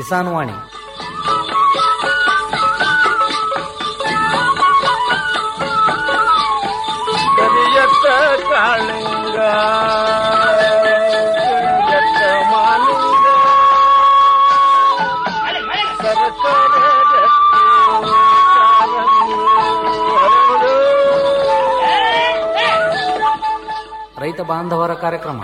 ಕಿಸಾನ್ ವಾಣಿ ಕರಿಯತ್ತ ಕಾಳಿಂಗ ಕರಿಯತ್ತ ಮಾಲಿಂಗ ಸರಕಾರ ರೈತ ಬಾಂಧವರ ಕಾರ್ಯಕ್ರಮ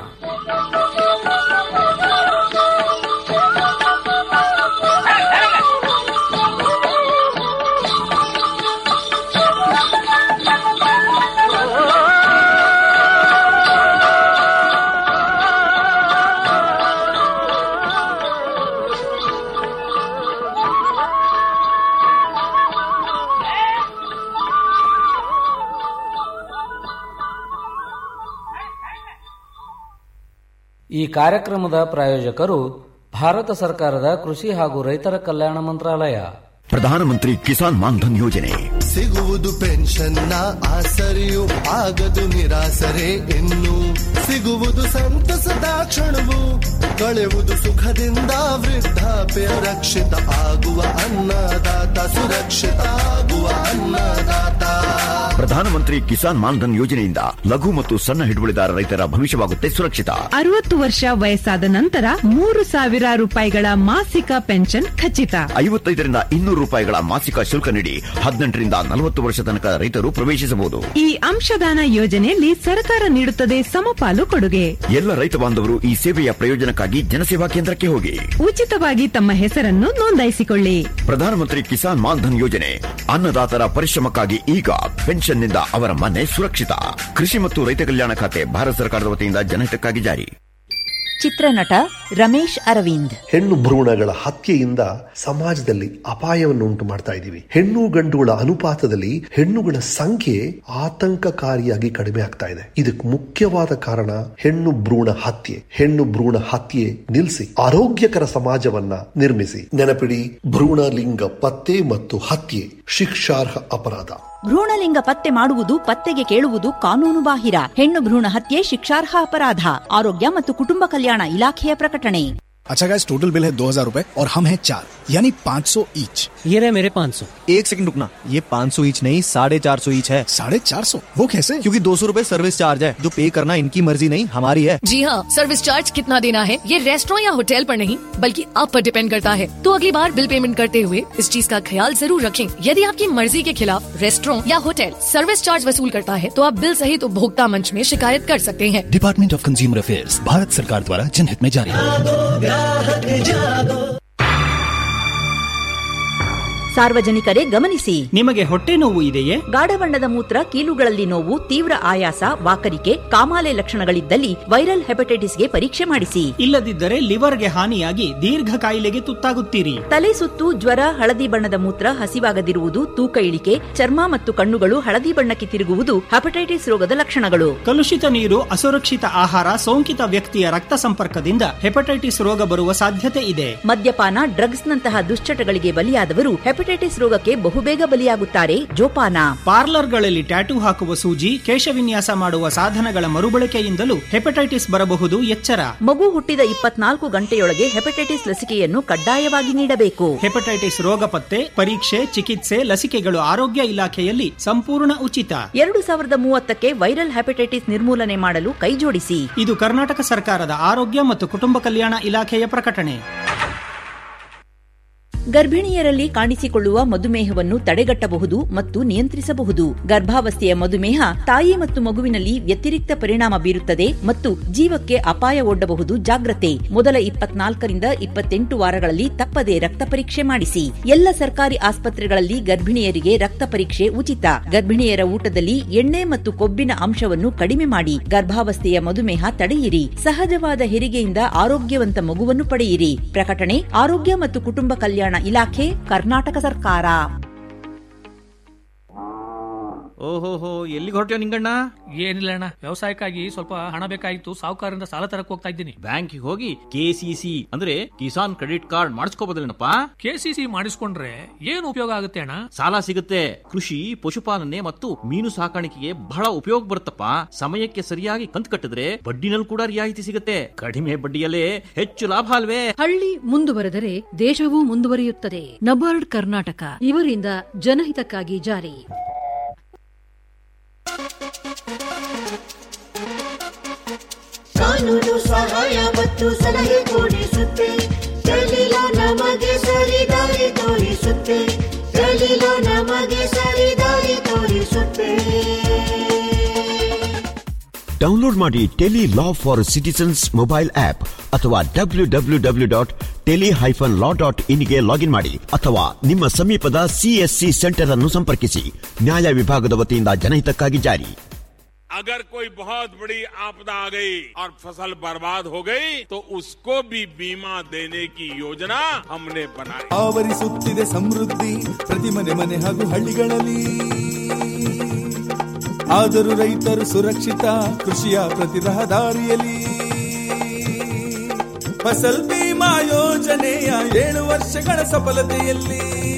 ಈ ಕಾರ್ಯಕ್ರಮದ ಪ್ರಾಯೋಜಕರು ಭಾರತ ಸರ್ಕಾರದ ಕೃಷಿ ಹಾಗೂ ರೈತರ ಕಲ್ಯಾಣ ಮಂತ್ರಾಲಯ ಪ್ರಧಾನಮಂತ್ರಿ ಕಿಸಾನ್ ಮಾನ್ಧನ್ ಯೋಜನೆ ಸಿಗುವುದು ಪೆನ್ಷನ್ನ ಆಸರೆಯು ಆಗದು ನಿರಾಸರೆ ಇನ್ನು ಸಿಗುವುದು ಸಂತಸದ ಕ್ಷಣವು ಕಳೆಯುವುದು ಸುಖದಿಂದ ವೃದ್ಧಾಪ್ಯ ರಕ್ಷಿತ ಆಗುವ ಅನ್ನದಾತ ಸುರಕ್ಷಿತ ಆಗುವ ಅನ್ನದಾತ ಪ್ರಧಾನಮಂತ್ರಿ ಕಿಸಾನ್ ಮಾನ್ಧನ್ ಯೋಜನೆಯಿಂದ ಲಘು ಮತ್ತು ಸಣ್ಣ ಹಿಡುವಳಿದಾರ ರೈತರ ಭವಿಷ್ಯವಾಗುತ್ತೆ ಸುರಕ್ಷಿತ ಅರವತ್ತು ವರ್ಷ ವಯಸ್ಸಾದ ನಂತರ ಮೂರು ಸಾವಿರ ರೂಪಾಯಿಗಳ ಮಾಸಿಕ ಪೆನ್ಷನ್ ಖಚಿತ ಐವತ್ತೈದರಿಂದ ಇನ್ನೂರು ರೂಪಾಯಿಗಳ ಮಾಸಿಕ ಶುಲ್ಕ ನೀಡಿ ಹದಿನೆಂಟರಿಂದ ನಲವತ್ತು ವರ್ಷ ತನಕ ರೈತರು ಪ್ರವೇಶಿಸಬಹುದು ಈ ಅಂಶದಾನ ಯೋಜನೆಯಲ್ಲಿ ಸರ್ಕಾರ ನೀಡುತ್ತದೆ ಸಮಪಾಲು ಕೊಡುಗೆ ಎಲ್ಲ ರೈತ ಬಾಂಧವರು ಈ ಸೇವೆಯ ಪ್ರಯೋಜನಕ್ಕಾಗಿ ಜನಸೇವಾ ಕೇಂದ್ರಕ್ಕೆ ಹೋಗಿ ಉಚಿತವಾಗಿ ತಮ್ಮ ಹೆಸರನ್ನು ನೋಂದಾಯಿಸಿಕೊಳ್ಳಿ ಪ್ರಧಾನಮಂತ್ರಿ ಕಿಸಾನ್ ಮಾನ್ಧನ್ ಯೋಜನೆ ಅನ್ನದಾತರ ಪರಿಶ್ರಮಕ್ಕಾಗಿ ಈಗ ಪೆನ್ಷನ್ನಿಂದ ಅವರ ಮನೆ ಸುರಕ್ಷಿತ ಕೃಷಿ ಮತ್ತು ರೈತ ಕಲ್ಯಾಣ ಖಾತೆ ಭಾರತ ಸರ್ಕಾರದ ವತಿಯಿಂದ ಜನಹಿತಕ್ಕಾಗಿ ಜಾರಿ ಚಿತ್ರನಟ ರಮೇಶ್ ಅರವಿಂದ್ ಹೆಣ್ಣು ಭ್ರೂಣಗಳ ಹತ್ಯೆಯಿಂದ ಸಮಾಜದಲ್ಲಿ ಅಪಾಯವನ್ನು ಉಂಟು ಮಾಡ್ತಾ ಇದ್ದೀವಿ ಹೆಣ್ಣು ಗಂಡುಗಳ ಅನುಪಾತದಲ್ಲಿ ಹೆಣ್ಣುಗಳ ಸಂಖ್ಯೆ ಆತಂಕಕಾರಿಯಾಗಿ ಕಡಿಮೆ ಆಗ್ತಾ ಇದೆ ಇದಕ್ಕೆ ಮುಖ್ಯವಾದ ಕಾರಣ ಹೆಣ್ಣು ಭ್ರೂಣ ಹತ್ಯೆ ಹೆಣ್ಣು ಭ್ರೂಣ ಹತ್ಯೆ ನಿಲ್ಲಿಸಿ ಆರೋಗ್ಯಕರ ಸಮಾಜವನ್ನ ನಿರ್ಮಿಸಿ ನೆನಪಿಡಿ ಭ್ರೂಣ ಲಿಂಗ ಪತ್ತೆ ಮತ್ತು ಹತ್ಯೆ ಶಿಕ್ಷಾರ್ಹ ಅಪರಾಧ ಭ್ರೂಣಲಿಂಗ ಪತ್ತೆ ಮಾಡುವುದು ಪತ್ತೆಗೆ ಕೇಳುವುದು ಕಾನೂನು ಬಾಹಿರ ಹೆಣ್ಣು ಭ್ರೂಣ ಹತ್ಯೆ ಶಿಕ್ಷಾರ್ಹ ಅಪರಾಧ ಆರೋಗ್ಯ ಮತ್ತು ಕುಟುಂಬ ಕಲ್ಯಾಣ ಇಲಾಖೆಯ ಪ್ರಕಟಣೆ अच्छा गाइस टोटल बिल है दो हजार रूपए और हम हैं चार यानी पाँच सौ ईच ये रहे मेरे पाँच सौ एक सेकंड रुकना ये पाँच सौ ईच नहीं साढ़े चार सौ ईच है साढ़े चार सौ वो कैसे क्योंकि दो सौ रूपए सर्विस चार्ज है जो पे करना इनकी मर्जी नहीं हमारी है जी हाँ सर्विस चार्ज कितना देना है ये रेस्टोरेंट या होटल पर नहीं बल्कि आप पर डिपेंड करता है तो अगली बार बिल पेमेंट करते हुए इस चीज का ख्याल जरूर रखें यदि आपकी मर्जी के खिलाफ रेस्टोरेंट या होटल सर्विस चार्ज वसूल करता है तो आप बिल सहित उपभोक्ता मंच में शिकायत कर सकते हैं department of consumer affairs Bharat सरकार द्वारा जनहित में जारी ಸಾರ್ವಜನಿಕರೇ ಗಮನಿಸಿ ನಿಮಗೆ ಹೊಟ್ಟೆ ನೋವು ಇದೆಯೇ ಗಾಢ ಬಣ್ಣದ ಮೂತ್ರ ಕೀಲುಗಳಲ್ಲಿ ನೋವು ತೀವ್ರ ಆಯಾಸ ವಾಕರಿಕೆ ಕಾಮಾಲೆ ಲಕ್ಷಣಗಳಿದ್ದಲ್ಲಿ ವೈರಲ್ ಹೆಪಟೈಟಿಸ್ಗೆ ಪರೀಕ್ಷೆ ಮಾಡಿಸಿ ಇಲ್ಲದಿದ್ದರೆ ಲಿವರ್ಗೆ ಹಾನಿಯಾಗಿ ದೀರ್ಘ ಕಾಯಿಲೆಗೆ ತುತ್ತಾಗುತ್ತೀರಿ ತಲೆ ಸುತ್ತು ಜ್ವರ ಹಳದಿ ಬಣ್ಣದ ಮೂತ್ರ ಹಸಿವಾಗದಿರುವುದು ತೂಕ ಇಳಿಕೆ ಚರ್ಮ ಮತ್ತು ಕಣ್ಣುಗಳು ಹಳದಿ ಬಣ್ಣಕ್ಕೆ ತಿರುಗುವುದು ಹೆಪಟೈಟಿಸ್ ರೋಗದ ಲಕ್ಷಣಗಳು ಕಲುಷಿತ ನೀರು ಅಸುರಕ್ಷಿತ ಆಹಾರ ಸೋಂಕಿತ ವ್ಯಕ್ತಿಯ ರಕ್ತ ಸಂಪರ್ಕದಿಂದ ಹೆಪಟೈಟಿಸ್ ರೋಗ ಬರುವ ಸಾಧ್ಯತೆ ಇದೆ ಮದ್ಯಪಾನ ಡ್ರಗ್ಸ್ ನಂತಹ ದುಶ್ಚಟಗಳಿಗೆ ಬಲಿಯಾದವರು ಹೆಪಟೈಟಿಸ್ ರೋಗಕ್ಕೆ ಬಹುಬೇಗ ಬಲಿಯಾಗುತ್ತಾರೆ ಜೋಪಾನ ಪಾರ್ಲರ್ಗಳಲ್ಲಿ ಟ್ಯಾಟೂ ಹಾಕುವ ಸೂಜಿ ಕೇಶವಿನ್ಯಾಸ ಮಾಡುವ ಸಾಧನಗಳ ಮರುಬಳಕೆಯಿಂದಲೂ ಹೆಪಟೈಟಿಸ್ ಬರಬಹುದು ಎಚ್ಚರ ಮಗು ಹುಟ್ಟಿದ ಇಪ್ಪತ್ನಾಲ್ಕು ಗಂಟೆಯೊಳಗೆ ಹೆಪಟೈಟಿಸ್ ಲಸಿಕೆಯನ್ನು ಕಡ್ಡಾಯವಾಗಿ ನೀಡಬೇಕು ಹೆಪಟೈಟಿಸ್ ರೋಗ ಪತ್ತೆ ಪರೀಕ್ಷೆ ಚಿಕಿತ್ಸೆ ಲಸಿಕೆಗಳು ಆರೋಗ್ಯ ಇಲಾಖೆಯಲ್ಲಿ ಸಂಪೂರ್ಣ ಉಚಿತ ಎರಡು ಸಾವಿರದ ಮೂವತ್ತಕ್ಕೆ ವೈರಲ್ ಹೆಪಟೈಟಿಸ್ ನಿರ್ಮೂಲನೆ ಮಾಡಲು ಕೈಜೋಡಿಸಿ ಇದು ಕರ್ನಾಟಕ ಸರ್ಕಾರದ ಆರೋಗ್ಯ ಮತ್ತು ಕುಟುಂಬ ಕಲ್ಯಾಣ ಇಲಾಖೆಯ ಪ್ರಕಟಣೆ ಗರ್ಭಿಣಿಯರಲ್ಲಿ ಕಾಣಿಸಿಕೊಳ್ಳುವ ಮಧುಮೇಹವನ್ನು ತಡೆಗಟ್ಟಬಹುದು ಮತ್ತು ನಿಯಂತ್ರಿಸಬಹುದು ಗರ್ಭಾವಸ್ಥೆಯ ಮಧುಮೇಹ ತಾಯಿ ಮತ್ತು ಮಗುವಿನಲ್ಲಿ ವ್ಯತಿರಿಕ್ತ ಪರಿಣಾಮ ಬೀರುತ್ತದೆ ಮತ್ತು ಜೀವಕ್ಕೆ ಅಪಾಯ ಒಡ್ಡಬಹುದು ಜಾಗ್ರತೆ ಮೊದಲ ಇಪ್ಪತ್ನಾಲ್ಕರಿಂದ ಇಪ್ಪತ್ತೆಂಟು ವಾರಗಳಲ್ಲಿ ತಪ್ಪದೆ ರಕ್ತ ಪರೀಕ್ಷೆ ಮಾಡಿಸಿ ಎಲ್ಲ ಸರ್ಕಾರಿ ಆಸ್ಪತ್ರೆಗಳಲ್ಲಿ ಗರ್ಭಿಣಿಯರಿಗೆ ರಕ್ತ ಪರೀಕ್ಷೆ ಉಚಿತ ಗರ್ಭಿಣಿಯರ ಊಟದಲ್ಲಿ ಎಣ್ಣೆ ಮತ್ತು ಕೊಬ್ಬಿನ ಅಂಶವನ್ನು ಕಡಿಮೆ ಮಾಡಿ ಗರ್ಭಾವಸ್ಥೆಯ ಮಧುಮೇಹ ತಡೆಯಿರಿ ಸಹಜವಾದ ಹೆರಿಗೆಯಿಂದ ಆರೋಗ್ಯವಂತ ಮಗುವನ್ನು ಪಡೆಯಿರಿ ಪ್ರಕಟಣೆ ಆರೋಗ್ಯ ಮತ್ತು ಕುಟುಂಬ ಕಲ್ಯಾಣ ಇಲಾಖೆ ಕರ್ನಾಟಕ ಸರ್ಕಾರ ಓಹೋಹೋ ಎಲ್ಲಿಗೆ ಹೊರಟ್ಯೋ ನಿಂಗಣ್ಣ ಏನಿಲ್ಲ ಅಣ್ಣ ವ್ಯವಸಾಯಕ್ಕಾಗಿ ಸ್ವಲ್ಪ ಹಣ ಬೇಕಾಗಿತ್ತು ಸಾಹುಕಾರರಿಂದ ಸಾಲ ತರಕ್ ಹೋಗ್ತಾ ಇದ್ದೀನಿ ಬ್ಯಾಂಕಿಗೆ ಹೋಗಿ ಕೆಸಿಸಿ ಅಂದ್ರೆ ಕಿಸಾನ್ ಕ್ರೆಡಿಟ್ ಕಾರ್ಡ್ ಮಾಡಿಸ್ಕೋಬೋದಲ್ಲೇನಪ್ಪ ಕೆಸಿಸಿ ಮಾಡಿಸ್ಕೊಂಡ್ರೆ ಏನು ಉಪಯೋಗ ಆಗುತ್ತೆ ಅಣ್ಣ ಸಾಲ ಸಿಗುತ್ತೆ ಕೃಷಿ ಪಶುಪಾಲನೆ ಮತ್ತು ಮೀನು ಸಾಕಾಣಿಕೆಗೆ ಬಹಳ ಉಪಯೋಗ ಬರುತ್ತಪ್ಪ ಸಮಯಕ್ಕೆ ಸರಿಯಾಗಿ ಕಂತು ಕಟ್ಟಿದ್ರೆ ಬಡ್ಡಿನಲ್ಲಿ ಕೂಡ ರಿಯಾಯಿತಿ ಸಿಗುತ್ತೆ ಕಡಿಮೆ ಬಡ್ಡಿಯಲ್ಲೇ ಹೆಚ್ಚು ಲಾಭ ಅಲ್ವೇ ಹಳ್ಳಿ ಮುಂದುವರೆದರೆ ದೇಶವೂ ಮುಂದುವರಿಯುತ್ತದೆ ನಬಾರ್ಡ್ ಕರ್ನಾಟಕ ಇವರಿಂದ ಜನಹಿತಕ್ಕಾಗಿ ಜಾರಿ ಕಾನೂನು ಸಹಾಯ ಮತ್ತು ಸಲಹೆ ಕೊಡಿಸುತ್ತೆ ಕಲೀಲ ನಮಗೆ ಸರಿದಾರಿ ತೋರಿಸುತ್ತೆ ಕಲೀಲ ನಮಗೆ ಸರಿದಾರಿ ತೋರಿಸುತ್ತೆ ಡೌನ್ಲೋಡ್ ಮಾಡಿ tele law for citizens mobile app ಅಥವಾ W W W dot tele hyphen law dot ಇನ್ಗೆ ಲಾಗಿನ್ ಮಾಡಿ ಅಥವಾ ನಿಮ್ಮ ಸಮೀಪದ ಸಿಎಸ್ಸಿ ಸೆಂಟರ್ ಅನ್ನು ಸಂಪರ್ಕಿಸಿ ನ್ಯಾಯ ವಿಭಾಗದ ವತಿಯಿಂದ ಜನಹಿತಕ್ಕಾಗಿ ಜಾರಿ अगर कोई बहुत बड़ी आपदा आ गई और फसल बर्बाद हो गई तो उसको भी बीमा देने की योजना हमने बनाई ಆವರಿಸುತ್ತಿದೆ ಸಮೃದ್ಧಿ ಪ್ರತಿ ಮನೆ ಮನೆ ಹಾಗೂ ಹಳ್ಳಿಗಳಲ್ಲಿ ಆದರೂ ರೈತರು ಸುರಕ್ಷಿತ ಕೃಷಿಯ ಪ್ರತಿ ರಹದಾರಿಯಲ್ಲಿ ಫಸಲ್ ಬಿಮಾ ಯೋಜನೆಯ ಏಳು ವರ್ಷಗಳ ಸಫಲತೆಯಲ್ಲಿ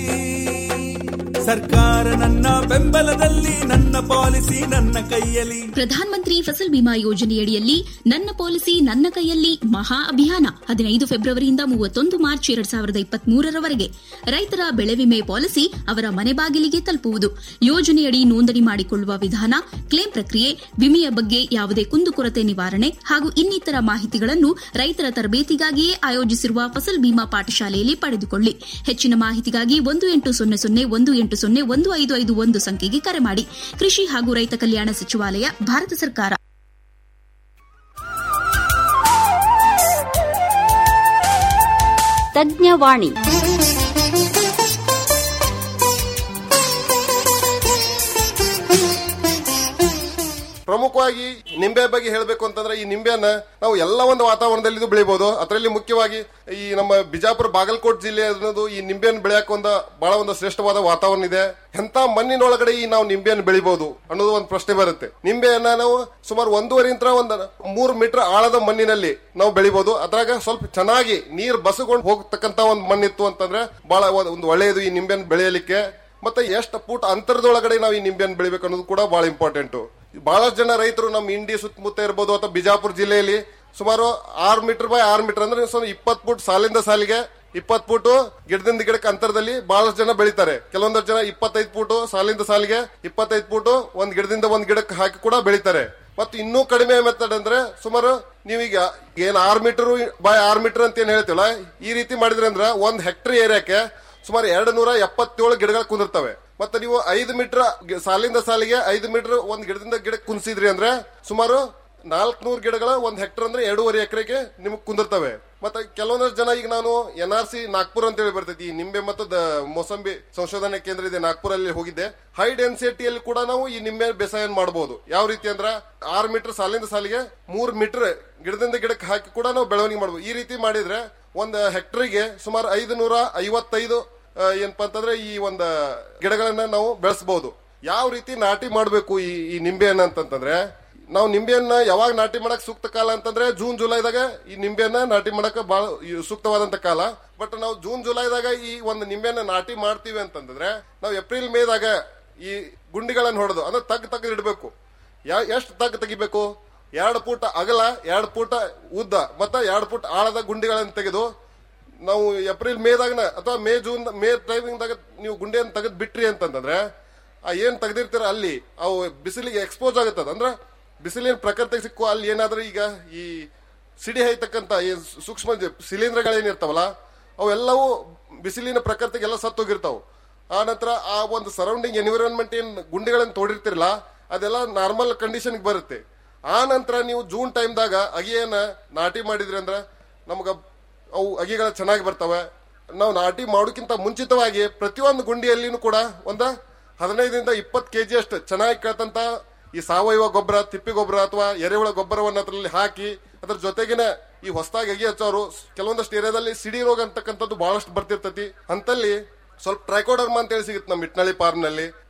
ಸರ್ಕಾರ ನನ್ನ ಬೆಂಬಲದಲ್ಲಿ ನನ್ನ ಪಾಲಿಸಿ ನನ್ನ ಕೈಯಲ್ಲಿ ಪ್ರಧಾನ ಮಂತ್ರಿ ಫಸಲ್ ಬಿಮಾ ಯೋಜನೆಯಡಿಯಲ್ಲಿ ನನ್ನ ಪಾಲಿಸಿ ನನ್ನ ಕೈಯಲ್ಲಿ ಮಹಾ ಅಭಿಯಾನ ಹದಿನೈದು ಫೆಬ್ರವರಿಯಿಂದ ಮೂವತ್ತೊಂದು ಮಾರ್ಚ್ ಎರಡ್ ಸಾವಿರದ ಇಪ್ಪತ್ಮೂರರವರೆಗೆ ರೈತರ ಬೆಳೆ ವಿಮೆ ಪಾಲಿಸಿ ಅವರ ಮನೆ ಬಾಗಿಲಿಗೆ ತಲುಪುವುದು ಯೋಜನೆಯಡಿ ನೋಂದಣಿ ಮಾಡಿಕೊಳ್ಳುವ ವಿಧಾನ ಕ್ಲೇಮ್ ಪ್ರಕ್ರಿಯೆ ವಿಮೆಯ ಬಗ್ಗೆ ಯಾವುದೇ ಕುಂದುಕೊರತೆ ನಿವಾರಣೆ ಹಾಗೂ ಇನ್ನಿತರ ಮಾಹಿತಿಗಳನ್ನು ರೈತರ ತರಬೇತಿಗಾಗಿಯೇ ಆಯೋಜಿಸಿರುವ ಫಸಲ್ ಬಿಮಾ ಪಾಠಶಾಲೆಯಲ್ಲಿ ಪಡೆದುಕೊಳ್ಳಿ ಹೆಚ್ಚಿನ ಮಾಹಿತಿಗಾಗಿ ಒಂದು ಎಂಟು ಸೊನ್ನೆ ಸೊನ್ನೆ ಒಂದು ಎಂಟು ಸೊನ್ನೆ ಒಂದು ಐದು ಐದು ಒಂದು ಸಂಖ್ಯೆಗೆ ಕರೆ ಮಾಡಿ ಕೃಷಿ ಹಾಗೂ ರೈತ ಕಲ್ಯಾಣ ಸಚಿವಾಲಯ ಭಾರತ ಸರ್ಕಾರ ತಜ್ಞವಾಣಿ ಪ್ರಮುಖವಾಗಿ ನಿಂಬೆ ಬಗ್ಗೆ ಹೇಳಬೇಕು ಅಂತಂದ್ರೆ ಈ ನಿಂಬೆಯನ್ನ ನಾವು ಎಲ್ಲ ಒಂದು ವಾತಾವರಣದಲ್ಲಿ ಇದು ಬೆಳಿಬಹುದು ಅದರಲ್ಲಿ ಮುಖ್ಯವಾಗಿ ಈ ನಮ್ಮ ಬಿಜಾಪುರ ಬಾಗಲಕೋಟ್ ಜಿಲ್ಲೆ ಅನ್ನೋದು ಈ ನಿಂಬೆಯನ್ನು ಬೆಳೆಯಕ್ಕೆ ಒಂದು ಬಹಳ ಒಂದು ಶ್ರೇಷ್ಠವಾದ ವಾತಾವರಣ ಇದೆ ಎಂತ ಮಣ್ಣಿನೊಳಗಡೆ ಈ ನಾವು ನಿಂಬೆಯನ್ನು ಬೆಳಿಬಹುದು ಅನ್ನೋದು ಒಂದು ಪ್ರಶ್ನೆ ಬರುತ್ತೆ ನಿಂಬೆಯನ್ನ ನಾವು ಸುಮಾರು ಒಂದೂವರೆಯಿಂದ ಒಂದು ಮೂರು ಮೀಟರ್ ಆಳದ ಮಣ್ಣಿನಲ್ಲಿ ನಾವು ಬೆಳಿಬಹುದು ಅದ್ರಾಗ ಸ್ವಲ್ಪ ಚೆನ್ನಾಗಿ ನೀರು ಬಸಕೊಂಡು ಹೋಗ್ತಕ್ಕಂತ ಒಂದು ಮಣ್ಣಿತ್ತು ಅಂತಂದ್ರೆ ಬಹಳ ಒಂದು ಒಳ್ಳೆಯದು ಈ ನಿಂಬೆಯನ್ನು ಬೆಳೆಯಲಿಕ್ಕೆ ಮತ್ತೆ ಎಷ್ಟು ಫೂಟ್ ಅಂತರದೊಳಗಡೆ ನಾವು ಈ ನಿಂಬೆಯನ್ನು ಬೆಳಿಬೇಕು ಅನ್ನೋದು ಕೂಡ ಬಹಳ ಇಂಪಾರ್ಟೆಂಟ್ ಬಹಳಷ್ಟು ಜನ ರೈತರು ನಮ್ಮ ಇಂಡಿ ಸುತ್ತಮುತ್ತ ಇರ್ಬೋದು ಅಥವಾ ಬಿಜಾಪುರ ಜಿಲ್ಲೆಯಲ್ಲಿ ಸುಮಾರು ಆರು ಮೀಟರ್ ಬೈ ಆರು ಮೀಟರ್ ಅಂದ್ರೆ ಸುಮಾರು ಇಪ್ಪತ್ತು ಫುಟ್ ಸಾಲಿಂದ ಸಾಲಿಗೆ ಇಪ್ಪತ್ತು ಫೂಟು ಗಿಡದಿಂದ ಗಿಡಕ್ಕೆ ಅಂತರದಲ್ಲಿ ಬಹಳಷ್ಟು ಜನ ಬೆಳಿತಾರೆ ಕೆಲವೊಂದಷ್ಟು ಜನ ಇಪ್ಪತ್ತೈದು ಫೂಟು ಸಾಲಿಂದ ಸಾಲಿಗೆ ಇಪ್ಪತ್ತೈದು ಫೂಟು ಒಂದ್ ಗಿಡದಿಂದ ಒಂದ್ ಗಿಡಕ್ಕೆ ಹಾಕಿ ಕೂಡ ಬೆಳಿತಾರೆ ಮತ್ತು ಇನ್ನೂ ಕಡಿಮೆ ಮೆಥಡ್ ಅಂದ್ರೆ ಸುಮಾರು ನೀವೀಗ ಏನ್ ಆರು ಮೀಟರ್ ಬೈ ಆರು ಮೀಟರ್ ಅಂತ ಏನ್ ಹೇಳ್ತೀವಲ್ಲ ಈ ರೀತಿ ಮಾಡಿದ್ರೆ ಅಂದ್ರೆ ಒಂದ್ ಹೆಕ್ಟರ್ ಏರಿಯಾಕ್ಕೆ ಸುಮಾರು ಎರಡು ನೂರ ಎಪ್ಪತ್ತೇಳು ಗಿಡಗಳು ಕುಂದಿರ್ತವೆ ಮತ್ತೆ ನೀವು ಐದು ಮೀಟರ್ ಸಾಲಿಂದ ಸಾಲಿಗೆ ಐದು ಮೀಟರ್ ಒಂದ್ ಗಿಡದಿಂದ ಗಿಡಕ್ಕೆ ಕುಂದಿಸಿದ್ರಿ ಅಂದ್ರೆ ಸುಮಾರು ನಾಲ್ಕನೂರು ಗಿಡಗಳ ಒಂದ್ ಹೆಕ್ಟರ್ ಅಂದ್ರೆ ಎರಡೂವರೆ ಎಕರೆಗೆ ನಿಮ್ಗೆ ಕುಂದಿರ್ತವೆ ಮತ್ತೆ ಕೆಲವೊಂದಷ್ಟು ಜನ ಈಗ ನಾನು ಎನ್ ಆರ್ ಸಿ ನಾಗ್ಪುರ್ ಅಂತ ಹೇಳಿ ಬರ್ತೈತಿ ಈ ನಿಂಬೆ ಮತ್ತು ದ- ಮೋಸಂಬಿ ಸಂಶೋಧನಾ ಕೇಂದ್ರ ಇದೆ ನಾಗ್ಪುರಲ್ಲಿ ಹೋಗಿದ್ದೆ ಹೈ ಡೆನ್ಸಿಟಿಯಲ್ಲಿ ಕೂಡ ನಾವು ಈ ನಿಂಬೆ ಬೇಸಾಯ ಮಾಡಬಹುದು ಯಾವ ರೀತಿ ಅಂದ್ರ ಆರು ಮೀಟರ್ ಸಾಲಿಂದ ಸಾಲಿಗೆ ಮೂರ್ ಮೀಟರ್ ಗಿಡದಿಂದ ಗಿಡಕ್ಕೆ ಹಾಕಿ ಕೂಡ ನಾವು ಬೆಳವಣಿಗೆ ಮಾಡಬಹುದು ಈ ರೀತಿ ಮಾಡಿದ್ರೆ ಒಂದು ಹೆಕ್ಟರ್ಗೆ ಸುಮಾರು ಐದು ನೂರ ಐವತ್ತೈದು ಆ, ಏನಪ್ಪಾ ಅಂತಂದ್ರೆ ಈ ಒಂದು ಗಿಡಗಳನ್ನ ನಾವು ಬೆಳೆಸಬಹುದು ಯಾವ ರೀತಿ ನಾಟಿ ಮಾಡಬೇಕು ಈ ಈ ನಿಂಬೆಯನ್ನ ಅಂತಂತಂದ್ರೆ ನಾವು ನಿಂಬೆಯನ್ನ ಯಾವಾಗ ನಾಟಿ ಮಾಡಕ್ ಸೂಕ್ತ ಕಾಲ ಅಂತಂದ್ರೆ ಜೂನ್ ಜುಲೈದಾಗ ಈ ನಿಂಬೆಯನ್ನ ನಾಟಿ ಮಾಡಕ್ ಬಹಳ ಸೂಕ್ತವಾದಂತ ಕಾಲ ಬಟ್ ನಾವು ಜೂನ್ ಜುಲೈದಾಗ ಈ ಒಂದು ನಿಂಬೆಯನ್ನ ನಾಟಿ ಮಾಡ್ತೀವಿ ಅಂತಂದ್ರೆ ನಾವು ಏಪ್ರಿಲ್ ಮೇದಾಗ ಈ ಗುಂಡಿಗಳನ್ನ ಹೊಡೆದು ಅಂದ್ರೆ ತಗ್ ತಗ್ ಇಡಬೇಕು ಯಾ ಎಷ್ಟು ತಗ್ ತೆಗಿಬೇಕು ಎರಡು ಫೂಟ್ ಅಗಲ ಎರಡು ಫೂಟ್ ಉದ್ದ ಮತ್ತೆ ಎರಡು ಫೂಟ್ ಆಳದ ಗುಂಡಿಗಳನ್ನು ತೆಗೆದು ನಾವು ಏಪ್ರಿಲ್ ಮೇದಾಗನ ಅಥವಾ ಮೇ ಜೂನ್ ಮೇ ಟೈಮಿಂಗ್ದಾಗ ನೀವು ಗುಂಡಿಯನ್ನು ತೆಗೆದು ಬಿಟ್ರಿ ಅಂತಂದ್ರೆ ಆ ಏನ್ ತೆಗೆದಿರ್ತೀರ ಅಲ್ಲಿ ಅವು ಬಿಸಿಲಿಗೆ ಎಕ್ಸ್ಪೋಸ್ ಆಗುತ್ತದ ಅಂದ್ರೆ ಬಿಸಿಲಿನ ಪ್ರಕೃತಿಗೆ ಸಿಕ್ಕು ಅಲ್ಲಿ ಏನಾದ್ರೆ ಈಗ ಈ ಸಿಡಿ ಹೈತಕ್ಕಂತ ಈ ಸೂಕ್ಷ್ಮ ಶಿಲೀಂಧ್ರಗಳೇನಿರ್ತಾವಲ್ಲ ಅವೆಲ್ಲವೂ ಬಿಸಿಲಿನ ಪ್ರಕೃತಿಗೆಲ್ಲ ಸತ್ತೋಗಿರ್ತಾವ ಆ ನಂತರ ಆ ಒಂದು ಸರೌಂಡಿಂಗ್ ಎನ್ವಿರಾನ್ಮೆಂಟ್ ಏನ್ ಗುಂಡಿಗಳನ್ನು ತೋಡಿರ್ತಿರಲ್ಲ ಅದೆಲ್ಲ ನಾರ್ಮಲ್ ಕಂಡೀಷನ್ಗೆ ಬರುತ್ತೆ ಆ ನಂತರ ನೀವು ಜೂನ್ ಟೈಮ್ದಾಗ ಅಗಿಯನ್ನ ನಾಟಿ ಮಾಡಿದ್ರಿ ಅಂದ್ರ ನಮ್ಗ ಅವು ಅಗಿಗಳು ಚೆನ್ನಾಗಿ ಬರ್ತವೆ ನಾವು ನಾಟಿ ಮಾಡೋಕ್ಕಿಂತ ಮುಂಚಿತವಾಗಿ ಪ್ರತಿಯೊಂದು ಗುಂಡಿಯಲ್ಲಿನೂ ಕೂಡ ಒಂದ ಹದಿನೈದರಿಂದ ಇಪ್ಪತ್ತು ಕೆಜಿ ಅಷ್ಟು ಚೆನ್ನಾಗಿ ಕೇಳ್ತಂತ ಈ ಸಾವಯವ ಗೊಬ್ಬರ ತಿಪ್ಪಿ ಗೊಬ್ಬರ ಅಥವಾ ಎರೆಹುಳ ಗೊಬ್ಬರವನ್ನ ಅದರಲ್ಲಿ ಹಾಕಿ ಅದ್ರ ಜೊತೆಗಿನ ಈ ಹೊಸದಾಗಿ ಅಗಿ ಹಚ್ಚೋರು ಕೆಲವೊಂದಷ್ಟು ಏರಿಯಾದಲ್ಲಿ ಸಿಡಿ ರೋಗ ಅಂತಕ್ಕಂಥದ್ದು ಬಹಳಷ್ಟು ಬರ್ತಿರ್ತತಿ ಅಂತಲ್ಲಿ ಸ್ವಲ್ಪ ಟ್ರೈಕೋಡರ್ಮಾ ಅಂತ ಹೇಳಿ ಸಿಗುತ್ತೆ ನಮ್ಮ ಇಟ್ನಳ್ಳಿ ಫಾರ್ಮ್ ನಲ್ಲಿ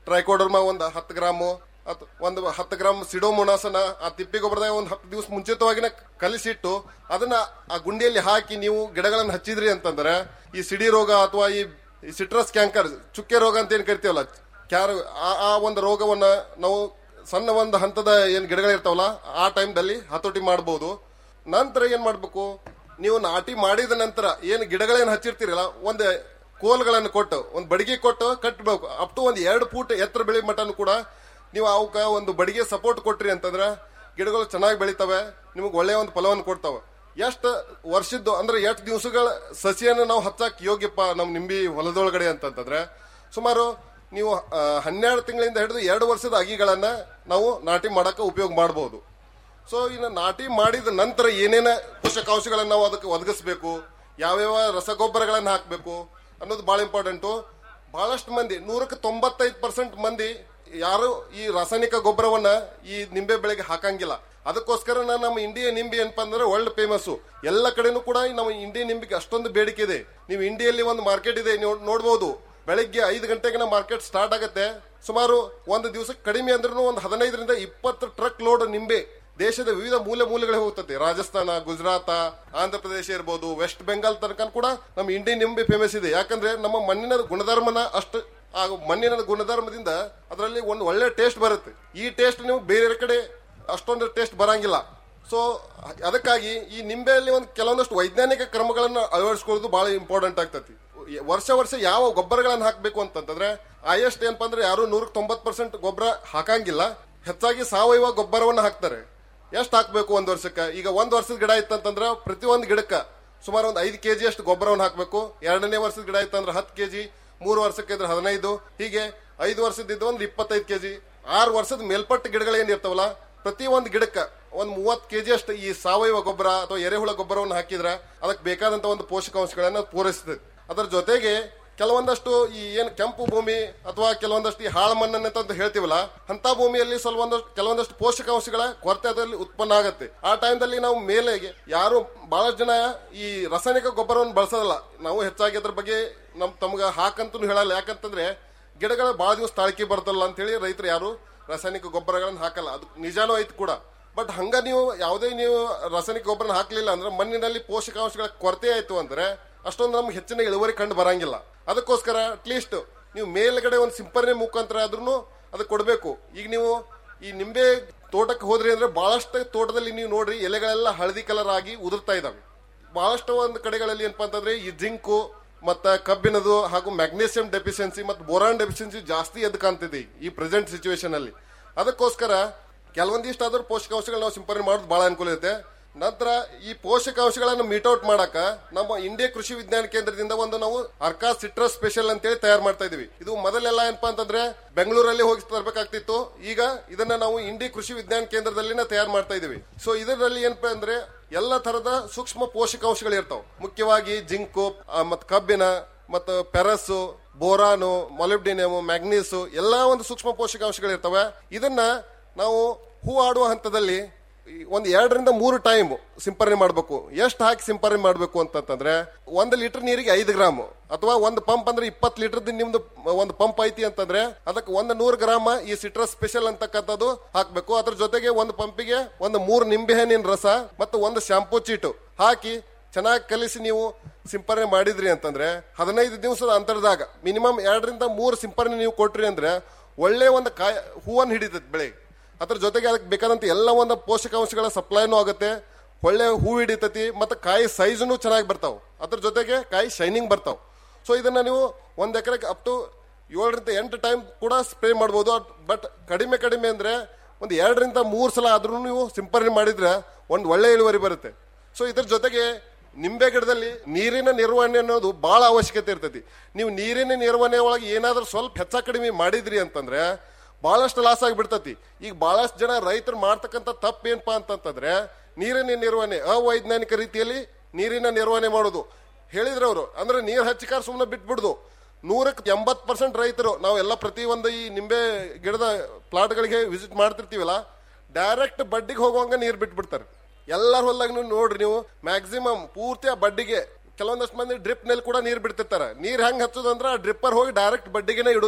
ಟ್ರೈಕೋಡರ್ಮಾ ಒಂದು ಹತ್ತು ಗ್ರಾಮು ಅತ್ ಒಂದು ಹತ್ತು ಗ್ರಾಮ್ ಸಿಡೋಮೊನಾಸನ ಆ ತಿಪ್ಪಿ ಗೊಬ್ಬರದಾಗ ಒಂದು ಹತ್ತು ದಿವಸ ಮುಂಚಿತವಾಗಿನ ಕಲಿಸಿಟ್ಟು ಅದನ್ನ ಆ ಗುಂಡಿಯಲ್ಲಿ ಹಾಕಿ ನೀವು ಗಿಡಗಳನ್ನು ಹಚ್ಚಿದ್ರಿ ಅಂತಂದ್ರೆ ಈ ಸಿಡಿ ರೋಗ ಅಥವಾ ಈ ಈ ಸಿಟ್ರಸ್ ಕ್ಯಾಂಕರ್ ಚುಕ್ಕೆ ರೋಗ ಅಂತ ಏನ್ ಕರಿತೀವಲ್ಲ ಕ್ಯಾರ್ ಆ ಆ ಒಂದು ರೋಗವನ್ನ ನಾವು ಸಣ್ಣ ಒಂದು ಹಂತದ ಏನ್ ಗಿಡಗಳಿರ್ತಾವಲ್ಲ ಆ ಟೈಮ್ದಲ್ಲಿ ಹತೋಟಿ ಮಾಡಬಹುದು ನಂತರ ಏನ್ ಮಾಡ್ಬೇಕು ನೀವು ನಾಟಿ ಮಾಡಿದ ನಂತರ ಏನ್ ಗಿಡಗಳೇನ್ ಹಚ್ಚಿರ್ತೀರಲ್ಲ ಒಂದು ಕೋಲ್ಗಳನ್ನು ಕೊಟ್ಟು ಒಂದು ಬಡಿಗೆ ಕೊಟ್ಟು ಕಟ್ಟಬೇಕು ಅಪ್ ಟು ಒಂದು ಎರಡು ಫೂಟ್ ಎತ್ತರ ಬೆಳೆ ಮಟನು ಕೂಡ ನೀವು ಅವಕ್ಕ ಒಂದು ಬಡಿಗೆ ಸಪೋರ್ಟ್ ಕೊಟ್ರಿ ಅಂತಂದ್ರೆ ಗಿಡಗಳು ಚೆನ್ನಾಗಿ ಬೆಳಿತವೆ ನಿಮಗೆ ಒಳ್ಳೆಯ ಒಂದು ಫಲವನ್ನು ಕೊಡ್ತಾವೆ ಎಷ್ಟು ವರ್ಷದ್ದು ಅಂದ್ರೆ ಎಷ್ಟು ದಿವಸಗಳ ಸಸಿಯನ್ನು ನಾವು ಹಚ್ಚಾಕ್ ಯೋಗ್ಯಪ್ಪ ನಮ್ಮ ನಿಂಬಿ ಹೊಲದೊಳಗಡೆ ಅಂತಂತಂದ್ರೆ ಸುಮಾರು ನೀವು ಆ, ಹನ್ನೆರಡು ತಿಂಗಳಿಂದ ಹಿಡಿದು ಎರಡು ವರ್ಷದ ಅಗಿಗಳನ್ನ ನಾವು ನಾಟಿ ಮಾಡಕ್ಕೆ ಉಪಯೋಗ ಮಾಡಬಹುದು ಸೊ ಇನ್ನು ನಾಟಿ ಮಾಡಿದ ನಂತರ ಏನೇನ ಪೋಷಕಾಂಶಗಳನ್ನ ನಾವು ಅದಕ್ಕೆ ಒದಗಿಸ್ಬೇಕು ಯಾವ್ಯಾವ ರಸಗೊಬ್ಬರಗಳನ್ನ ಹಾಕಬೇಕು ಅನ್ನೋದು ಬಹಳ ಇಂಪಾರ್ಟೆಂಟು ಬಹಳಷ್ಟು ಮಂದಿ ನೂರಕ್ಕೆ ತೊಂಬತ್ತೈದು ಪರ್ಸೆಂಟ್ ಮಂದಿ ಯಾರು ಈ ರಾಸಾಯನಿಕ ಗೊಬ್ಬರವನ್ನ ಈ ನಿಂಬೆ ಬೆಳೆಗೆ ಹಾಕಂಗಿಲ್ಲ ಅದಕ್ಕೋಸ್ಕರ ನಾನು ನಮ್ಮ ಇಂಡಿಯಾ ನಿಂಬೆ ಏನಪ್ಪಾ ಅಂದ್ರೆ ವರ್ಲ್ಡ್ ಫೇಮಸ್ ಎಲ್ಲ ಕಡೆನೂ ಕೂಡ ಈ ನಮ್ಮ ಇಂಡಿಯಾ ನಿಂಬಿಗೆ ಅಷ್ಟೊಂದು ಬೇಡಿಕೆ ಇದೆ ನೀವು ಇಂಡಿಯಲ್ಲಿ ಒಂದು ಮಾರ್ಕೆಟ್ ಇದೆ ನೀವು ನೋಡ್ಬೋದು ಬೆಳಗ್ಗೆ ಐದು ಗಂಟೆಗೆ ಮಾರ್ಕೆಟ್ ಸ್ಟಾರ್ಟ್ ಆಗುತ್ತೆ ಸುಮಾರು ಒಂದು ದಿವಸಕ್ಕೆ ಕಡಿಮೆ ಅಂದ್ರೂ ಒಂದು ಹದಿನೈದರಿಂದ ಇಪ್ಪತ್ತು ಟ್ರಕ್ ಲೋಡ್ ನಿಂಬೆ ದೇಶದ ವಿವಿಧ ಮೂಲೆ ಮೂಲೆಗಳಿಗೆ ಹೋಗ್ತದೆ ರಾಜಸ್ಥಾನ ಗುಜರಾತ ಆಂಧ್ರ ಪ್ರದೇಶ ಇರ್ಬೋದು ವೆಸ್ಟ್ ಬೆಂಗಾಲ್ ತನಕ ಕೂಡ ನಮ್ಮ ಇಂಡಿಯನ್ ನಿಂಬೆ ಫೇಮಸ್ ಇದೆ ಯಾಕಂದ್ರೆ ನಮ್ಮ ಮಣ್ಣಿನ ಗುಣಧರ್ಮನ ಅಷ್ಟು ಆ ಮಣ್ಣಿನ ಗುಣಧರ್ಮದಿಂದ ಅದರಲ್ಲಿ ಒಂದು ಒಳ್ಳೆ ಟೇಸ್ಟ್ ಬರುತ್ತೆ ಈ ಟೇಸ್ಟ್ ನೀವು ಬೇರೆ ಕಡೆ ಅಷ್ಟೊಂದು ಟೇಸ್ಟ್ ಬರಂಗಿಲ್ಲ ಸೊ ಅದಕ್ಕಾಗಿ ಈ ನಿಂಬೆಯಲ್ಲಿ ಒಂದು ಕೆಲವೊಂದಷ್ಟು ವೈಜ್ಞಾನಿಕ ಕ್ರಮಗಳನ್ನು ಅಳವಡಿಸ್ಕೊಳ್ಳೋದು ಬಹಳ ಇಂಪಾರ್ಟೆಂಟ್ ಆಗ್ತತಿ ವರ್ಷ ವರ್ಷ ಯಾವ ಗೊಬ್ಬರಗಳನ್ನು ಹಾಕಬೇಕು ಅಂತಂತಂದ್ರೆ ಹೈಯೆಸ್ಟ್ ಏನಪ್ಪಾ ಅಂದ್ರೆ ಯಾರು ನೂರಕ್ಕೆ ತೊಂಬತ್ತು ಪರ್ಸೆಂಟ್ ಗೊಬ್ಬರ ಹಾಕಂಗಿಲ್ಲ ಹೆಚ್ಚಾಗಿ ಸಾವಯವ ಗೊಬ್ಬರವನ್ನು ಹಾಕ್ತಾರೆ ಎಷ್ಟು ಹಾಕ್ಬೇಕು ಒಂದ್ ವರ್ಷಕ್ಕೆ ಈಗ ಒಂದ್ ವರ್ಷದ ಗಿಡ ಇತ್ತಂತಂದ್ರೆ ಪ್ರತಿ ಒಂದು ಗಿಡಕ್ಕೆ ಸುಮಾರು ಒಂದು ಐದು ಕೆಜಿ ಅಷ್ಟು ಗೊಬ್ಬರವನ್ನು ಹಾಕಬೇಕು ಎರಡನೇ ವರ್ಷದ ಗಿಡ ಇತ್ತಂದ್ರೆ ಹತ್ತು ಕೆಜಿ ಮೂರು ವರ್ಷಕ್ಕೆ ಇದ್ರೆ ಹದಿನೈದು ಹೀಗೆ ಐದು ವರ್ಷದಿದ್ದು ಒಂದು ಇಪ್ಪತ್ತೈದು ಕೆಜಿ ಆರು ವರ್ಷದ ಮೇಲ್ಪಟ್ಟ ಗಿಡಗಳು ಏನಿರ್ತಾವಲ್ಲ ಪ್ರತಿ ಒಂದು ಗಿಡಕ್ಕೆ ಒಂದು ಮೂವತ್ತು ಕೆಜಿ ಅಷ್ಟು ಈ ಸಾವಯವ ಗೊಬ್ಬರ ಅಥವಾ ಎರೆಹುಳ ಗೊಬ್ಬರವನ್ನು ಹಾಕಿದ್ರೆ ಅದಕ್ಕೆ ಬೇಕಾದಂತ ಒಂದು ಪೋಷಕಾಂಶಗಳನ್ನ ಪೂರೈಸ್ತದೆ ಅದರ ಜೊತೆಗೆ ಕೆಲವೊಂದಷ್ಟು ಈ ಏನು ಕೆಂಪು ಭೂಮಿ ಅಥವಾ ಕೆಲವೊಂದಷ್ಟು ಈ ಹಾಳು ಮಣ್ಣನ್ನು ಅಂತ ಹೇಳ್ತೀವಲ್ಲ ಅಂತ ಭೂಮಿಯಲ್ಲಿ ಸ್ವಲ್ಪ ಒಂದಷ್ಟು ಕೆಲವೊಂದಷ್ಟು ಪೋಷಕಾಂಶಗಳ ಕೊರತೆ ಅದರಲ್ಲಿ ಉತ್ಪನ್ನ ಆಗುತ್ತೆ ಆ ಟೈಮ್ದಲ್ಲಿ ನಾವು ಮೇಲೆ ಯಾರು ಬಹಳಷ್ಟು ಜನ ಈ ರಾಸಾಯನಿಕ ಗೊಬ್ಬರವನ್ನು ಬಳಸೋದಲ್ಲ ನಾವು ಹೆಚ್ಚಾಗಿ ಅದ್ರ ಬಗ್ಗೆ ನಮ್ ತಮ್ಗ ಹಾಕಂತೂ ಹೇಳಲ್ಲ ಯಾಕಂತಂದ್ರೆ ಗಿಡಗಳ ಬಹಳ ದಿವಸ ತಾಳ್ಕೆ ಬರ್ತಲ್ಲ ಅಂತ ಹೇಳಿ ರೈತರು ಯಾರು ರಾಸಾಯನಿಕ ಗೊಬ್ಬರಗಳನ್ನ ಹಾಕಲ್ಲ ಅದು ನಿಜಾನೂ ಐತಿ ಕೂಡ ಬಟ್ ಹಂಗ ನೀವು ಯಾವುದೇ ನೀವು ರಾಸಾಯನಿಕ ಗೊಬ್ಬರನ ಹಾಕ್ಲಿಲ್ಲ ಅಂದ್ರೆ ಮಣ್ಣಿನಲ್ಲಿ ಪೋಷಕಾಂಶಗಳ ಕೊರತೆ ಆಯ್ತು ಅಂದ್ರೆ ಅಷ್ಟೊಂದು ನಮ್ಗೆ ಹೆಚ್ಚಿನ ಇಳುವರಿ ಕಂಡು ಬರಂಗಿಲ್ಲ ಅದಕ್ಕೋಸ್ಕರ ಅಟ್ಲೀಸ್ಟ್ ನೀವು ಮೇಲ್ಗಡೆ ಒಂದು ಸಿಂಪರಣೆ ಮುಖಾಂತರ ಆದ್ರೂ ಅದಕ್ಕೆ ಕೊಡಬೇಕು ಈಗ ನೀವು ಈ ನಿಂಬೆ ತೋಟಕ್ಕೆ ಹೋದ್ರಿ ಅಂದ್ರೆ ಬಹಳಷ್ಟು ತೋಟದಲ್ಲಿ ನೀವು ನೋಡ್ರಿ ಎಲೆಗಳೆಲ್ಲ ಹಳದಿ ಕಲರ್ ಆಗಿ ಉದುರ್ತಾ ಇದಾವೆ ಬಹಳಷ್ಟು ಒಂದು ಕಡೆಗಳಲ್ಲಿ ಏನಪ್ಪಾ ಅಂತಂದ್ರೆ ಈ ಜಿಂಕು ಮತ್ತ ಕಬ್ಬಿನದು ಹಾಗೂ ಮ್ಯಾಗ್ನೀಸಿಯಂ ಡೆಫಿಷಿಯನ್ಸಿ ಮತ್ತು ಬೋರಾನ್ ಡೆಫಿಷಿಯನ್ಸಿ ಜಾಸ್ತಿ ಎದ್ದು ಕಾಣ್ತಿದೆ ಈಗ ಈ ಪ್ರೆಸೆಂಟ್ ಸಿಚುವೇಶನ್ ಅಲ್ಲಿ ಅದಕ್ಕೋಸ್ಕರ ಕೆಲವೊಂದಿಷ್ಟಾದ್ರೂ ಪೋಷಕಾಂಶಗಳು ನಾವು ಸಿಂಪರಣೆ ಮಾಡೋದು ಬಹಳ ಅನುಕೂಲ ಇರುತ್ತೆ ನಂತರ ಈ ಪೋಷಕಾಂಶಗಳನ್ನು ಮೀಟ್ಔಟ್ ಮಾಡಕ ನಮ್ಮ ಇಂಡಿಯಾ ಕೃಷಿ ವಿಜ್ಞಾನ ಕೇಂದ್ರದಿಂದ ಒಂದು ನಾವು ಅರ್ಕಾ ಸಿಟ್ರಸ್ ಸ್ಪೆಷಲ್ ಅಂತೇಳಿ ತಯಾರು ಮಾಡ್ತಾ ಇದೀವಿ ಇದು ಮೊದಲೆಲ್ಲ ಏನಪ್ಪಾ ಅಂತಂದ್ರೆ ಬೆಂಗಳೂರಲ್ಲಿ ಹೋಗಿ ತರಬೇಕಾಗ್ತಿತ್ತು ಈಗ ಇದನ್ನ ನಾವು ಇಂಡಿ ಕೃಷಿ ವಿಜ್ಞಾನ ಕೇಂದ್ರದಲ್ಲಿನ ತಯಾರು ಮಾಡ್ತಾ ಇದೀವಿ ಸೊ ಇದರಲ್ಲಿ ಏನಪ್ಪಾ ಅಂದ್ರೆ ಎಲ್ಲ ತರದ ಸೂಕ್ಷ್ಮ ಪೋಷಕಾಂಶಗಳು ಇರ್ತಾವ ಮುಖ್ಯವಾಗಿ ಜಿಂಕು ಮತ್ ಕಬ್ಬಿನ ಮತ್ತು ಪೆರಸ್ಸು ಬೋರಾನು ಮೊಲಿಬ್ಡಿನಿಯಮ್ ಮ್ಯಾಗ್ನೀಸು ಎಲ್ಲಾ ಒಂದು ಸೂಕ್ಷ್ಮ ಪೋಷಕಾಂಶಗಳು ಇರ್ತವೆ ಇದನ್ನ ನಾವು ಹೂ ಆಡುವ ಹಂತದಲ್ಲಿ ಈ ಒಂದು ಎರಡರಿಂದ ಮೂರು ಟೈಮ್ ಸಿಂಪರಣೆ ಮಾಡಬೇಕು ಎಷ್ಟು ಹಾಕಿ ಸಿಂಪರಣೆ ಮಾಡಬೇಕು ಅಂತಂತಂದ್ರೆ ಒಂದು ಲೀಟರ್ ನೀರಿಗೆ ಐದು ಗ್ರಾಮ್ ಅಥವಾ ಒಂದು ಪಂಪ್ ಅಂದ್ರೆ ಇಪ್ಪತ್ತು ಲೀಟರ್ ನಿಮ್ದು ಒಂದು ಪಂಪ್ ಐತಿ ಅಂತಂದ್ರೆ ಅದಕ್ಕೆ ಒಂದು ನೂರು ಗ್ರಾಮ ಈ ಸಿಟ್ರಸ್ ಸ್ಪೆಷಲ್ ಅಂತಕ್ಕಂಥದ್ದು ಹಾಕಬೇಕು ಅದ್ರ ಜೊತೆಗೆ ಒಂದು ಪಂಪಿಗೆ ಒಂದು ಮೂರು ನಿಂಬೆ ಹಣ್ಣಿನ ರಸ ಮತ್ತು ಒಂದು ಶಾಂಪೂ ಚೀಟು ಹಾಕಿ ಚೆನ್ನಾಗಿ ಕಲಿಸಿ ನೀವು ಸಿಂಪರಣೆ ಮಾಡಿದ್ರಿ ಅಂತಂದ್ರೆ ಹದಿನೈದು ದಿವಸದ ಅಂತರದಾಗ ಮಿನಿಮಮ್ ಎರಡರಿಂದ ಮೂರು ಸಿಂಪರಣೆ ನೀವು ಕೊಟ್ರಿ ಅಂದ್ರೆ ಒಳ್ಳೆ ಒಂದು ಕಾಯಿ ಹೂವನ್ನು ಹಿಡಿತೈತೆ ಬೆಳೆ ಅದ್ರ ಜೊತೆಗೆ ಅದಕ್ಕೆ ಬೇಕಾದಂತ ಎಲ್ಲ ಒಂದು ಪೋಷಕಾಂಶಗಳ ಸಪ್ಲೈನೂ ಆಗುತ್ತೆ ಒಳ್ಳೆ ಹೂ ಹಿಡಿತತಿ ಮತ್ತು ಕಾಯಿ ಸೈಜ್ನು ಚೆನ್ನಾಗಿ ಬರ್ತಾವ ಅದ್ರ ಜೊತೆಗೆ ಕಾಯಿ ಶೈನಿಂಗ್ ಬರ್ತಾವ ಸೊ ಇದನ್ನ ನೀವು ಒಂದ್ ಎಕರೆಗೆ ಅಪ್ ಟು ಏಳರಿಂದ ಎಂಟು ಟೈಮ್ ಕೂಡ ಸ್ಪ್ರೇ ಮಾಡ್ಬೋದು ಬಟ್ ಕಡಿಮೆ ಕಡಿಮೆ ಅಂದ್ರೆ ಒಂದು ಎರಡರಿಂದ ಮೂರು ಸಲ ಆದ್ರೂ ನೀವು ಸಿಂಪರಣೆ ಮಾಡಿದ್ರೆ ಒಂದು ಒಳ್ಳೆ ಇಳುವರಿ ಬರುತ್ತೆ ಸೊ ಇದ್ರ ಜೊತೆಗೆ ನಿಂಬೆ ಗಿಡದಲ್ಲಿ ನೀರಿನ ನಿರ್ವಹಣೆ ಅನ್ನೋದು ಬಹಳ ಅವಶ್ಯಕತೆ ಇರ್ತೈತಿ ನೀವು ನೀರಿನ ನಿರ್ವಹಣೆ ಒಳಗೆ ಏನಾದ್ರೂ ಸ್ವಲ್ಪ ಹೆಚ್ಚ ಕಡಿಮೆ ಮಾಡಿದ್ರಿ ಅಂತಂದ್ರೆ ಬಹಳಷ್ಟು ಲಾಸ್ ಆಗಿಬಿಡ್ತತಿ ಈಗ ಬಹಳಷ್ಟು ಜನ ರೈತರು ಮಾಡ್ತಕ್ಕಂಥ ತಪ್ಪು ಏನಪ್ಪಾ ಅಂತಂತಂದ್ರೆ ನೀರಿನ ನಿರ್ವಹಣೆ ಅವೈಜ್ಞಾನಿಕ ರೀತಿಯಲ್ಲಿ ನೀರಿನ ನಿರ್ವಹಣೆ ಮಾಡೋದು ಹೇಳಿದ್ರು ಅವರು ಅಂದ್ರೆ ನೀರ್ ಹಚ್ಚಿಕಾರ ಸುಮ್ಮನೆ ಬಿಟ್ಬಿಡುದು ನೂರಕ್ಕೆ ಎಂಬತ್ ಪರ್ಸೆಂಟ್ ರೈತರು ನಾವು ಎಲ್ಲ ಪ್ರತಿ ಒಂದು ಈ ನಿಂಬೆ ಗಿಡದ ಪ್ಲಾಟ್ಗಳಿಗೆ ವಿಸಿಟ್ ಮಾಡ್ತಿರ್ತೀವಲ್ಲ ಡೈರೆಕ್ಟ್ ಬಡ್ಡಿಗೆ ಹೋಗುವಂಗ ನೀರ್ ಬಿಟ್ಬಿಡ್ತಾರೆ ಎಲ್ಲರ ಹೊಲ್ದಾಗ ನೀವು ನೋಡ್ರಿ ನೀವು ಮ್ಯಾಕ್ಸಿಮಮ್ ಪೂರ್ತಿ ಆ ಬಡ್ಡಿಗೆ ಕೆಲವೊಂದಷ್ಟು ಮಂದಿ ಡ್ರಿಪ್ ನಲ್ಲಿ ಕೂಡ ನೀರ್ ಬಿಡ್ತಿರ್ತಾರ ನೀರ್ ಹೆಂಗ್ ಹಚ್ಚೋದಂದ್ರ ಆ ಡ್ರಿಪ್ಪರ್ ಹೋಗಿ ಡೈರೆಕ್ಟ್ ಬಡ್ಡಿಗೆನೆ ಇಡುದು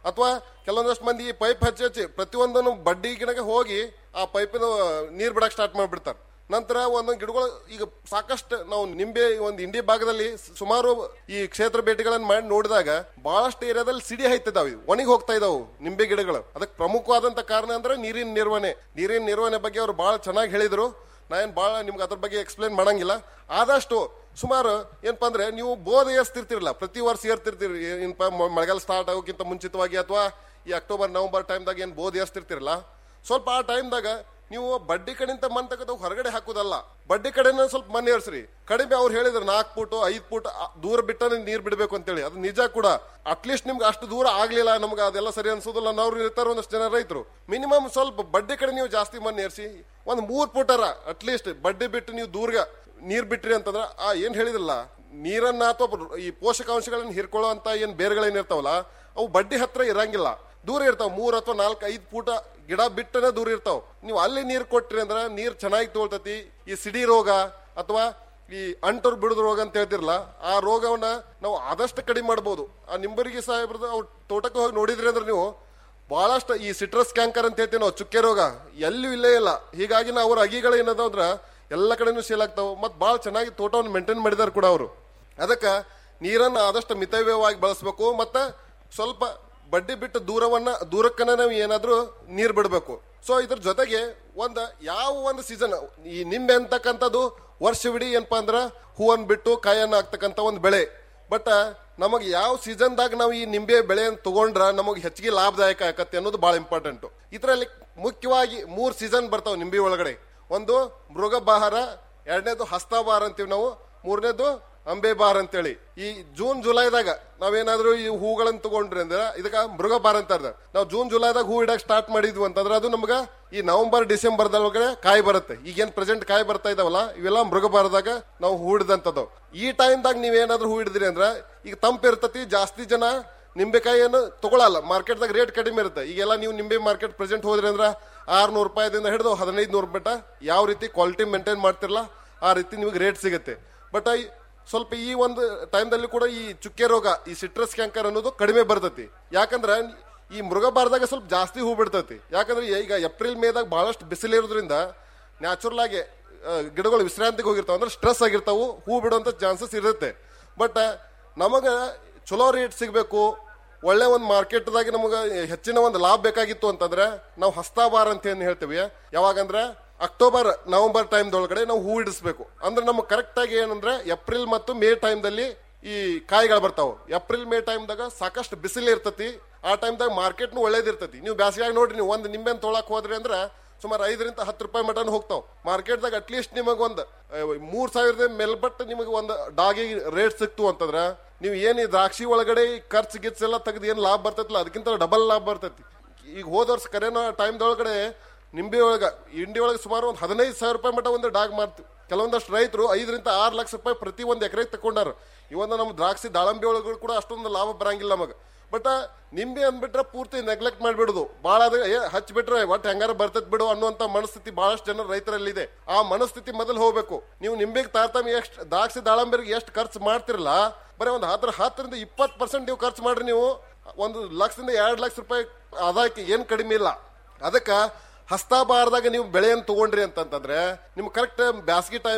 ಅಥವಾ ಕೆಲವೊಂದಷ್ಟು ಮಂದಿ ಪೈಪ್ ಹಚ್ಚಿ ಹಚ್ಚಿ ಪ್ರತಿಯೊಂದನ್ನು ಬಡ್ಡಿ ಗಿಡಕ್ಕೆ ಹೋಗಿ ಆ ಪೈಪಿನ ನೀರ್ ಬಿಡಕ್ ಸ್ಟಾರ್ಟ್ ಮಾಡ್ಬಿಡ್ತಾರೆ ನಂತರ ಒಂದೊಂದು ಗಿಡಗಳು ಈಗ ಸಾಕಷ್ಟು ನಾವು ನಿಂಬೆ ಒಂದು ಇಂಡಿ ಭಾಗದಲ್ಲಿ ಸುಮಾರು ಈ ಕ್ಷೇತ್ರ ಭೇಟಿಗಳನ್ನು ಮಾಡಿ ನೋಡಿದಾಗ ಬಹಳಷ್ಟು ಏರಿಯಾದಲ್ಲಿ ಸಿಡಿ ಹೈತಿದಾವೆ ಇವು ಒಣಗಿ ಹೋಗ್ತಾ ಇದಾವು ನಿಂಬೆ ಗಿಡಗಳು ಅದಕ್ಕೆ ಪ್ರಮುಖವಾದಂತ ಕಾರಣ ಅಂದ್ರೆ ನೀರಿನ ನಿರ್ವಹಣೆ ನೀರಿನ ನಿರ್ವಹಣೆ ಬಗ್ಗೆ ಅವ್ರು ಬಹಳ ಚೆನ್ನಾಗಿ ಹೇಳಿದ್ರು ನಾ ಏನ್ ಬಹಳ ನಿಮ್ಗೆ ಅದ್ರ ಬಗ್ಗೆ ಎಕ್ಸ್ಪ್ಲೇನ್ ಮಾಡಂಗಿಲ್ಲ ಆದಷ್ಟು ಸುಮಾರು ಏನಪ್ಪಾ ಅಂದ್ರೆ ನೀವು ಬೋಧ ಏರ್ತಿರ್ತಿರಲ್ಲ ಪ್ರತಿ ವರ್ಷ ಏರ್ತಿರ್ತೀರಿ ಏನಪ್ಪ ಮ- ಮಳೆಗಾಲ ಸ್ಟಾರ್ಟ್ ಆಗೋಕ್ಕಿಂತ ಮುಂಚಿತವಾಗಿ ಅಥವಾ ಈ ಅಕ್ಟೋಬರ್ ನವೆಂಬರ್ ಟೈಮ್ದಾಗ ಏನು ಬೋಧ ಏರ್ತಿರ್ತಿರಲ್ಲ ಸ್ವಲ್ಪ ಆ ಟೈಮ್ದಾಗ ನೀವು ಬಡ್ಡಿ ಕಡೆಯಿಂದ ಮನ್ ತೆಗೆದು ಹೊರಗಡೆ ಹಾಕುದಲ್ಲ ಬಡ್ಡಿ ಕಡೆನ ಸ್ವಲ್ಪ ಮನೆ ಏರ್ಸ್ರಿ ಕಡಿಮೆ ಅವ್ರು ಹೇಳಿದ್ರು ನಾಲ್ಕು ಫೂಟ್ ಐದ್ ಫೂಟ್ ಆ- ದೂರ ಬಿಟ್ಟನೆ ನೀರ್ ಬಿಡಬೇಕು ಅಂತೇಳಿ ಅದು ನಿಜ ಕೂಡ ಅಟ್ಲೀಸ್ಟ್ ನಿಮ್ಗೆ ಅಷ್ಟು ದೂರ ಆಗ್ಲಿಲ್ಲ ನಮ್ಗೆ ಅದೆಲ್ಲ ಸರಿ ಅನ್ಸೋದಿಲ್ಲ ಅನ್ನೋರು ಇರ್ತಾರೆ ಒಂದಷ್ಟು ಜನ ರೈತರು ಮಿನಿಮಮ್ ಸ್ವಲ್ಪ ಬಡ್ಡಿ ಕಡೆ ನೀವು ಜಾಸ್ತಿ ಮಣ್ಣು ಏರ್ಸಿ ಒಂದ್ ಮೂರ್ ಫೂಟರ ಅಟ್ಲೀಸ್ಟ್ ಬಡ್ಡಿ ಬಿಟ್ಟು ನೀವು ದೂರ್ಗ ನೀರ್ ಬಿಟ್ರಿ ಅಂತಂದ್ರ ಆ ಏನ್ ಹೇಳಿದ್ರಲ್ಲ ನೀರನ್ನ ಅಥವಾ ಈ ಪೋಷಕಾಂಶಗಳನ್ನ ಹಿರ್ಕೊಳ್ಳೋ ಅಂತ ಏನ್ ಬೇರ್ಗಳೇನಿರ್ತಾವಲ್ಲ ಅವು ಬಡ್ಡಿ ಹತ್ರ ಇರಂಗಿಲ್ಲ ದೂರ ಇರ್ತಾವ ಮೂರ್ ಅಥವಾ ನಾಲ್ಕು ಐದ್ ಫೂಟ ಗಿಡ ಬಿಟ್ಟನೆ ದೂರ ಇರ್ತಾವ ನೀವು ಅಲ್ಲಿ ನೀರ್ ಕೊಟ್ರಿ ಅಂದ್ರ ನೀರ್ ಚೆನ್ನಾಗಿ ತೋಳ್ತತಿ ಈ ಸಿಡಿ ರೋಗ ಅಥವಾ ಈ ಅಂಟರ್ ಬಿಡುದು ರೋಗ ಅಂತ ಹೇಳ್ತಿರಲ್ಲ ಆ ರೋಗವನ್ನ ನಾವು ಆದಷ್ಟು ಕಡಿಮೆ ಮಾಡ್ಬೋದು ಆ ನಿಂಬರಿಗೆ ಸಾಹೇಬ್ರದ್ದು ಅವ್ರ ತೋಟಕ್ಕೆ ಹೋಗಿ ನೋಡಿದ್ರಿ ಅಂದ್ರೆ ನೀವು ಬಹಳಷ್ಟು ಈ ಸಿಟ್ರಸ್ ಕ್ಯಾಂಕರ್ ಅಂತ ಹೇಳ್ತೀವಿ ನಾವು ಚುಕ್ಕೆ ರೋಗ ಎಲ್ಲೂ ಇಲ್ಲೇ ಇಲ್ಲ ಹೀಗಾಗಿ ನಾವು ಅವ್ರ ಅಗಿಗಳು ಏನದ ಅಂದ್ರ ಎಲ್ಲ ಕಡೆನೂ ಸೇಲ್ ಆಗ್ತಾವ ಮತ್ ಬಹಳ ಚೆನ್ನಾಗಿ ತೋಟವನ್ನು ಮೇಂಟೈನ್ ಮಾಡಿದಾರೆ ಕೂಡ ಅವರು ಅದಕ್ಕ ನೀರನ್ನ ಆದಷ್ಟು ಮಿತವ್ಯಯವಾಗಿ ಬಳಸಬೇಕು ಮತ್ತೆ ಸ್ವಲ್ಪ ಬಡ್ಡಿ ಬಿಟ್ಟು ದೂರವನ್ನ ದೂರಕ್ಕನ ನಾವು ಏನಾದ್ರೂ ನೀರ್ ಬಿಡಬೇಕು ಸೊ ಇದ್ರ ಜೊತೆಗೆ ಒಂದ ಯಾವ ಒಂದು ಸೀಸನ್ ಈ ನಿಂಬೆ ಅಂತಕ್ಕಂಥದ್ದು ವರ್ಷವಿಡೀ ಏನಪ್ಪಾ ಅಂದ್ರ ಹೂವನ್ನ ಬಿಟ್ಟು ಕಾಯನ್ನ ಆಗ್ತಕ್ಕಂಥ ಒಂದು ಬೆಳೆ ಬಟ್ ನಮಗೆ ಯಾವ ಸೀಸನ್ದಾಗ ನಾವು ಈ ನಿಂಬೆ ಬೆಳೆಯನ್ನು ತಗೊಂಡ್ರ ನಮಗೆ ಹೆಚ್ಚಿಗೆ ಲಾಭದಾಯಕ ಆಕತ್ತೆ ಅನ್ನೋದು ಬಹಳ ಇಂಪಾರ್ಟೆಂಟ್ ಇದರಲ್ಲಿ ಮುಖ್ಯವಾಗಿ ಮೂರ್ ಸೀಸನ್ ಬರ್ತಾವ ನಿಂಬೆ ಒಳಗಡೆ ಒಂದು ಮೃಗಬಾಹಾರ ಎರಡನೇದು ಹಸ್ತಾಬಾರ ಅಂತೀವಿ ನಾವು ಮೂರನೇದು ಅಂಬೆ ಬಾರ್ ಅಂತೇಳಿ ಈ ಜೂನ್ ಜುಲೈದಾಗ ನಾವೇನಾದ್ರೂ ಈ ಹೂಗಳನ್ನ ತಗೊಂಡ್ರಿ ಅಂದ್ರೆ ಇದಕ್ಕ ಮೃಗಬಾರ ಅಂತಾರ ನಾವು ಜೂನ್ ಜುಲೈದಾಗ ಹೂ ಇಡಕ್ ಸ್ಟಾರ್ಟ್ ಮಾಡಿದ್ವಿ ಅಂತಂದ್ರೆ ಅದು ನಮ್ಗ ಈ ನವೆಂಬರ್ ಡಿಸೆಂಬರ್ದೊಳಗಡೆ ಕಾಯಿ ಬರುತ್ತೆ ಈಗೇನ್ ಪ್ರೆಸೆಂಟ್ ಕಾಯಿ ಬರ್ತಾ ಇದಾವಲ್ಲ ಇವೆಲ್ಲ ಮೃಗಬಾರದಾಗ ನಾವು ಹೂ ಹಿಡ್ದಂತದ್ದು ಈ ಟೈಮ್ದಾಗ ನೀವೇನಾದ್ರೂ ಹೂ ಹಿಡಿದ್ರಿ ಅಂದ್ರೆ ಈಗ ತಂಪು ಇರ್ತತಿ ಜಾಸ್ತಿ ಜನ ನಿಂಬೆಕಾಯಿಯನ್ನು ತಗೊಳಲ್ಲ ಮಾರ್ಕೆಟ್ದಾಗ ರೇಟ್ ಕಡಿಮೆ ಇರುತ್ತೆ ಈಗೆಲ್ಲ ನೀವು ನಿಂಬೆ ಮಾರ್ಕೆಟ್ ಪ್ರೆಸೆಂಟ್ ಹೋದ್ರಿ ಅಂದ್ರೆ ಆರ್ನೂರು ರೂಪಾಯಿದಿಂದ ಹಿಡಿದು ಹದಿನೈದು ನೂರು ಮಟ್ಟ ಯಾವ ರೀತಿ ಕ್ವಾಲಿಟಿ ಮೇಂಟೈನ್ ಮಾಡ್ತಿರಲ್ಲ ಆ ರೀತಿ ನಿಮಗೆ ರೇಟ್ ಸಿಗುತ್ತೆ ಬಟ್ ಸ್ವಲ್ಪ ಈ ಒಂದು ಟೈಮ್ದಲ್ಲಿ ಕೂಡ ಈ ಚುಕ್ಕೆ ರೋಗ ಈ ಸಿಟ್ರಸ್ ಕ್ಯಾಂಕರ್ ಅನ್ನೋದು ಕಡಿಮೆ ಬರ್ತೈತಿ ಯಾಕಂದ್ರ ಈ ಮೃಗಬಾರದಾಗ ಸ್ವಲ್ಪ ಜಾಸ್ತಿ ಹೂ ಬಿಡ್ತೈತಿ ಯಾಕಂದ್ರೆ ಈಗ ಏಪ್ರಿಲ್ ಮೇದಾಗ ಬಹಳಷ್ಟು ಬಿಸಿಲಿರೋದ್ರಿಂದ ನ್ಯಾಚುರಲ್ ಆಗಿ ಆ, ಗಿಡಗಳು ವಿಶ್ರಾಂತಿಗೆ ಹೋಗಿರ್ತಾವ ಅಂದ್ರೆ ಸ್ಟ್ರೆಸ್ ಆಗಿರ್ತಾವು ಹೂ ಬಿಡುವಂತ ಚಾನ್ಸಸ್ ಇರುತ್ತೆ ಬಟ್ ನಮಗ ಚಲೋ ರೇಟ್ ಸಿಗಬೇಕು ಒಳ್ಳೆ ಒಂದು ಮಾರ್ಕೆಟ್ದಾಗ ನಮಗೆ ಹೆಚ್ಚಿನ ಒಂದು ಲಾಭ ಬೇಕಾಗಿತ್ತು ಅಂತಂದ್ರೆ ನಾವು ಹಸ್ತಾಬಾರ ಅಂತ ಏನ್ ಹೇಳ್ತೀವಿ ಯಾವಾಗಂದ್ರೆ ಅಕ್ಟೋಬರ್ ನವೆಂಬರ್ ಟೈಮ್ದೊಳಗಡೆ ನಾವು ಹೂ ಇಡಿಸ್ಬೇಕು ಅಂದ್ರೆ ನಮ್ಗೆ ಕರೆಕ್ಟ್ ಆಗಿ ಏನಂದ್ರೆ ಏಪ್ರಿಲ್ ಮತ್ತು ಮೇ ಟೈಮ್ದಲ್ಲಿ ಈ ಕಾಯಿಗಳು ಬರ್ತಾವ ಏಪ್ರಿಲ್ ಮೇ ಟೈಮ್ದಾಗ ಸಾಕಷ್ಟು ಬಿಸಿಲು ಇರ್ತತಿ ಆ ಟೈಮ್ದಾಗ ಮಾರ್ಕೆಟ್ನು ಒಳ್ಳೇದಿರ್ತತಿ ನೀವು ಬ್ಯಾಸಿಗಾಗಿ ನೋಡ್ರಿ ನೀವು ಒಂದು ನಿಂಬೆನ್ ತೊಗೊಳಕ್ ಹೋದ್ರಿ ಅಂದ್ರೆ ಸುಮಾರು ಐದರಿಂದ ಹತ್ತು ರೂಪಾಯಿ ಮಟನ್ ಹೋಗ್ತಾವ ಮಾರ್ಕೆಟ್ದಾಗ ಅಟ್ಲೀಸ್ಟ್ ನಿಮಗೆ ಒಂದು ಮೂರ್ ಸಾವಿರದ ಮೇಲ್ಪಟ್ಟು ನಿಮಗೆ ಒಂದು ಡಾಗಿ ರೇಟ್ ಸಿಕ್ತು ಅಂತಂದ್ರ ನೀವು ಏನ್ ಈ ದ್ರಾಕ್ಷಿ ಒಳಗಡೆ ಈ ಖರ್ಚು ಗಿರ್ಚ್ ಎಲ್ಲ ತೆಗೆದು ಏನ್ ಲಾಭ ಬರ್ತೈತಿಲ್ಲ ಅದಕ್ಕಿಂತ ಡಬಲ್ ಲಾಭ ಬರ್ತೈತಿ ಈಗ ಹೋದ ವರ್ಷ ಕರೆನೋ ಟೈಮ್ದೊಳಗಡೆ ನಿಂಬೆ ಒಳಗ ಇಂಡಿ ಒಳಗೆ ಸುಮಾರು ಒಂದು ಹದಿನೈದು ಸಾವಿರ ರೂಪಾಯಿ ಮಟ್ಟ ಒಂದು ಡಾಗ್ ಮಾರ್ತೀವಿ ಕೆಲವೊಂದಷ್ಟು ರೈತರು ಐದರಿಂದ ಆರು ಲಕ್ಷ ರೂಪಾಯಿ ಪ್ರತಿ ಒಂದು ಎಕರೆಗೆ ತಕೊಂಡಾರ ಇವೊಂದು ನಮ್ಮ ದ್ರಾಕ್ಷಿ ದಾಳಂಬಿ ಒಳಗೂ ಕೂಡ ಅಷ್ಟೊಂದು ಲಾಭ ಬರಂಗಿಲ್ಲ ನಮಗೆ ಬಟ್ ನಿಂಬೆ ಅಂದ್ಬಿಟ್ರೆ ಪೂರ್ತಿ ನೆಗ್ಲೆಕ್ಟ್ ಮಾಡಿಬಿಡುದು ಭಾಳ ಅದ ಏ ಹಚ್ಬಿಟ್ರೆ ಒಟ್ಟು ಹೆಂಗಾರ ಬರ್ತೈತ್ ಬಿಡು ಅನ್ನುವಂತ ಮನಸ್ಥಿತಿ ಬಹಳಷ್ಟು ಜನ ರೈತರಲ್ಲಿದೆ ಆ ಮನಸ್ಥಿತಿ ಮೊದಲು ಹೋಗ್ಬೇಕು ನೀವು ನಿಂಬೆಗೆ ತಾರತಮ್ಯ ಎಷ್ಟು ದ್ರಾಕ್ಷಿ ದಾಳಂಬಿರಿಗೆ ಎಷ್ಟು ಖರ್ಚು ಮಾಡ್ತಿರಲ್ಲ ಬರೀ ಒಂದು ಹತ್ರ ಹತ್ತರಿಂದ ಇಪ್ಪತ್ತು ಪರ್ಸೆಂಟ್ ನೀವು ಖರ್ಚು ಮಾಡ್ರಿ ನೀವು ಒಂದು ಲಕ್ಷದಿಂದ ಎರಡು ಲಕ್ಷ ರೂಪಾಯಿ ಆದಾಯಕ್ಕೆ ಏನು ಕಡಿಮೆ ಇಲ್ಲ ಅದಕ್ಕೆ ಹಸ್ತಾಬಾರದಾಗ ನೀವು ಬೆಳೆಯನ್ನು ತಗೊಂಡ್ರಿ ಅಂತಂತಂದ್ರೆ ನಿಮ್ಗೆ ಕರೆಕ್ಟ್ ಬ್ಯಾಸಗಿ ಟೈಮ್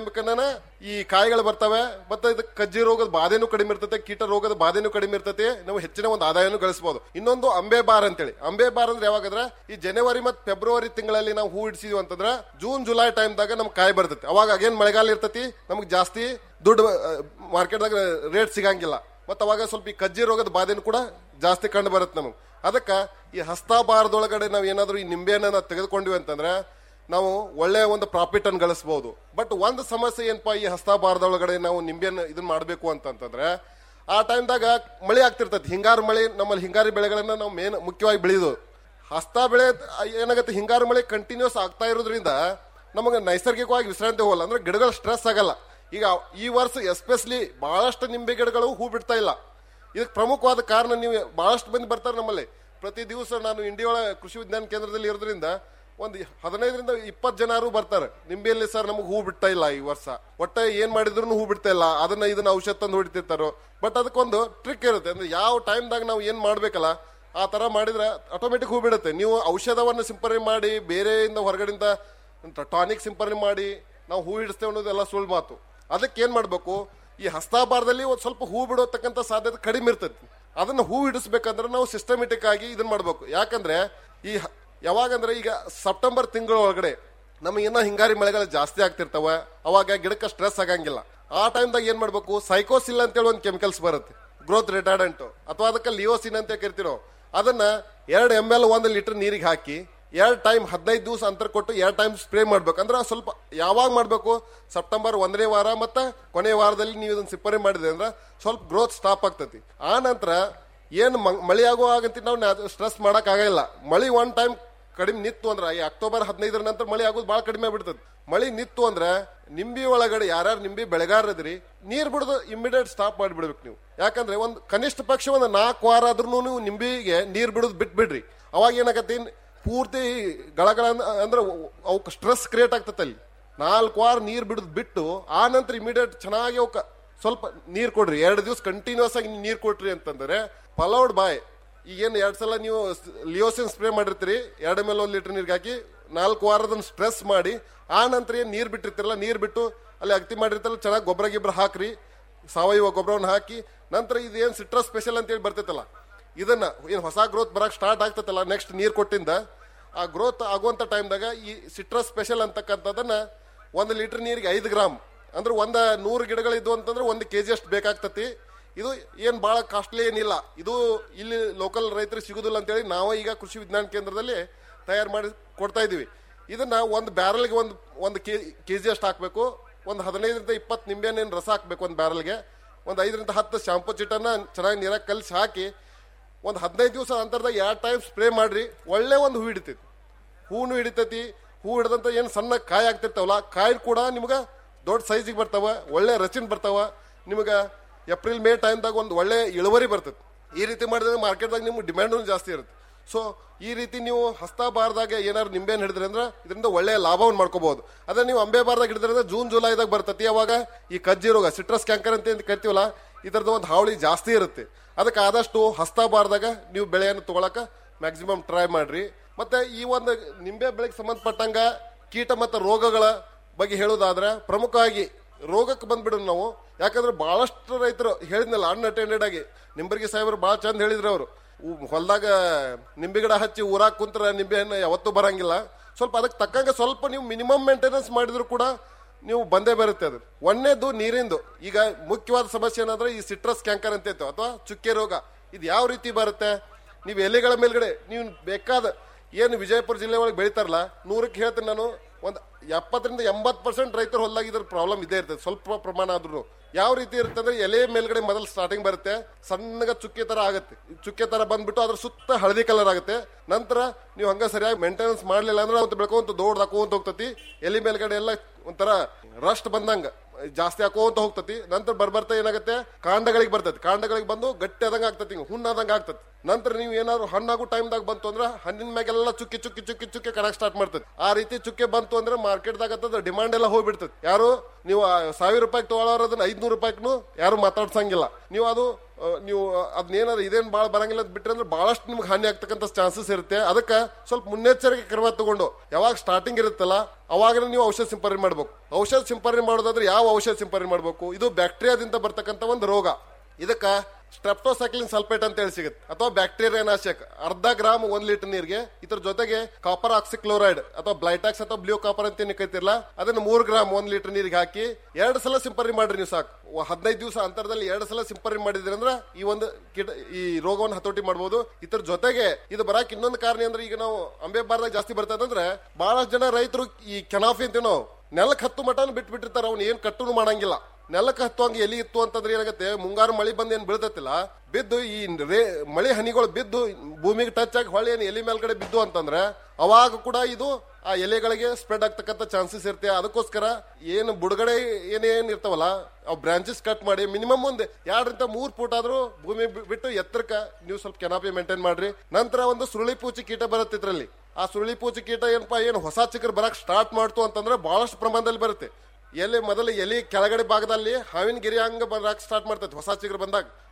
ಈ ಕಾಯಿಗಳು ಬರ್ತವೆ ಮತ್ತೆ ಇದಕ್ಕೆ ಕಜ್ಜಿ ರೋಗದ ಬಾಧೆನೂ ಕಡಿಮೆ ಇರ್ತೈತೆ ಕೀಟ ರೋಗದ ಬಾಧೆನೂ ಕಡಿಮೆ ಇರ್ತೈತಿ ನಾವು ಹೆಚ್ಚಿನ ಒಂದು ಆದಾಯನೂ ಗಳಿಸಬಹುದು ಇನ್ನೊಂದು ಅಂಬೆ ಬಾರ್ ಅಂತೇಳಿ ಅಂಬೆ ಬಾರ್ ಅಂದ್ರೆ ಯಾವಾಗಂದ್ರೆ ಈ ಜನವರಿ ಮತ್ತು ಫೆಬ್ರವರಿ ತಿಂಗಳಲ್ಲಿ ನಾವು ಹೂ ಇಡ್ಸಿದ್ವಿ ಅಂತಂದ್ರೆ ಜೂನ್ ಜುಲೈ ಟೈಮ್ದಾಗ ನಮ್ಗೆ ಕಾಯಿ ಬರ್ತೈತಿ ಅವಾಗ ಅಗೇನ್ ಮಳೆಗಾಲ ಇರ್ತೈತಿ ನಮ್ಗೆ ಜಾಸ್ತಿ ದುಡ್ಡು ಮಾರ್ಕೆಟ್ದಾಗ ರೇಟ್ ಸಿಗಂಗಿಲ್ಲ ಮತ್ತೆ ಅವಾಗ ಸ್ವಲ್ಪ ಈ ಕಜ್ಜಿ ರೋಗದ ಬಾಧೆನೂ ಕೂಡ ಜಾಸ್ತಿ ಕಂಡು ಬರುತ್ತೆ ನಮಗೆ ಅದಕ್ಕೆ ಈ ಹಸ್ತಾಬಾರದೊಳಗಡೆ ನಾವು ಏನಾದರೂ ಈ ನಿಂಬೆಹಣ್ಣನ್ನ ನಾವು ತೆಗೆದುಕೊಂಡ್ವಿ ಅಂತಂದ್ರೆ ನಾವು ಒಳ್ಳೆಯ ಒಂದು ಪ್ರಾಫಿಟ್ ಅನ್ನು ಗಳಿಸಬಹುದು ಬಟ್ ಒಂದು ಸಮಸ್ಯೆ ಏನಪ್ಪಾ ಈ ಹಸ್ತಾಬಾರದೊಳಗಡೆ ನಾವು ನಿಂಬೆಯನ್ನು ಇದನ್ನ ಮಾಡಬೇಕು ಅಂತಂತಂದ್ರೆ ಆ ಟೈಮ್ದಾಗ ಮಳೆ ಆಗ್ತಿರ್ತೈತಿ ಹಿಂಗಾರು ಮಳೆ ನಮ್ಮಲ್ಲಿ ಹಿಂಗಾರಿ ಬೆಳೆಗಳನ್ನ ನಾವು ಮೇನ್ ಮುಖ್ಯವಾಗಿ ಬೆಳೆಯೋದು ಹಸ್ತ ಬೆಳೆ ಏನಾಗುತ್ತೆ ಹಿಂಗಾರು ಮಳೆ ಕಂಟಿನ್ಯೂಸ್ ಆಗ್ತಾ ಇರೋದ್ರಿಂದ ನಮಗೆ ನೈಸರ್ಗಿಕವಾಗಿ ವಿಶ್ರಾಂತಿ ಹೋಗಲ್ಲ ಅಂದ್ರೆ ಗಿಡಗಳು ಸ್ಟ್ರೆಸ್ ಆಗಲ್ಲ ಈಗ ಈ ವರ್ಷ ಎಸ್ಪೆಷಲಿ ಬಹಳಷ್ಟು ನಿಂಬೆ ಗಿಡಗಳು ಹೂ ಬಿಡ್ತಾ ಇಲ್ಲ ಇದಕ್ಕೆ ಪ್ರಮುಖವಾದ ಕಾರಣ ನೀವು ಬಹಳಷ್ಟು ಮಂದಿ ಬರ್ತಾರೆ ನಮ್ಮಲ್ಲಿ ಪ್ರತಿ ದಿವಸ ನಾನು ಇಂಡಿಯಾಳ ಕೃಷಿ ವಿಜ್ಞಾನ ಕೇಂದ್ರದಲ್ಲಿ ಇರೋದ್ರಿಂದ ಒಂದು ಹದಿನೈದರಿಂದ ಇಪ್ಪತ್ತು ಜನರು ಬರ್ತಾರೆ ನಿಂಬೆಯಲ್ಲಿ ಸರ್ ನಮಗೆ ಹೂ ಬಿಡ್ತಾ ಇಲ್ಲ ಈ ವರ್ಷ ಒಟ್ಟ ಏನ್ ಮಾಡಿದ್ರು ಹೂ ಬಿಡ್ತಾ ಇಲ್ಲ ಅದನ್ನ ಇದನ್ನ ಔಷಧ ತಂದು ಹೊಡಿತಿರ್ತಾರೋ ಬಟ್ ಅದಕ್ಕೊಂದು ಟ್ರಿಕ್ ಇರುತ್ತೆ ಅಂದ್ರೆ ಯಾವ ಟೈಮ್ದಾಗ ನಾವು ಏನ್ ಮಾಡ್ಬೇಕಲ್ಲ ಆ ತರ ಮಾಡಿದ್ರೆ ಆಟೋಮೆಟಿಕ್ ಹೂ ಬಿಡುತ್ತೆ ನೀವು ಔಷಧವನ್ನು ಸಿಂಪರಣೆ ಮಾಡಿ ಬೇರೆಯಿಂದ ಹೊರಗಡೆಯಿಂದ ಟಾನಿಕ್ ಸಿಂಪರಣೆ ಮಾಡಿ ನಾವು ಹೂ ಹಿಡಿಸ್ತೇವೆ ಅನ್ನೋದೆಲ್ಲ ಸುಳ್ಳು ಮಾತು ಅದಕ್ಕೆ ಏನ್ ಮಾಡ್ಬೇಕು ಈ ಹಸ್ತಾಭಾರದಲ್ಲಿ ಒಂದು ಸ್ವಲ್ಪ ಹೂ ಬಿಡೋತಕ್ಕಂಥ ಸಾಧ್ಯತೆ ಕಡಿಮೆ ಇರ್ತೈತಿ ಅದನ್ನ ಹೂ ಹಿಡಿಸ್ಬೇಕಂದ್ರೆ ನಾವು ಸಿಸ್ಟಮೆಟಿಕ್ ಆಗಿ ಇದನ್ನ ಮಾಡ್ಬೇಕು ಯಾಕಂದ್ರೆ ಈ ಹ- ಯಾವಾಗಂದ್ರೆ ಈಗ ಸೆಪ್ಟೆಂಬರ್ ತಿಂಗಳ ಒಳಗಡೆ ನಮಗೇನೋ ಹಿಂಗಾರಿ ಮಳೆಗಳು ಜಾಸ್ತಿ ಆಗ್ತಿರ್ತಾವ ಅವಾಗ ಗಿಡಕ್ಕೆ ಸ್ಟ್ರೆಸ್ ಆಗಂಗಿಲ್ಲ ಆ ಟೈಮ್ದಾಗ ಏನ್ ಮಾಡ್ಬೇಕು ಸೈಕೋಸಿಲ್ ಅಂತೇಳಿ ಒಂದು ಕೆಮಿಕಲ್ಸ್ ಬರುತ್ತೆ ಗ್ರೋತ್ ರಿಟಾರ್ಡೆಂಟ್ ಅಥವಾ ಅದಕ್ಕೆ ಲಿಯೋಸಿನ್ ಅಂತ ಕರಿತೀವಿ ನಾವು ಅದನ್ನ ಎರಡು ಎಮ್ ಎಲ್ ಒಂದು ಲೀಟರ್ ನೀರಿಗೆ ಹಾಕಿ ಎರಡು ಟೈಮ್ ಹದಿನೈದು ದಿವಸ ಅಂತರ ಕೊಟ್ಟು ಎರಡು ಟೈಮ್ ಸ್ಪ್ರೇ ಮಾಡ್ಬೇಕು ಅಂದ್ರೆ ಸ್ವಲ್ಪ ಯಾವಾಗ ಮಾಡಬೇಕು ಸೆಪ್ಟೆಂಬರ್ ಒಂದನೇ ವಾರ ಮತ್ತು ಕೊನೆಯ ವಾರದಲ್ಲಿ ನೀವು ಇದನ್ನ ಸಿಪ್ಪರಣೆ ಮಾಡಿದ್ರೆ ಅಂದ್ರೆ ಸ್ವಲ್ಪ ಗ್ರೋತ್ ಸ್ಟಾಪ್ ಆಗ್ತೈತಿ ಆ ನಂತರ ಏನು ಮಳೆ ಆಗೋ ಆಗಂತ ನಾವು ಸ್ಟ್ರೆಸ್ ಮಾಡಕ್ ಆಗಲ್ಲ ಮಳಿ ಒನ್ ಟೈಮ್ ಕಡಿಮೆ ನಿತ್ತು ಅಂದ್ರೆ ಈ ಅಕ್ಟೋಬರ್ ಹದಿನೈದರ ನಂತರ ಮಳೆ ಆಗೋದು ಭಾಳ ಕಡಿಮೆ ಆಗ್ಬಿಡ್ತದೆ ಮಳಿ ನಿತ್ತು ಅಂದ್ರೆ ನಿಂಬಿ ಒಳಗಡೆ ಯಾರ್ಯಾರು ನಿಂಬಿ ಬೆಳೆಗಾರದ್ರಿ ನೀರ್ ಬಿಡೋದು ಇಮಿಡಿಯೇಟ್ ಸ್ಟಾಪ್ ಮಾಡಿಬಿಡ್ಬೇಕು ನೀವು ಯಾಕಂದ್ರೆ ಒಂದು ಕನಿಷ್ಠ ಪಕ್ಷ ಒಂದು ನಾಲ್ಕು ವಾರ ಆದ್ರೂ ನೀವು ನಿಂಬಿಗೆ ನೀರ್ ಬಿಡೋದು ಬಿಟ್ಬಿಡ್ರಿ ಅವಾಗ ಏನಾಗತ್ತೆ ಪೂರ್ತಿ ಗಳಗಳ ಅಂದ್ರೆ ಅವಕ್ಕೆ ಸ್ಟ್ರೆಸ್ ಕ್ರಿಯೇಟ್ ಆಗ್ತದೆ ಅಲ್ಲಿ ನಾಲ್ಕು ವಾರ ನೀರ್ ಬಿಡೋದು ಬಿಟ್ಟು ಆ ನಂತರ ಇಮಿಡಿಯೇಟ್ ಚೆನ್ನಾಗಿ ಅವಕ್ಕೆ ಸ್ವಲ್ಪ ನೀರ್ ಕೊಡ್ರಿ ಎರಡು ದಿವಸ ಕಂಟಿನ್ಯೂಸ್ ಆಗಿ ನೀರ್ ಕೊಟ್ರಿ ಅಂತಂದ್ರೆ ಫಲೌಡ್ ಬಾಯ್ ಈಗೇನು ಎರಡು ಸಲ ನೀವು ಲಿಯೋಸಿನ್ ಸ್ಪ್ರೇ ಮಾಡಿರ್ತೀರಿ ಎರಡು ಮೇಲೆ ಒಂದು ಲೀಟರ್ ನೀರಿಗೆ ಹಾಕಿ ನಾಲ್ಕು ವಾರದನ್ನ ಸ್ಟ್ರೆಸ್ ಮಾಡಿ ಆ ನಂತರ ಏನು ನೀರು ಬಿಟ್ಟಿರ್ತಿರಲ್ಲ ನೀರು ಬಿಟ್ಟು ಅಲ್ಲಿ ಅಗತಿ ಮಾಡಿರ್ತಾರಲ್ಲ ಚೆನ್ನಾಗಿ ಗೊಬ್ಬರ ಗಿಬ್ಬರ ಹಾಕ್ರಿ ಸಾವಯವ ಗೊಬ್ಬರವನ್ನು ಹಾಕಿ ನಂತರ ಇದೇನು ಸಿಟ್ರಸ್ ಸ್ಪೆಷಲ್ ಅಂತೇಳಿ ಬರ್ತೈತಲ್ಲ ಇದನ್ನ ಏನು ಹೊಸ ಗ್ರೋತ್ ಬರಕ್ ಸ್ಟಾರ್ಟ್ ಆಗ್ತೈತಲ್ಲ ನೆಕ್ಸ್ಟ್ ನೀರು ಕೊಟ್ಟಿಂದ ಆ ಗ್ರೋತ್ ಆಗುವಂಥ ಟೈಮ್ದಾಗ ಈ ಸಿಟ್ರಸ್ ಸ್ಪೆಷಲ್ ಅಂತಕ್ಕಂಥದ್ದನ್ನ ಒಂದು ಲೀಟರ್ ನೀರಿಗೆ ಐದು ಗ್ರಾಮ್ ಅಂದ್ರೆ ಒಂದು ನೂರು ಗಿಡಗಳಿದ್ವು ಅಂತಂದ್ರೆ ಒಂದು ಕೆ ಜಿ ಅಷ್ಟು ಬೇಕಾಗ್ತತಿ ಇದು ಏನು ಭಾಳ ಕಾಸ್ಟ್ಲಿ ಏನಿಲ್ಲ ಇದು ಇಲ್ಲಿ ಲೋಕಲ್ ರೈತರಿಗೆ ಸಿಗುದಿಲ್ಲ ಅಂತೇಳಿ ನಾವು ಈಗ ಕೃಷಿ ವಿಜ್ಞಾನ ಕೇಂದ್ರದಲ್ಲಿ ತಯಾರು ಮಾಡಿ ಕೊಡ್ತಾ ಇದೀವಿ ಇದನ್ನ ಒಂದು ಬ್ಯಾರಲ್ಗೆ ಒಂದು ಒಂದು ಕೆ ಕೆ ಜಿ ಅಷ್ಟು ಹಾಕಬೇಕು ಒಂದು ಹದಿನೈದರಿಂದ ಇಪ್ಪತ್ತು ನಿಂಬೆಹಣ್ಣಿನ ರಸ ಹಾಕಬೇಕು ಒಂದು ಬ್ಯಾರಲ್ಗೆ ಒಂದು ಐದರಿಂದ ಹತ್ತು ಶಾಂಪೂ ಚಿಟ್ಟನ್ನ ಚೆನ್ನಾಗಿ ನೀರಾಗಿ ಕಲಿಸಿ ಹಾಕಿ ಒಂದು ಹದಿನೈದು ದಿವಸ ಅಂತರದಾಗ ಎರಡು ಟೈಮ್ ಸ್ಪ್ರೇ ಮಾಡ್ರಿ ಒಳ್ಳೆ ಒಂದು ಹೂ ಹಿಡಿತೈತಿ ಹೂನು ಹಿಡಿತೈತಿ ಹೂ ಹಿಡಿದಂತ ಏನು ಸಣ್ಣ ಕಾಯಿ ಆಗ್ತಿರ್ತಾವಲ್ಲ ಕಾಯಿ ಕೂಡ ನಿಮ್ಗೆ ದೊಡ್ಡ ಸೈಜಿಗೆ ಬರ್ತಾವ ಒಳ್ಳೆ ರಚಿನ್ ಬರ್ತಾವ ನಿಮ್ಗೆ ಏಪ್ರಿಲ್ ಮೇ ಟೈಮ್ದಾಗ ಒಂದು ಒಳ್ಳೆ ಇಳುವರಿ ಬರ್ತೈತಿ ಈ ರೀತಿ ಮಾಡಿದ್ರೆ ಮಾರ್ಕೆಟ್ದಾಗ ನಿಮ್ಗೆ ಡಿಮ್ಯಾಂಡು ಜಾಸ್ತಿ ಇರುತ್ತೆ ಸೊ ಈ ರೀತಿ ನೀವು ಹಸ್ತ ಬಾರದಾಗ ಏನಾದ್ರು ನಿಂಬೆಹಣ್ಣು ಹಿಡಿದ್ರಿ ಅಂದ್ರೆ ಇದರಿಂದ ಒಳ್ಳೆ ಲಾಭವನ್ನು ಮಾಡ್ಕೋಬಹುದು ಅದೇ ನೀವು ಅಂಬೆ ಬಾರದಾಗ ಹಿಡಿದ್ರಿ ಅಂದ್ರೆ ಜೂನ್ ಜುಲೈದಾಗ ಬರ್ತತಿ ಅವಾಗ ಈ ಕಜ್ಜಿ ರೋಗ ಸಿಟ್ರಸ್ ಕ್ಯಾಂಕರ್ ಅಂತ ಏನ್ ಕರಿತೀವಲ್ಲ ಇದರದ ಒಂದು ಹಾವಳಿ ಜಾಸ್ತಿ ಇರುತ್ತೆ ಅದಕ್ಕೆ ಆದಷ್ಟು ಹಸ್ತ ಬಾರದಾಗ ನೀವು ಬೆಳೆಯನ್ನು ತಗೊಳಕ ಮ್ಯಾಕ್ಸಿಮಮ್ ಟ್ರೈ ಮಾಡ್ರಿ ಮತ್ತೆ ಈ ಒಂದು ನಿಂಬೆ ಬೆಳೆಗೆ ಸಂಬಂಧಪಟ್ಟಂಗ ಕೀಟ ಮತ್ತು ರೋಗಗಳ ಬಗ್ಗೆ ಹೇಳೋದಾದ್ರೆ ಪ್ರಮುಖವಾಗಿ ರೋಗಕ್ಕೆ ಬಂದ್ಬಿಡು ನಾವು ಯಾಕಂದ್ರೆ ಬಹಳಷ್ಟು ರೈತರು ಹೇಳಿದ್ನಲ್ಲ ಅನ್ಅಟೆಂಡೆಡ್ ಆಗಿ ನಿಂಬರ್ಗಿ ಸಾಹೇಬರು ಭಾಳ ಚಂದ ಹೇಳಿದ್ರು ಅವರು ಹೊಲದಾಗ ನಿಂಬೆ ಗಿಡ ಹಚ್ಚಿ ಊರಾಗ ಕುಂತ್ರ ನಿಂಬೆ ಹಣ್ಣು ಯಾವತ್ತೂ ಬರಂಗಿಲ್ಲ ಸ್ವಲ್ಪ ಅದಕ್ಕೆ ತಕ್ಕಂಗೆ ಸ್ವಲ್ಪ ನೀವು ಮಿನಿಮಮ್ ಮೇಂಟೆನೆನ್ಸ್ ಮಾಡಿದ್ರು ಕೂಡ ನೀವು ಬಂದೇ ಬರುತ್ತೆ ಅದು ಒಂದೇದು ನೀರಿಂದು ಈಗ ಮುಖ್ಯವಾದ ಸಮಸ್ಯೆ ಏನಂದ್ರೆ ಈ ಸಿಟ್ರಸ್ ಕ್ಯಾಂಕರ್ ಅಂತ ಇತ್ತು ಅಥವಾ ಚುಕ್ಕೆ ರೋಗ ಇದು ಯಾವ ರೀತಿ ಬರುತ್ತೆ ನೀವು ಎಲೆಗಳ ಮೇಲ್ಗಡೆ ನೀವು ಬೇಕಾದ ಏನು ವಿಜಯಪುರ ಜಿಲ್ಲೆ ಒಳಗೆ ಬೆಳಿತಾರಲ್ಲ ನೂರಕ್ಕೆ ಹೇಳ್ತೀನಿ ನಾನು ಒಂದು ಎಪ್ಪತ್ತರಿಂದ ಎಂಬತ್ತು ಪರ್ಸೆಂಟ್ ರೈತರು ಹೊಲದಾಗ ಇದ್ರ ಪ್ರಾಬ್ಲಮ್ ಇದೇ ಇರ್ತದೆ ಸ್ವಲ್ಪ ಪ್ರಮಾಣ ಆದ್ರೂ ಯಾವ ರೀತಿ ಇರುತ್ತೆ ಅಂದ್ರೆ ಎಲೆ ಮೇಲ್ಗಡೆ ಮೊದಲು ಸ್ಟಾರ್ಟಿಂಗ್ ಬರುತ್ತೆ ಸಣ್ಣಗ ಚುಕ್ಕೆ ತರ ಆಗುತ್ತೆ ಈ ಚುಕ್ಕೆ ತರ ಬಂದ್ಬಿಟ್ಟು ಅದ್ರ ಸುತ್ತ ಹಳದಿ ಕಲರ್ ಆಗುತ್ತೆ ನಂತರ ನೀವು ಹಂಗ ಸರಿಯಾಗಿ ಮೇಂಟೆನೆನ್ಸ್ ಮಾಡ್ಲಿಲ್ಲ ಅಂದ್ರೆ ಅವತ್ತು ಬೆಳ್ಕೊಂತ ದೊಡ್ಡ ಹಾಕೋಂತ ಹೋಗ್ತತಿ ಎಲೆ ಮೇಲ್ಗಡೆ ಎಲ್ಲ ಒಂಥರ ರಸ್ಟ್ ಬಂದಂಗ ಜಾಸ್ತಿ ಹಾಕೋಂತ ಹೋಗ್ತತಿ ನಂತರ ಬರ್ಬರ್ತಾ ಏನಾಗುತ್ತೆ ಕಾಂಡಗಳಿಗೆ ಬರ್ತೈತಿ ಕಾಂಡಗಳಿಗೆ ಬಂದು ಗಟ್ಟಿ ಆದಂಗ ಆಗ್ತತಿ ಹಿಂಗ್ ಹುಣ್ಣಾದಂಗ ಆಗ್ತತಿ ನಂತರ ನೀವು ಏನಾದ್ರು ಹಣ್ಣಾಗೋ ಟೈಮ್ದಾಗ ಬಂತು ಅಂದ್ರೆ ಹಣ್ಣಿನ ಮ್ಯಾಗೆಲ್ಲ ಚುಕ್ಕಿ ಚುಕ್ಕಿ ಚುಕ್ಕಿ ಚುಕ್ಕಿ ಕಡಕ್ ಸ್ಟಾರ್ಟ್ ಮಾಡ್ತದೆ ಆ ರೀತಿ ಚುಕ್ಕೆ ಬಂತು ಅಂದ್ರೆ ಮಾರ್ಕೆಟ್ದಾಗ ಅಂತಂದ್ರೆ ಡಿಮಾಂಡ್ ಎಲ್ಲ ಹೋಗ್ಬಿಡ್ತದೆ ಯಾರು ನೀವು ಆ ಸಾವಿರ ರೂಪಾಯಿ ತಗೊಳ್ಳೋರು ಅದನ್ನ ಐದ್ನೂರು ರೂಪಾಯಿಗೂ ಯಾರು ಮಾತಾಡ್ಸಂಗಿಲ್ಲ ನೀವು ಅದು ಆ, ನೀವು ಅದನ್ನೇನಾದ್ರು ಇದೇನು ಭಾಳ ಬರಂಗಿಲ್ಲ ಅಂತ ಬಿಟ್ರೆ ಅಂದ್ರೆ ಬಹಳಷ್ಟು ನಿಮ್ಗೆ ಹಾನಿ ಆಗ್ತಕ್ಕಂಥ ಚಾನ್ಸಸ್ ಇರುತ್ತೆ ಅದಕ್ಕೆ ಸ್ವಲ್ಪ ಮುನ್ನೆಚ್ಚರಿಕೆ ಕ್ರಮ ತಗೊಂಡು ಯಾವಾಗ ಸ್ಟಾರ್ಟಿಂಗ್ ಇರುತ್ತಲ್ಲ ಅವಾಗ ನೀವು ಔಷಧ ಸಿಂಪರಣೆ ಮಾಡ್ಬೇಕು ಔಷಧ ಸಿಂಪರಣೆ ಮಾಡೋದಾದ್ರೆ ಯಾವ ಔಷಧ ಸಿಂಪರಣೆ ಮಾಡಬೇಕು ಇದು ಬ್ಯಾಕ್ಟೀರಿಯಾದಿಂದ ಬರ್ತಕ್ಕಂಥ ಒಂದು ರೋಗ ಇದಕ್ಕೆ ಸ್ಟ್ರೆಪ್ಟೋಸೈಕ್ಲಿನ್ ಸಲ್ಫೇಟ್ ಅಂತ ಹೇಳಿ ಸಿಗುತ್ತೆ ಅಥವಾ ಬ್ಯಾಕ್ಟೀರಿಯಾ ನಾಶಕ ಅರ್ಧ ಗ್ರಾಮ್ ಒಂದ್ ಲೀಟರ್ ನೀರಿಗೆ ಇದ್ರ ಜೊತೆಗೆ ಕಾಪರ್ ಆಕ್ಸಿಕ್ಲೋರೈಡ್ ಅಥವಾ ಬ್ಲೈಟಾಕ್ಸ್ ಅಥವಾ ಬ್ಲೂ ಕಾಪರ್ ಅಂತ ಏನ್ ಕರಿತಿರಲ್ಲ ಅದನ್ನ ಮೂರ್ ಗ್ರಾಮ್ ಒಂದ್ ಲೀಟರ್ ನೀರಿಗೆ ಹಾಕಿ ಎರಡು ಸಲ ಸಿಂಪರಣೆ ಮಾಡ್ರಿ ನೀವು ಸಾಕು ಹದಿನೈದು ದಿವಸ ಅಂತರದಲ್ಲಿ ಎರಡು ಸಲ ಸಿಂಪರಣೆ ಮಾಡಿದ್ರಿ ಅಂದ್ರೆ ಈ ಒಂದು ಕೀಟ ಈ ರೋಗವನ್ನು ಹತೋಟಿ ಮಾಡಬಹುದು ಇದ್ರ ಜೊತೆಗೆ ಇದು ಬರಾಕ್ ಇನ್ನೊಂದು ಕಾರಣ ಅಂದ್ರೆ ಈಗ ನಾವು ಅಂಬೆ ಬಾರ್ದಾಗ ಜಾಸ್ತಿ ಬರ್ತದಂದ್ರೆ ಬಹಳಷ್ಟು ಜನ ರೈತರು ಈ ಕೆನಾಫಿ ಅಂತೀವಿ ನಾವು ನೆಲಕ್ಕೆ ಹತ್ತು ಮಟನ್ ಬಿಟ್ಟು ಬಿಟ್ಟಿರ್ತಾರೆ ಅವ್ನು ಏನ್ ಕಟ್ಟುನು ಮಾಡಂಗಿಲ್ಲ ನೆಲಕ್ಕೆ ಹತ್ತುವಂಗೆ ಎಲಿ ಇತ್ತು ಅಂತಂದ್ರೆ ಏನಾಗುತ್ತೆ ಮುಂಗಾರು ಮಳಿ ಬಂದು ಏನ್ ಬೀಳ್ತತಿಲ್ಲ ಬಿದ್ದು ಈ ರೇ ಮಳಿ ಹನಿಗಳು ಬಿದ್ದು ಭೂಮಿಗೆ ಟಚ್ ಆಗಿ ಹೊಳೆ ಏನು ಎಲಿ ಮೇಲ್ಗಡೆ ಬಿದ್ದು ಅಂತಂದ್ರೆ ಅವಾಗ ಕೂಡ ಇದು ಆ ಎಲೆಗಳಿಗೆ ಸ್ಪ್ರೆಡ್ ಆಗ್ತಕ್ಕಂಥ ಚಾನ್ಸಸ್ ಇರುತ್ತೆ ಅದಕ್ಕೋಸ್ಕರ ಏನು ಬುಡಗಡೆ ಏನೇನ್ ಇರ್ತಾವಲ್ಲ ಅವು ಬ್ರಾಂಚಸ್ ಕಟ್ ಮಾಡಿ ಮಿನಿಮಮ್ ಒಂದು ಎರಡರಿಂದ ಮೂರ್ ಫೂಟ್ ಆದ್ರೂ ಭೂಮಿ ಬಿ- ಬಿಟ್ಟು ಎತ್ತರಕ್ಕ ನೀವು ಸ್ವಲ್ಪ ಕೆನಾಪಿ ಮೇಂಟೈನ್ ಮಾಡ್ರಿ ನಂತರ ಒಂದು ಸುರುಳಿ ಪೂಚಿ ಕೀಟ ಬರುತ್ತೆ ಇದ್ರಲ್ಲಿ ಆ ಸುರುಳಿ ಪೂಚಿ ಕೀಟ ಏನಪ್ಪಾ ಏನು ಹೊಸ ಚಿಕ್ಕರ್ ಬರಕ್ ಸ್ಟಾರ್ಟ್ ಮಾಡ್ತು ಅಂತಂದ್ರೆ ಬಹಳಷ್ಟು ಪ್ರಮಾಣದಲ್ಲಿ ಬರುತ್ತೆ ಎಲೆ ಮೊದಲು ಎಲೆ ಕೆಳಗಡೆ ಭಾಗದಲ್ಲಿ ಹಾವಿನ ಗಿರಿ ಹಂಗ ಬರಕ್ ಸ್ಟಾರ್ಟ್ ಮಾಡ್ತೈತಿ ಹೊಸ ಚಿಗುರು ಬಂದಾಗ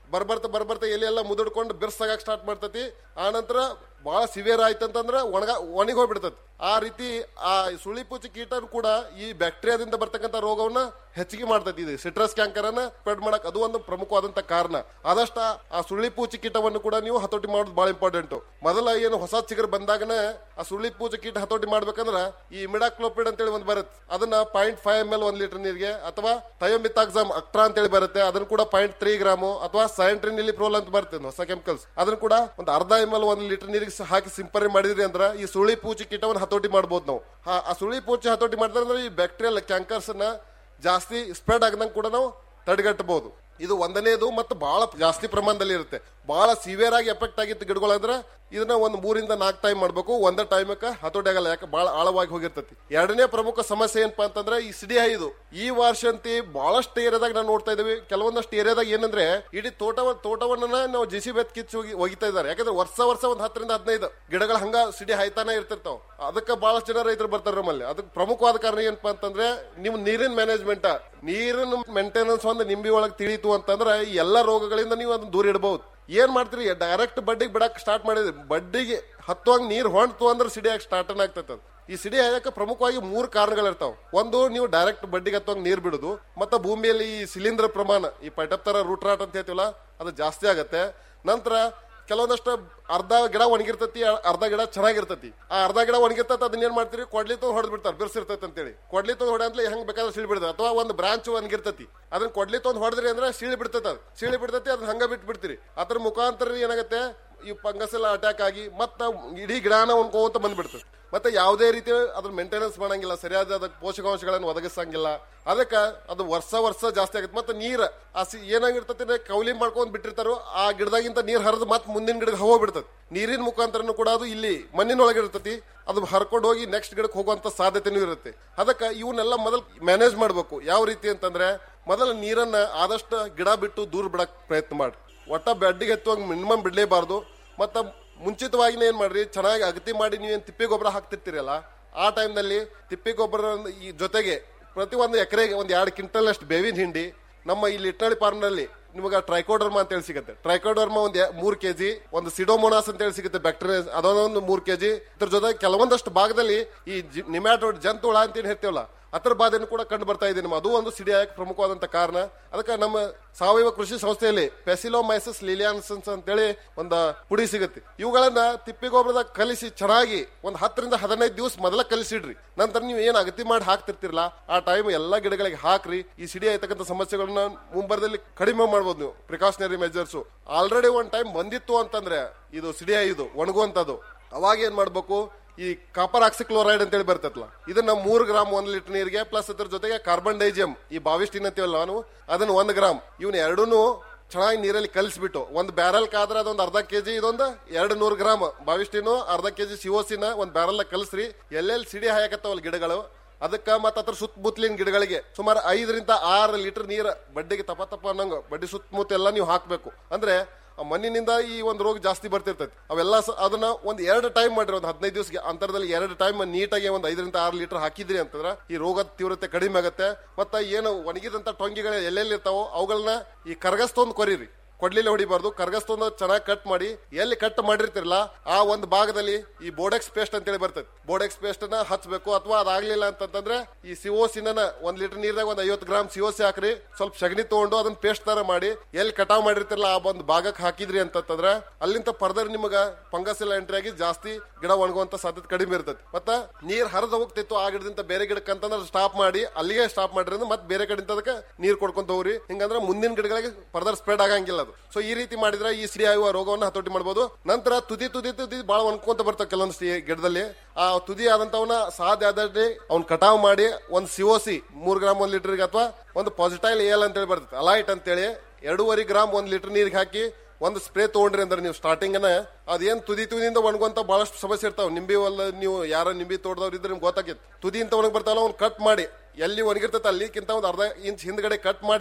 ಬರ್ಬರ್ತ ಬರ್ಬರ್ತ ಎಲೆ ಎಲ್ಲ ಮುದುಡ್ಕೊಂಡು ಬಿರ್ಸಾಗಕ್ ಸ್ಟಾರ್ಟ್ ಮಾಡ್ತತಿ ಆ ನಂತರ ಬಹಳ ಸಿವಿಯರ್ ಆಯ್ತಂತಂದ್ರ ಒಣಗ ಒಣಗಿ ಹೋಗ್ಬಿಡ್ತತಿ ಆ ರೀತಿ ಆ ಸುಳಿ ಪೂಚಿ ಕೀಟ ಕೂಡ ಈ ಬ್ಯಾಕ್ಟೀರಿಯಾದಿಂದ ಬರ್ತಕ್ಕಂಥ ರೋಗವನ್ನ ಹೆಚ್ಚಿಗೆ ಮಾಡ್ತತಿ ಇದು ಸಿಟ್ರಸ್ ಕ್ಯಾಂಕರ್ ಅನ್ನ ಸ್ಪ್ರೆಡ್ ಮಾಡಕ್ ಅದು ಒಂದು ಪ್ರಮುಖವಾದಂತ ಕಾರಣ ಆದಷ್ಟ ಆ ಸುಳಿ ಪೂಚಿ ಕೀಟವನ್ನು ಕೂಡ ನೀವು ಹತೋಟಿ ಮಾಡೋದು ಬಹಳ ಇಂಪಾರ್ಟೆಂಟ್ ಮೊದಲ ಏನು ಹೊಸ ಚಿಗುರು ಬಂದಾಗನ ಆ ಸುಳಿ ಪೂಚಿ ಕೀಟ ಹತೋಟಿ ಮಾಡ್ಬೇಕಂದ್ರ ಈ ಮಿಡಾಕ್ಲೋಪಿಡ್ ಅಂತೇಳಿ ಒಂದು ಬರುತ್ತೆ ಅದನ್ನ ಪಾಯಿಂಟ್ ಫೈವ್ ಎಮ್ ಎಲ್ ಒಂದ್ ಲೀಟರ್ ನೀರಿಗೆ ಅಥವಾ ಥಯೋಮಿತಾಕ್ಸಾಮ್ ಅಕ್ಟ್ರಾ ಅಂತೇಳಿ ಬರುತ್ತೆ ಅದನ್ನ ಕೂಡ ಪಾಯಿಂಟ್ ತ್ರೀ ಗ್ರಾಮು ಅಥವಾ ಸೈಂಟ್ರಿನ್ ಪ್ರೋಲ್ ಅಂತ ಬರುತ್ತೆ ಹೊಸ ಕೆಮಿಕಲ್ಸ್ ಅದನ್ನ ಕೂಡ ಒಂದು ಅರ್ಧ ಎಮ್ ಎಲ್ ಒಂದ್ ಲೀಟರ್ ನೀರಿಗೆ ಸ- ಹಾಕಿ ಸಿಂಪರಣೆ ಮಾಡಿದ್ರಿ ಅಂದ್ರ ಈ ಸುಳಿ ಪೂಚಿ ಕೀಟವನ್ನು ಹತೋಟಿ ಮಾಡ್ಬೋದು ನಾವು ಆ- ಆ ಸುಳಿ ಪೂಚಿ ಹತೋಟಿ ಮಾಡಿದ್ರೆ ಅಂದ್ರೆ ಈ ಬ್ಯಾಕ್ಟೀರಿಯಲ್ ಕ್ಯಾಂಕರ್ಸ್ ನ ಜಾಸ್ತಿ ಸ್ಪ್ರೆಡ್ ಆಗದಂಗೆ ಕೂಡ ನಾವು ತಡೆಗಟ್ಟಬಹುದು ಇದು ಒಂದನೇದು ಮತ್ತು ಬಹಳ ಜಾಸ್ತಿ ಪ್ರಮಾಣದಲ್ಲಿ ಇರುತ್ತೆ ಬಹಳ ಸಿವಿಯರ್ ಆಗಿ ಎಫೆಕ್ಟ್ ಆಗಿತ್ತು ಗಿಡಗಳಂದ್ರೆ ಇದನ್ನ ಒಂದು ಮೂರಿಂದ ನಾಲ್ಕು ಟೈಮ್ ಮಾಡ್ಬೇಕು ಒಂದೇ ಟೈಮಕ್ಕೆ ಹತೋಟಿ ಆಗಲ್ಲ ಯಾಕೆ ಬಹಳ ಆಳವಾಗಿ ಹೋಗಿರ್ತೈತಿ ಎರಡನೇ ಪ್ರಮುಖ ಸಮಸ್ಯೆ ಏನಪ್ಪಾ ಅಂತಂದ್ರೆ ಈ ಸಿಡಿ ಇದು ಈ ವರ್ಷ ಅಂತಿ ಬಹಳಷ್ಟು ಏರಿಯಾದಾಗ ನಾವು ನೋಡ್ತಾ ಇದೀವಿ ಕೆಲವೊಂದಷ್ಟು ಏರಿಯಾದಾಗ ಏನಂದ್ರೆ ಇಡೀ ತೋಟ ತೋಟವನ್ನ ನಾವು ಜೆ ಸಿ ಬೆತ್ ಕಿಚ್ಚಿ ಹೋಗಿ ಒಗಿತಾ ಇದ್ದಾರೆ ಯಾಕಂದ್ರೆ ವರ್ಷ ವರ್ಷ ಒಂದ್ ಹತ್ತರಿಂದ ಹದಿನೈದು ಗಿಡಗಳು ಹಂಗ ಸಿಡಿ ಹಾಯ್ತಾನೆ ಇರ್ತಿರ್ತಾವ ಅದಕ್ಕೆ ಬಹಳಷ್ಟು ಜನ ರೈತರು ಬರ್ತಾರೆ ನಮ್ಮಲ್ಲಿ ಅದಕ್ಕೆ ಪ್ರಮುಖವಾದ ಕಾರಣ ಏನಪ್ಪಾ ಅಂತಂದ್ರೆ ನೀವು ನೀರಿನ ಮ್ಯಾನೇಜ್ಮೆಂಟ್ ನೀರಿನ ಮೇಂಟೆನೆನ್ಸ್ ಒಂದು ನಿಂಬಿ ಒಳಗೆ ತಿಳಿತು ಅಂತಂದ್ರೆ ಈ ಎಲ್ಲಾ ರೋಗಗಳಿಂದ ನೀವು ಅದನ್ನ ದೂರ ಇಡಬಹುದು ಏನ್ ಮಾಡ್ತೀರಿ ಡೈರೆಕ್ಟ್ ಬಡ್ಡಿಗೆ ಬಿಡಕ್ ಸ್ಟಾರ್ಟ್ ಮಾಡಿದ್ರಿ ಬಡ್ಡಿಗೆ ಹತ್ತುವಂಗ ನೀರ್ ಹೊಂಟ್ತು ಅಂದ್ರೆ ಸಿಡಿಯಾಗಿ ಸ್ಟಾರ್ಟ್ ಆಗ್ತೈತೆ ಅದು. ಈ ಸಿಡಿ ಹಾಯಕ್ಕೆ ಪ್ರಮುಖವಾಗಿ ಮೂರು ಕಾರಣಗಳಿರ್ತಾವ ಒಂದು ನೀವು ಡೈರೆಕ್ಟ್ ಬಡ್ಡಿಗೆ ಹತ್ತುವಂಗ ನೀರ್ ಬಿಡುದು ಮತ್ತೆ ಭೂಮಿಯಲ್ಲಿ ಈ ಶಿಲೀಂಧ್ರ ಪ್ರಮಾಣ ಈ ಪೈಟಪ್ತರ ರೂಟ್ ರಾಟ್ ಅಂತ ಹೇಳ್ತೀವಲ್ಲ ಅದು ಜಾಸ್ತಿ ಆಗತ್ತೆ ನಂತರ ಕೆಲವೊಂದಷ್ಟು ಅರ್ಧ ಗಿಡ ಒಣಗಿರ್ತತಿ ಅರ್ಧ ಗಿಡ ಚೆನ್ನಾಗಿರ್ತತಿ ಆ ಅರ್ಧ ಗಿಡ ಒಣಗಿರ್ತತಿ ಅದನ್ನ ಏನ್ ಮಾಡ್ತೀರಿ ಕೊಡ್ಲಿ ತೊಗೊಂಡು ಹೊಡೆದ್ ಬಿಡ್ತಾರೆ ಬಿರ್ಸಿರ್ತೈತೆ ಅಂತೇಳಿ ಕೊಡ್ಲಿ ತೊಗೊಂಡು ಹೊಡೆ ಅಂತ ಹೆಂಗ್ ಬೇಕಾದ್ರೆ ಸೀಳಿ ಬಿಡ್ತದೆ ಅಥವಾ ಒಂದು ಬ್ರಾಂಚ್ ಒಣಗಿರ್ತತಿ ಅದನ್ನ ಕೊಡ್ಲಿ ತೊಗೊಂಡು ಹೊಡೆದ್ರಿ ಅಂದ್ರೆ ಸೀಳಿ ಬಿಡ್ತೈತೆ ಅದು ಸೀಳಿ ಬಿಡ್ತೈತಿ ಅದನ್ನ ಹಂಗ ಬಿಟ್ಟು ಬಿಡ್ತೀರಿ ಅದ್ರ ಮುಖಾಂತರ ಏನಾಗುತ್ತೆ ಈ ಫಂಗಸ್ ಎಲ್ಲ ಅಟ್ಯಾಕ್ ಆಗಿ ಮತ್ತ ಇಡೀ ಗಿಡನ ಒಣ್ಕೋಂತ ಬಂದ್ಬಿಡ್ತದೆ ಮತ್ತೆ ಯಾವುದೇ ರೀತಿ ಅದ್ರ ಮೇಂಟೆನೆನ್ಸ್ ಮಾಡಂಗಿಲ್ಲ ಸರಿಯಾದ ಅದಕ್ಕೆ ಪೋಷಕಾಂಶಗಳನ್ನು ಒದಗಿಸಂಗಿಲ್ಲ ಅದಕ್ಕೆ ಅದು ವರ್ಷ ವರ್ಷ ಜಾಸ್ತಿ ಆಗುತ್ತೆ ಮತ್ತೆ ನೀರ್ ಆ ಸಿ ಏನಾಗಿರ್ತತಿ ಕೌಲಿ ಮಾಡ್ಕೊಂಡ್ ಬಿಟ್ಟಿರ್ತಾರೋ ಆ ಗಿಡದಾಗಿಂತ ನೀರ್ ಹರಿದು ಮತ್ತೆ ಮುಂದಿನ ಗಿಡಕ್ಕೆ ಹೋಗ್ಬಿಡ್ತದೆ ನೀರಿನ ಮುಖಾಂತರನು ಕೂಡ ಅದು ಇಲ್ಲಿ ಮಣ್ಣಿನೊಳಗೆ ಇರ್ತತಿ ಅದು ಹರ್ಕೊಂಡು ಹೋಗಿ ನೆಕ್ಸ್ಟ್ ಗಿಡಕ್ಕೆ ಹೋಗುವಂತ ಸಾಧ್ಯತೆನೂ ಇರುತ್ತೆ ಅದಕ್ಕೆ ಇವನ್ನೆಲ್ಲ ಮೊದಲು ಮ್ಯಾನೇಜ್ ಮಾಡಬೇಕು ಯಾವ ರೀತಿ ಅಂತಂದ್ರೆ ಮೊದಲು ನೀರನ್ನ ಆದಷ್ಟು ಗಿಡ ಬಿಟ್ಟು ದೂರ ಬಿಡಕ್ ಪ್ರಯತ್ನ ಮಾಡಿ ಒಟ್ಟ ಬೆಡ್ಡಿಗೆ ಎತ್ತುವಾಗ ಮಿನಿಮಮ್ ಬಿಡ್ಲೇಬಾರ್ದು ಮತ್ತ ಮುಂಚಿತವಾಗಿ ಏನ್ ಮಾಡ್ರಿ ಚೆನ್ನಾಗಿ ಅಗತಿ ಮಾಡಿ ನೀವೇನ್ ತಿಪ್ಪೆ ಗೊಬ್ಬರ ಹಾಕ್ತಿರ್ತೀರಲ್ಲ ಆ ಟೈಮ್ನಲ್ಲಿ ತಿಪ್ಪೆ ಗೊಬ್ಬರ ಈ ಜೊತೆಗೆ ಪ್ರತಿ ಒಂದು ಎಕರೆಗೆ ಒಂದು ಎರಡು ಕ್ವಿಂಟಲ್ ಅಷ್ಟು ಬೇವಿನ ಹಿಂಡಿ ನಮ್ಮ ಇಲ್ಲಿ ಇಟ್ಟಳ್ಳಿ ಫಾರ್ಮ್ನಲ್ಲಿ ನಿಮಗೆ ಟ್ರೈಕೋಡರ್ಮಾ ಅಂತ ಹೇಳಿ ಸಿಗುತ್ತೆ ಟ್ರೈಕೋಡರ್ಮಾ ಒಂದು ಮೂರ್ ಕೆಜಿ ಒಂದು ಸಿಡೋಮೋನಾಸ್ ಅಂತ ಹೇಳಿ ಸಿಗುತ್ತೆ ಬ್ಯಾಕ್ಟೀರಿಯಾ ಅದೊಂದು ಮೂರ್ ಕೆಜಿ ಇದ್ರ ಜೊತೆ ಕೆಲವೊಂದಷ್ಟು ಭಾಗದಲ್ಲಿ ಈ ನಿಮ್ಯಾಟೋಡ್ ಜಂತುಳ ಅಂತ ಏನ್ ಹೇಳ್ತೀವಲ್ಲ ಅದರ ಬಾಧೆಯನ್ನು ಕೂಡ ಕಂಡು ಬರ್ತಾ ಇದೆ ನಮ್ಮ ಅದು ಒಂದು ಸಿಡಿಯಾಗಿ ಪ್ರಮುಖವಾದಂತ ಕಾರಣ ಅದಕ್ಕೆ ನಮ್ಮ ಸಾವಯವ ಕೃಷಿ ಸಂಸ್ಥೆಯಲ್ಲಿ ಪೆಸಿಲೋಮೈಸಸ್ ಲಿಲಿಯಾನ್ಸನ್ಸ್ ಅಂತೇಳಿ ಒಂದು ಪುಡಿ ಸಿಗುತ್ತೆ ಇವುಗಳನ್ನ ತಿಪ್ಪಿ ಗೊಬ್ಬರದಾಗ ಕಲಿಸಿ ಚೆನ್ನಾಗಿ ಒಂದು ಹತ್ತರಿಂದ ಹದಿನೈದು ದಿವಸ ಮೊದಲ ಕಲಿಸಿಡ್ರಿ ನಂತರ ನೀವು ಏನ್ ಅಗತಿ ಮಾಡಿ ಹಾಕ್ತಿರ್ತಿರಲ್ಲ ಆ ಟೈಮ್ ಎಲ್ಲಾ ಗಿಡಗಳಿಗೆ ಹಾಕ್ರಿ ಈ ಸಿಡಿ ಆಯ್ತಕ್ಕಂಥ ಸಮಸ್ಯೆಗಳನ್ನ ಮುಂಬರದಲ್ಲಿ ಕಡಿಮೆ ಮಾಡ್ಬೋದು ನೀವು ಪ್ರಿಕಾಷನರಿ ಮೆಜರ್ಸ್ ಆಲ್ರೆಡಿ ಒಂದ್ ಟೈಮ್ ಬಂದಿತ್ತು ಅಂತಂದ್ರೆ ಇದು ಸಿಡಿ ಇದು ಒಣಗುವಂತದ್ದು ಅವಾಗ ಏನ್ ಮಾಡ್ಬೇಕು ಈ ಕಾಪರ್ ಆಕ್ಸಿಕ್ಲೋರೈಡ್ ಅಂತ ಹೇಳಿ ಬರ್ತೈತಲ್ಲ ಇದನ್ನ ಮೂರ್ ಗ್ರಾಮ್ ಒಂದ್ ಲೀಟರ್ ನೀರಿಗೆ ಪ್ಲಸ್ ಅದ್ರ ಜೊತೆಗೆ ಕಾರ್ಬನ್ ಡೈಜಿಯಂ ಈ ಬಾವಿಸ್ಟಿನ್ ಅಂತೀವಲ್ಲ ನಾವು ಅದನ್ನ ಒಂದ್ ಗ್ರಾಮ್ ಇವನ್ ಎರಡೂನು ಚೆನ್ನಾಗಿ ನೀರಲ್ಲಿ ಕಲಿಸ್ಬಿಟ್ಟು ಒಂದು ಬ್ಯಾರಲ್ ಕಾದ್ರೆ ಅದೊಂದು ಅರ್ಧ ಕೆಜಿ ಇದೊಂದು ಎರಡು ನೂರು ಗ್ರಾಮ್ ಬಾವಿಸ್ಟಿನು ಅರ್ಧ ಕೆಜಿ ಸಿಒಸಿನ ಒಂದ್ ಬ್ಯಾರಲ್ ಕಲಿಸ್ರಿ ಎಲ್ಲೆಲ್ಲಿ ಸಿಡಿ ಹಾಯಕತ್ತಾವಲ್ಲ ಗಿಡಗಳು ಅದಕ್ಕ ಮತ್ತ ಅದ್ರ ಸುತ್ತಮುತ್ತಲಿನ ಗಿಡಗಳಿಗೆ ಸುಮಾರು ಐದರಿಂದ ಆರು ಲೀಟರ್ ನೀರ್ ಬಡ್ಡಿಗೆ ತಪ ತಪ ಅನ್ನಂಗ ಬಡ್ಡಿ ಸುತ್ತಮುತ್ತ ಎಲ್ಲ ನೀವು ಹಾಕ್ಬೇಕು ಅಂದ್ರೆ ಆ ಮಣ್ಣಿನಿಂದ ಈ ಒಂದು ರೋಗ ಜಾಸ್ತಿ ಬರ್ತಿರ್ತೈತಿ ಅವೆಲ್ಲ ಸ- ಅದನ್ನ ಒಂದ್ ಎರಡು ಟೈಮ್ ಮಾಡ್ರಿ ಒಂದು ಹದಿನೈದು ದಿವಸಕ್ಕೆ ಅಂತರದಲ್ಲಿ ಎರಡು ಟೈಮ್ ನೀಟಾಗಿ ಒಂದ್ ಐದರಿಂದ ಆರು ಲೀಟರ್ ಹಾಕಿದ್ರಿ ಅಂತಂದ್ರ ಈ ರೋಗದ ತೀವ್ರತೆ ಕಡಿಮೆ ಆಗತ್ತೆ ಮತ್ತ ಏನು ಒಣಗಿದಂತ ಟೊಂಗಿಗಳು ಎಲ್ಲೆಲ್ಲಿ ಇರ್ತಾವೋ ಅವುಗಳನ್ನ ಈ ಕರ್ಗಸ್ತೊಂದು ಕೊರಿರಿ ಕೊಡ್ಲಿಲ್ಲ ಹೊಡಿಬಾರ್ದು ಕರ್ಗಸ್ತೊಂದು ಚೆನ್ನಾಗಿ ಕಟ್ ಮಾಡಿ ಎಲ್ಲಿ ಕಟ್ ಮಾಡಿರ್ತಿರಲ್ಲ ಆ ಒಂದು ಭಾಗದಲ್ಲಿ ಈ ಬೋಡೆಕ್ಸ್ ಪೇಸ್ಟ್ ಅಂತೇಳಿ ಬರ್ತೈತಿ ಬೋಡೆಕ್ಸ್ ಪೇಸ್ಟ್ ನ ಹಚ್ಬೇಕು ಅಥವಾ ಅದಾಗ್ಲಿಲ್ಲ ಅಂತಂದ್ರೆ ಈ ಸಿಒಸಿನ ಒಂದ್ ಲೀಟರ್ ನೀರ್ದಾಗ ಒಂದ್ ಐವತ್ತು ಗ್ರಾಮ್ ಸಿಒಸಿ ಹಾಕ್ರಿ ಸ್ವಲ್ಪ ಸಗಣಿ ತಗೊಂಡು ಅದನ್ನ ಪೇಸ್ಟ್ ತರ ಮಾಡಿ ಎಲ್ಲಿ ಕಟಾವ್ ಮಾಡಿರ್ತಿರಲ್ಲ ಆ ಒಂದು ಭಾಗಕ್ಕೆ ಹಾಕಿದ್ರಿ ಅಂತಂದ್ರೆ ಅಲ್ಲಿಂದ ಫರ್ದರ್ ನಿಮಗ ಫಂಗಸ್ ಎಲ್ಲ ಎಂಟ್ರಿ ಆಗಿ ಜಾಸ್ತಿ ಗಿಡ ಒಣಗುವಂತ ಸಾಧ್ಯತೆ ಕಡಿಮೆ ಇರ್ತೈತಿ ಮತ್ತ ನೀರ್ ಹರಿದು ಹೋಗ್ತಿತ್ತು ಆ ಗಿಡದಿಂದ ಬೇರೆ ಗಿಡಕ್ಕೆ ಅಂತಂದ್ರೆ ಸ್ಟಾಪ್ ಮಾಡಿ ಅಲ್ಲಿಗೆ ಸ್ಟಾಪ್ ಮಾಡ್ರಿ ಅಂದ್ರೆ ಮತ್ತೆ ಬೇರೆ ಕಡೆಯಿಂದ ಅದಕ್ಕೆ ನೀರ್ ಕೊಡ್ಕೊಂತ ಹೋಗ್ರಿ ಹಿಂಗಂದ್ರೆ ಮುಂದಿನ ಗಿಡಗಳಿಗೆ ಫರ್ದರ್ ಸ್ಪ್ರೆಡ್ ಆಗಂಗಿಲ್ಲ ಅದು ಸೊ ಈ ರೀತಿ ಮಾಡಿದ್ರೆ ಈ ಸಿಡಿ ಆಗುವ ರೋಗವನ್ನು ಹತೋಟಿ ಮಾಡಬಹುದು ನಂತರ ತುದಿ ತುದಿ ತುದಿ ಬಹಳ ಒಣ್ಕೊಂತ ಬರ್ತಾವ ಕೆಲವೊಂದು ಸಿ- ಗಿಡದಲ್ಲಿ ಆ ತುದಿ ಆದಂತವನ್ನ ಸಾಧ್ಯ ಆದಷ್ಟೇ ಅವ್ನ ಕಟಾವ್ ಮಾಡಿ ಒಂದ್ ಸಿಒಸಿ ಮೂರ್ ಗ್ರಾಮ್ ಒಂದ್ ಲೀಟರ್ಗೆ ಅಥವಾ ಒಂದು ಪಾಸಿಟೈಲ್ ಏಲ್ ಅಂತೇಳಿ ಬರ್ತದೆ ಅಲೈಟ್ ಅಂತೇಳಿ ಎರಡೂವರೆ ಗ್ರಾಮ್ ಒಂದ್ ಲೀಟರ್ ನೀರಿಗೆ ಹಾಕಿ ಒಂದು ಸ್ಪ್ರೇ ತಗೊಂಡ್ರಿ ಅಂದ್ರೆ ನೀವು ಸ್ಟಾರ್ಟಿಂಗ್ ಅದೇನ್ ತುದಿ ತುದಿಯಿಂದ ಒಣಗುವಂತ ಬಹಳಷ್ಟು ಸಮಸ್ಯೆ ಇರ್ತಾವ ನಿಂಬಿ ಹೊಲ ನೀವು ಯಾರ ನಿಂಬಿ ತೋಟದವ್ರು ಇದ್ರೆ ನಿಮ್ಗೆ ಗೊತ್ತಾಗಿತ್ತು ತುದಿ ಅಂತ ಒಣಗ್ ಬರ್ತಾವಲ್ಲ ಅವ್ನು ಕಟ್ ಮಾಡಿ ಎಲ್ಲಿ ಒಣಗಿರ್ತೈತೆ ಅಲ್ಲಿಕ್ಕಿಂತ ಒಂದು ಅರ್ಧ ಇಂಚ್ ಹಿಂದ್ಗಡೆ ಕಟ್ ಮಾಡಿ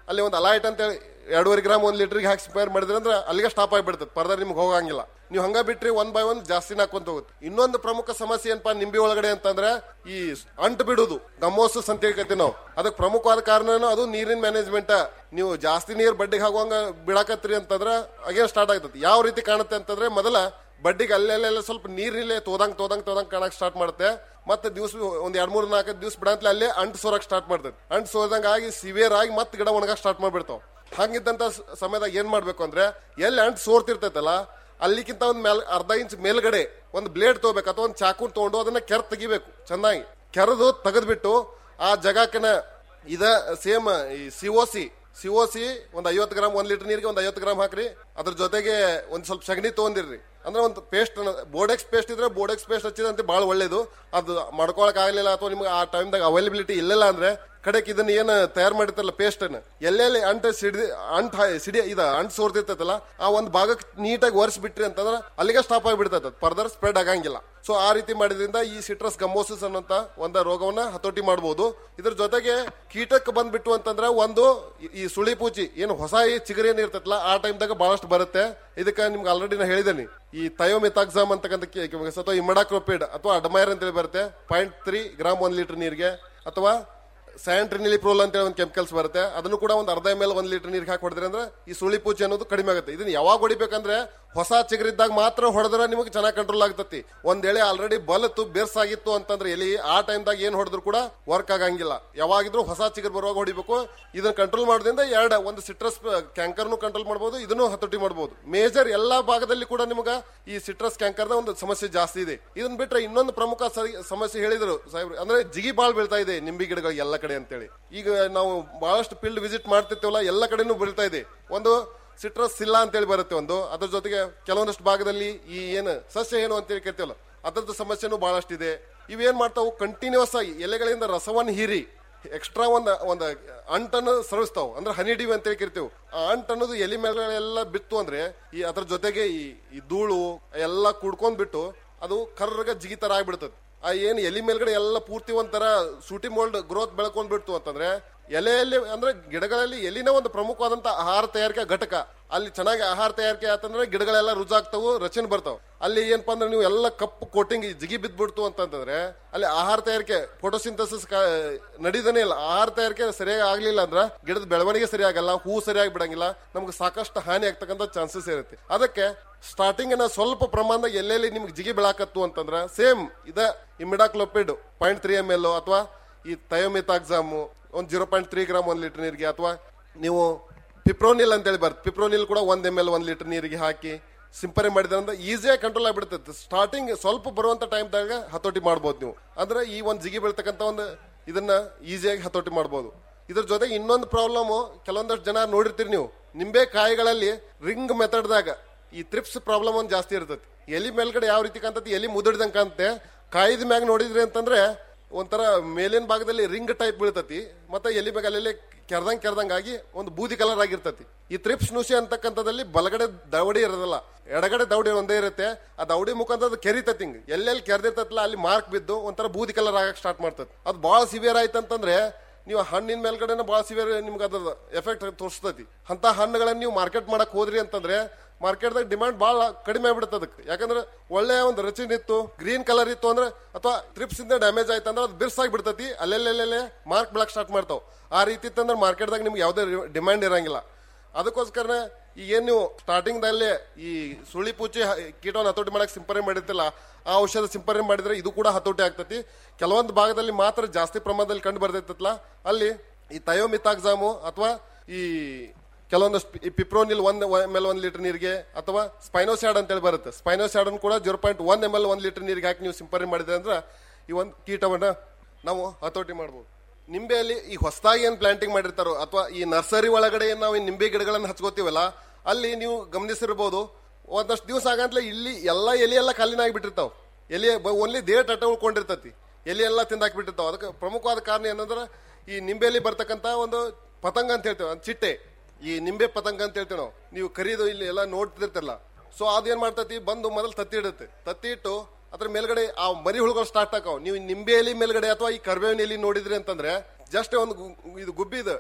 ಅಲ್ಲಿ ಒಂದು ಅಲೈಟ್ ಅಂತ ಹೇಳಿ ಎರಡೂವರೆ ಗ್ರಾಮ್ ಒಂದು ಲೀಟರ್ಗೆ ಹಾಕಿ ಸ್ಪೇರ್ ಮಾಡಿದ್ರೆ ಅಂದ್ರೆ ಅಲ್ಲಿಗೆ ಸ್ಟಾಪ್ ಆಗಿಬಿಡ್ತದೆ ಪರ್ದರ್ ನಿಮ್ಗೆ ಹೋಗಂಗಿಲ್ಲ ನೀವು ಹಂಗ ಬಿಟ್ರಿ ಒನ್ ಬೈ ಒನ್ ಜಾಸ್ತಿನ ಹಾಕೊಂತ ಹೋಗುತ್ತೆ ಇನ್ನೊಂದು ಪ್ರಮುಖ ಸಮಸ್ಯೆ ಏನಪ್ಪಾ ನಿಂಬೆ ಒಳಗಡೆ ಅಂತಂದ್ರೆ ಈ ಅಂಟು ಬಿಡುದು ಗಮೋಸಸ್ ಅಂತ ಹೇಳ್ಕತ್ತೀವಿ ನಾವು ಅದಕ್ಕೆ ಪ್ರಮುಖವಾದ ಕಾರಣನೂ ಅದು ನೀರಿನ ಮ್ಯಾನೇಜ್ಮೆಂಟ್ ನೀವು ಜಾಸ್ತಿ ನೀರು ಬಡ್ಡಿಗೆ ಹಾಕುವಂಗ ಬಿಡಾಕತ್ರಿ ಅಂತಂದ್ರೆ ಅಗೇನ್ ಸ್ಟಾರ್ಟ್ ಆಗ್ತದೆ ಯಾವ ರೀತಿ ಕಾಣುತ್ತೆ ಅಂತಂದ್ರೆ ಮೊದಲ ಬಡ್ಡಿಗೆ ಅಲ್ಲೆಲ್ಲ ಸ್ವಲ್ಪ ನೀರಿಲ್ಲೇ ತೋದಂಗ್ ತೋದಂಗ್ ತೋದಂಗ್ ಕಾಣಕ್ ಸ್ಟಾರ್ಟ್ ಮಾಡುತ್ತೆ ಮತ್ತೆ ದಿವಸ ಒಂದ್ ಎರಡ್ ಮೂರ್ ನಾಲ್ಕು ದಿವಸ ಬಿಡಂತಲೇ ಅಲ್ಲೇ ಅಂಟು ಸೋರಕ್ ಸ್ಟಾರ್ಟ್ ಮಾಡ್ತದೆ ಅಂಟು ಸೋದಂಗ ಆಗಿ ಸಿವಿಯರ್ ಆಗಿ ಮತ್ತೆ ಗಿಡ ಒಣಗಕ್ ಸ್ಟಾರ್ಟ್ ಮಾಡ್ಬಿಡ್ತಾವ ಹಂಗಿದ್ದಂತ ಸ- ಸಮಯದಾಗ ಏನ್ ಮಾಡ್ಬೇಕು ಅಂದ್ರೆ ಎಲ್ಲಿ ಅಂಟು ಸೋರ್ತಿರ್ತೈತಲ್ಲ ಅಲ್ಲಿಕ್ಕಿಂತ ಒಂದ್ ಮೇಲ್ ಅರ್ಧ ಇಂಚ್ ಮೇಲ್ಗಡೆ ಒಂದು ಬ್ಲೇಡ್ ತಗೋಬೇಕು ಅಥವಾ ಒಂದು ಚಾಕು ತಗೊಂಡು ಅದನ್ನ ಕೆರ್ ತೆಗಿಬೇಕು ಚೆನ್ನಾಗಿ ಕೆರೆದು ತೆಗೆದ್ಬಿಟ್ಟು ಆ ಜಗಕ್ಕನ ಇದ ಸೇಮ್ ಈ ಸಿಒಸಿ ಸಿಒಸಿ ಒಂದ್ ಐವತ್ತು ಗ್ರಾಮ್ ಒಂದ್ ಲೀಟರ್ ನೀರಿಗೆ ಒಂದ್ ಐವತ್ತು ಗ್ರಾಮ್ ಹಾಕ್ರಿ ಅದ್ರ ಜೊತೆಗೆ ಒಂದ್ ಸ್ವಲ್ಪ ಸಗಣಿ ತಗೊಂಡಿರ್ರಿ ಅಂದ್ರೆ ಒಂದು ಪೇಸ್ಟ್ ಬೋರ್ಡೆಕ್ಸ್ ಪೇಸ್ಟ್ ಇದ್ರೆ ಬೋರ್ಡೆಕ್ಸ್ ಪೇಸ್ಟ್ ಹಚ್ಚಿದಂತೆ ಬಹಳ ಒಳ್ಳೇದು ಅದು ಮಾಡ್ಕೊಳಕ್ ಆಗ್ಲಿಲ್ಲ ಅಥವಾ ನಿಮ್ಗೆ ಆ ಟೈಮ್ದಾಗ ಅವೈಲಬಿಲಿಟಿ ಇಲ್ಲಿಲ್ಲ ಅಂದ್ರೆ ಕಡೆಕ್ ಇದನ್ನ ಏನ್ ತಯಾರು ಮಾಡಿರ್ತಾರಲ್ಲ ಪೇಸ್ಟ್ ಅನ್ನ ಎಲ್ಲೆಲ್ಲಿ ಅಂಟ ಸಿಡಿ ಅಂಟ್ ಹಾ- ಸಿಡಿ ಇದ ಅಂಟ್ ಸೋರ್ತಿರ್ತೈತಲ್ಲ ಆ ಒಂದ್ ಭಾಗಕ್ಕೆ ನೀಟಾಗಿ ಒರೆಸಿ ಬಿಟ್ರಿ ಅಂತಂದ್ರೆ ಅಲ್ಲಿಗೆ ಸ್ಟಾಪ್ ಆಗಿಬಿಡ್ತೈತೆ ಫರ್ದರ್ ಸ್ಪ್ರೆಡ್ ಆಗಂಗಿಲ್ಲ ಸೊ ಆ ರೀತಿ ಮಾಡಿದ್ರಿಂದ ಈ ಸಿಟ್ರಸ್ ಗಮೋಸಿಸ್ ಅನ್ನೋಂತ ಒಂದ ರೋಗವನ್ನ ಹತೋಟಿ ಮಾಡಬಹುದು ಇದ್ರ ಜೊತೆಗೆ ಕೀಟಕ್ಕೆ ಬಂದ್ಬಿಟ್ಟು ಅಂತಂದ್ರೆ ಒಂದು ಈ- ಈ ಸುಳಿ ಪೂಚಿ ಏನು ಹೊಸ ಈ ಚಿಗರಿ ಏನ್ ಇರ್ತೈತಲ್ಲ ಆ ಟೈಮ್ದಾಗ ಬಹಳಷ್ಟು ಬರುತ್ತೆ ಇದಕ್ಕೆ ನಿಮ್ಗೆ ಆಲ್ರೆಡಿ ನಾ ಹೇಳಿದ್ದೀನಿ ಈ ಥಯೋಮಿತಾಕ್ಸಾಮ್ ಅಂತಕ್ಕಂಥ ಕಿ- ಕಿ- ಅಥವಾ ಇಮಡಾಕ್ರೋಪಿಡ್ ಅಥವಾ ಅಡಮೈರ್ ಅಂತೇಳಿ ಬರುತ್ತೆ ಪಾಯಿಂಟ್ ತ್ರೀ ಗ್ರಾಮ್ ಒಂದ್ ಲೀಟರ್ ನೀರಿಗೆ ಅಥವಾ ಸ್ಯಾಂಟ್ರಿನಿಲಿಪ್ರೋಲ್ ಅಂತ ಹೇಳಿ ಒಂದು ಕೆಮಿಕಲ್ಸ್ ಬರುತ್ತೆ ಅದನ್ನು ಕೂಡ ಒಂದು ಅರ್ಧ ಎಮ್ ಎಲ್ ಒಂದು ಲೀಟರ್ ನೀರಿಗೆ ಹಾಕಿ ಹೊಡೆದ್ರೆ ಅಂದ್ರೆ ಈ ಸುಳಿ ಪೂಚಿ ಅನ್ನೋದು ಕಡಿಮೆ ಆಗುತ್ತೆ ಇದನ್ನ ಯಾವಾಗ ಹೊಡಿಬೇಕಂದ್ರೆ ಹೊಸ ಚಿಗರಿದ್ದಾಗ ಮಾತ್ರ ಹೊಡೆದ್ರೆ ನಿಮಗೆ ಚೆನ್ನಾಗಿ ಕಂಟ್ರೋಲ್ ಆಗ್ತತಿ ಒಂದ್ ಎಳೆ ಆಲ್ರೆಡಿ ಬಲತ್ತು ಬೆರ್ಸಾಗಿತ್ತು ಅಂತಂದ್ರೆ ಎಲಿ ಆ ಟೈಮ್ದಾಗ ಏನ್ ಹೊಡೆದ್ರು ಕೂಡ ವರ್ಕ್ ಆಗಂಗಿಲ್ಲ ಯಾವಾಗಿದ್ರು ಹೊಸ ಚಿಗರ್ ಬರುವಾಗ ಹೊಡಿಬೇಕು ಇದನ್ನ ಕಂಟ್ರೋಲ್ ಮಾಡೋದ್ರಿಂದ ಎರಡು ಒಂದು ಸಿಟ್ರಸ್ ಕ್ಯಾಂಕರ್ನು ಕಂಟ್ರೋಲ್ ಮಾಡಬಹುದು ಇದನ್ನು ಹತೋಟಿ ಮಾಡಬಹುದು ಮೇಜರ್ ಎಲ್ಲಾ ಭಾಗದಲ್ಲಿ ಕೂಡ ನಿಮಗೆ ಈ ಸಿಟ್ರಸ್ ಕ್ಯಾಂಕರ್ದ ಒಂದು ಸಮಸ್ಯೆ ಜಾಸ್ತಿ ಇದೆ ಇದನ್ನ ಬಿಟ್ರೆ ಇನ್ನೊಂದು ಪ್ರಮುಖ ಸ- ಸಮಸ್ಯೆ ಹೇಳಿದ್ರು ಸಾಹೇಬ್ರು ಅಂದ್ರೆ ಜಿಗಿ ಬಾಳ್ ಬೀಳ್ತಾ ಇದೆ ನಿಂಬಿ ಗಿಡಗಳು ಎಲ್ಲ ಕಡೆ ಅಂತೇಳಿ ಈಗ ನಾವು ಬಹಳಷ್ಟು ಫೀಲ್ಡ್ ವಿಸಿಟ್ ಮಾಡ್ತಿರ್ತೀವಲ್ಲ ಎಲ್ಲ ಕಡೆನೂ ಬೀಳ್ತಾ ಇದೆ ಒಂದು ಸಿಟ್ರಸ್ ಇಲ್ಲ ಅಂತೇಳಿ ಬರುತ್ತೆ ಒಂದು ಅದ್ರ ಜೊತೆಗೆ ಕೆಲವೊಂದಷ್ಟು ಭಾಗದಲ್ಲಿ ಈ ಏನು ಸಸ್ಯ ಏನು ಅಂತೇಳಿ ಕೇಳ್ತೀವಲ್ಲ ಅದರದ್ದು ಸಮಸ್ಯೆನೂ ಬಹಳಷ್ಟಿದೆ ಇವೇನ್ ಮಾಡ್ತಾವು ಕಂಟಿನ್ಯೂಸ್ ಆಗಿ ಎಲೆಗಳಿಂದ ರಸವನ್ನು ಹೀರಿ ಎಕ್ಸ್ಟ್ರಾ ಒಂದ್ ಒಂದ್ ಅಂಟನ್ನು ಸರಿಸ್ತಾವ್ ಅಂದ್ರೆ ಹನಿ ಡಿವ್ ಅಂತ ಕರಿತೇವೆ ಆ ಅಂಟ್ ಅನ್ನೋದು ಎಲಿ ಮೇಲೆಲ್ಲ ಬಿತ್ತು ಅಂದ್ರೆ ಈ ಅದ್ರ ಜೊತೆಗೆ ಈ ಈ ಧೂಳು ಎಲ್ಲ ಕುಡ್ಕೊಂಡ್ ಬಿಟ್ಟು ಅದು ಕರ್ರಗ ಜಿಗಿ ತರ ಆಗ್ಬಿಡ್ತದೆ ಆ ಏನ್ ಎಲಿ ಮೇಲ್ಗಡೆ ಎಲ್ಲ ಪೂರ್ತಿ ಒಂಥರ ಸೂಟಿ ಮೋಲ್ಡ್ ಗ್ರೋತ್ ಬೆಳ್ಕೊಂಡ್ ಬಿಡ್ತು ಅಂತಂದ್ರೆ ಎಲೆಯಲ್ಲಿ ಅಂದ್ರೆ ಗಿಡಗಳಲ್ಲಿ ಎಲಿನ ಒಂದು ಪ್ರಮುಖವಾದಂತ ಆಹಾರ ತಯಾರಿಕೆ ಘಟಕ ಅಲ್ಲಿ ಚೆನ್ನಾಗಿ ಆಹಾರ ತಯಾರಿಕೆ ಆತಂದ್ರೆ ಗಿಡಗಳೆಲ್ಲ ರುಜಾಗ್ತಾವು ರಚನೆ ಬರ್ತಾವ ಅಲ್ಲಿ ಏನಪ್ಪಾ ಅಂದ್ರೆ ನೀವು ಎಲ್ಲ ಕಪ್ಪು ಕೋಟಿಂಗ್ ಜಿಗಿ ಬಿದ್ಬಿಡ್ತು ಅಂತಂದ್ರೆ ಅಲ್ಲಿ ಆಹಾರ ತಯಾರಿಕೆ ಫೋಟೋಸಿಂಥಸಿಸ್ ನಡೀದನೇ ಇಲ್ಲ ಆಹಾರ ತಯಾರಿಕೆ ಸರಿಯಾಗಿ ಆಗ್ಲಿಲ್ಲ ಅಂದ್ರೆ ಗಿಡದ ಬೆಳವಣಿಗೆ ಸರಿಯಾಗಲ್ಲ ಹೂ ಸರಿಯಾಗಿ ಬಿಡಂಗಿಲ್ಲ ನಮ್ಗೆ ಸಾಕಷ್ಟು ಹಾನಿ ಆಗ್ತಕ್ಕಂಥ ಚಾನ್ಸಸ್ ಇರುತ್ತೆ ಅದಕ್ಕೆ ಸ್ಟಾರ್ಟಿಂಗ್ ಸ್ವಲ್ಪ ಪ್ರಮಾಣದಾಗ ಎಲ್ಲೆಲ್ಲಿ ನಿಮ್ಗೆ ಜಿಗಿ ಬೆಳಾಕತ್ತು ಅಂತಂದ್ರೆ ಸೇಮ್ ಇದ imidacloprid point three M L ಅಥವಾ ಈ ಥಯೋಮಿತಾಕ್ಸಾಮು ಒಂದು ಜೀರೋ ಪಾಯಿಂಟ್ ತ್ರೀ ಗ್ರಾಮ್ ಒಂದು ಲೀಟರ್ ನೀರಿಗೆ ಅಥವಾ ನೀವು ಪಿಪ್ರೋನಿಲ್ ಅಂತೇಳಿ ಬರುತ್ತೆ ಪಿಪ್ರೋನಿಲ್ ಕೂಡ ಒಂದ್ ಎಮ್ ಎಲ್ ಒಂದು ಲೀಟರ್ ನೀರಿಗೆ ಹಾಕಿ ಸಿಂಪರಣೆ ಮಾಡಿದ್ರಿಂದ ಈಸಿಯಾಗಿ ಕಂಟ್ರೋಲ್ ಆಗಿಬಿಡ್ತೈತೆ ಸ್ಟಾರ್ಟಿಂಗ್ ಸ್ವಲ್ಪ ಬರುವಂತ ಟೈಮ್ದಾಗ ಹತೋಟಿ ಮಾಡ್ಬೋದು ನೀವು ಅಂದ್ರೆ ಈ ಒಂದು ಜಿಗಿ ಬೀಳ್ತಕ್ಕಂಥ ಒಂದು ಇದನ್ನ ಈಸಿಯಾಗಿ ಹತೋಟಿ ಮಾಡ್ಬೋದು ಇದ್ರ ಜೊತೆಗೆ ಇನ್ನೊಂದು ಪ್ರಾಬ್ಲಮ್ ಕೆಲವೊಂದಷ್ಟು ಜನ ನೋಡಿರ್ತೀರಿ ನೀವು ನಿಂಬೆ ಕಾಯಿಗಳಲ್ಲಿ ರಿಂಗ್ ಮೆಥಡ್ದಾಗ ಈ ತ್ರಿಪ್ಸ್ ಪ್ರಾಬ್ಲಮ್ ಒಂದು ಜಾಸ್ತಿ ಇರ್ತೈತಿ ಎಲಿ ಮೇಲ್ಗಡೆ ಯಾವ ರೀತಿ ಕಾಣ್ತತಿ ಎಲಿ ಮುದುಡ್ದಂಗೆ ಕಾಣುತ್ತೆ ಕಾಯ್ದ ಮ್ಯಾಗ ನೋಡಿದ್ರಿ ಅಂತಂದ್ರೆ ಒಂಥರ ಮೇಲಿನ ಭಾಗದಲ್ಲಿ ರಿಂಗ್ ಟೈಪ್ ಬೀಳ್ತತಿ ಮತ್ತೆ ಎಲಿ ಮ್ಯಾಗ ಅಲ್ಲೆಲ್ಲಿ ಕೆರ್ದಂಗ್ ಕೆರ್ದಂಗ್ ಆಗಿ ಒಂದು ಬೂದಿ ಕಲರ್ ಆಗಿರ್ತತಿ ಈ ತ್ರಿಪ್ಸ್ ನುಸಿ ಅಂತಕ್ಕಂಥದ್ದಲ್ಲಿ ಬಲಗಡೆ ದವಡಿ ಇರೋದಿಲ್ಲ ಎಡಗಡೆ ದವಡಿ ಒಂದೇ ಇರುತ್ತೆ ಆ ದವಡಿ ಮುಖಾಂತರ ಅದು ಕೆರಿತತಿ ಹಿಂಗ್ ಎಲ್ಲೆಲ್ಲಿ ಕೆರೆದಿರ್ತಲ್ಲ ಅಲ್ಲಿ ಮಾರ್ಕ್ ಬಿದ್ದು ಒಂಥರ ಬೂದಿ ಕಲರ್ ಆಗಕ್ ಸ್ಟಾರ್ಟ್ ಮಾಡ್ತದೆ ಅದು ಬಹಳ ಸಿವಿಯರ್ ಆಯ್ತಂತಂದ್ರೆ ನೀವು ಹಣ್ಣಿನ ಮೇಲ್ಗಡೆನ ಭಾಳ ಸಿವಿಯರ್ ನಿಮ್ಗೆ ಅದ್ರ ಎಫೆಕ್ಟ್ ತೋರಿಸ್ತತಿ ಅಂತ ಹಣ್ಣುಗಳನ್ನ ನೀವು ಮಾರ್ಕೆಟ್ ಮಾಡಕ್ ಹೋದ್ರಿ ಅಂತಂದ್ರೆ ಮಾರ್ಕೆಟ್ದಾಗ ಡಿಮಾಂಡ್ ಭಾಳ ಕಡಿಮೆ ಆಗ್ಬಿಡುತ್ತೆ ಅದಕ್ಕೆ ಯಾಕಂದ್ರೆ ಒಳ್ಳೆಯ ಒಂದು ರಚನೆ ಇತ್ತು ಗ್ರೀನ್ ಕಲರ್ ಇತ್ತು ಅಂದ್ರೆ ಅಥವಾ ಟ್ರಿಪ್ಸ್ ಇಂದ ಡ್ಯಾಮೇಜ್ ಆಯ್ತು ಅಂದ್ರೆ ಅದು ಬಿರ್ಸಾಗಿ ಬಿಡ್ತತಿ ಅಲ್ಲೆಲ್ಲೆಲ್ಲೆಲ್ಲೇ ಮಾರ್ಕ್ ಬೆಳಕ್ ಸ್ಟಾರ್ಟ್ ಮಾಡ್ತಾವ ಆ ರೀತಿ ಇತ್ತಂದ್ರೆ ಮಾರ್ಕೆಟ್ದಾಗ ನಿಮ್ಗೆ ಯಾವುದೇ ಡಿಮ್ಯಾಂಡ್ ಇರಂಗಿಲ್ಲ ಅದಕ್ಕೋಸ್ಕರ ಈಗ ಏನ್ ನೀವು ಸ್ಟಾರ್ಟಿಂಗ್ ದಲ್ಲಿ ಈ ಸುಳಿ ಪೂಚಿ ಹ- ಕೀಟವನ್ನು ಹತೋಟಿ ಮಾಡಕ್ ಸಿಂಪರಣೆ ಮಾಡಿರ್ತಿಲ್ಲ ಆ ಔಷಧ ಸಿಂಪರಣೆ ಮಾಡಿದ್ರೆ ಇದು ಕೂಡ ಹತೋಟಿ ಆಗ್ತತಿ ಕೆಲವೊಂದು ಭಾಗದಲ್ಲಿ ಮಾತ್ರ ಜಾಸ್ತಿ ಪ್ರಮಾಣದಲ್ಲಿ ಕಂಡು ಬರ್ತೈತಲ್ಲ ಅಲ್ಲಿ ಈ ಥಯೋಮಿತಾಕ್ಸಾಮು ಅಥವಾ ಈ ಕೆಲವೊಂದಷ್ಟು ಈ ಪಿಪ್ರೋನಿಲ್ ಒಂದ್ ಎಮ್ ಎಲ್ ಒಂದ್ ಲೀಟರ್ ನೀರಿಗೆ ಅಥವಾ ಸ್ಪೈನೋಸ್ಯಾಡ್ ಅಂತೇಳಿ ಬರುತ್ತೆ ಸ್ಪೈನೋಸ್ಯಾಡ್ ಕೂಡ zero point one M L ಒಂದ್ ಲೀಟರ್ ನೀರಿಗೆ ಹಾಕಿ ನೀವು ಸಿಂಪರಣೆ ಮಾಡಿದ್ರೆ ಅಂದ್ರೆ ಈ ಒಂದು ಕೀಟವನ್ನ ನಾವು ಹತೋಟಿ ಮಾಡ್ಬೋದು ನಿಂಬೆಯಲ್ಲಿ ಈ ಹೊಸದಾಗಿ ಏನ್ ಪ್ಲಾಂಟಿಂಗ್ ಮಾಡಿರ್ತಾರೋ ಅಥವಾ ಈ ನರ್ಸರಿ ಒಳಗಡೆ ಏನ್ ನಾವು ಈ ನಿಂಬೆ ಗಿಡಗಳನ್ನ ಹಚ್ಕೋತೀವಲ್ಲ ಅಲ್ಲಿ ನೀವು ಗಮನಿಸಿರ್ಬೋದು ಒಂದಷ್ಟು ದಿವಸ ಆಗಂತಲೇ ಇಲ್ಲಿ ಎಲ್ಲ ಎಲೆ ಎಲ್ಲ ಖಾಲಿನ ಆಗಿಬಿಟ್ಟಿರ್ತಾವ ಎಲೆ ಓನ್ಲಿ ದೇಟ್ ಅಟ್ಟ ಉಳ್ಕೊಂಡಿರ್ತತಿ ಎಲೆ ಎಲ್ಲ ತಿಂದಾಕ್ಬಿಟ್ಟಿರ್ತಾವ ಅದಕ್ಕೆ ಪ್ರಮುಖವಾದ ಕಾರಣ ಏನಂದ್ರೆ ಈ ನಿಂಬೆಯಲ್ಲಿ ಬರ್ತಕ್ಕಂತ ಒಂದು ಪತಂಗ ಅಂತ ಹೇಳ್ತೇವೆ ಒಂದು ಚಿಟ್ಟೆ ಈ ನಿಂಬೆ ಪತಂಗ ಅಂತ ಹೇಳ್ತೇವೆ ನಾವು ನೀವು ಕರೀದು ಇಲ್ಲಿ ಎಲ್ಲ ನೋಡ್ತಿರ್ತಿರಲ್ಲ ಸೊ ಅದೇನ್ ಮಾಡ್ತತಿ ಬಂದು ಮೊದಲು ತತ್ತಿ ಇಡುತ್ತೆ ತತ್ತಿ ಇಟ್ಟು ಅದ್ರ ಮೇಲ್ಗಡೆ ಆ ಮರಿ ಹುಳುಗಳು ಸ್ಟಾರ್ಟ್ ಆಕಾವ್ ನೀವು ಈ ನಿಂಬೆ ಎಲಿ ಮೇಲ್ಗಡೆ ಅಥವಾ ಈ ಕರ್ಬೇವಿನ ಎಲಿ ನೋಡಿದ್ರಿ ಅಂತಂದ್ರೆ ಜಸ್ಟ್ ಒಂದು ಗು- ಇದು ಗುಬ್ಬಿ ಇದು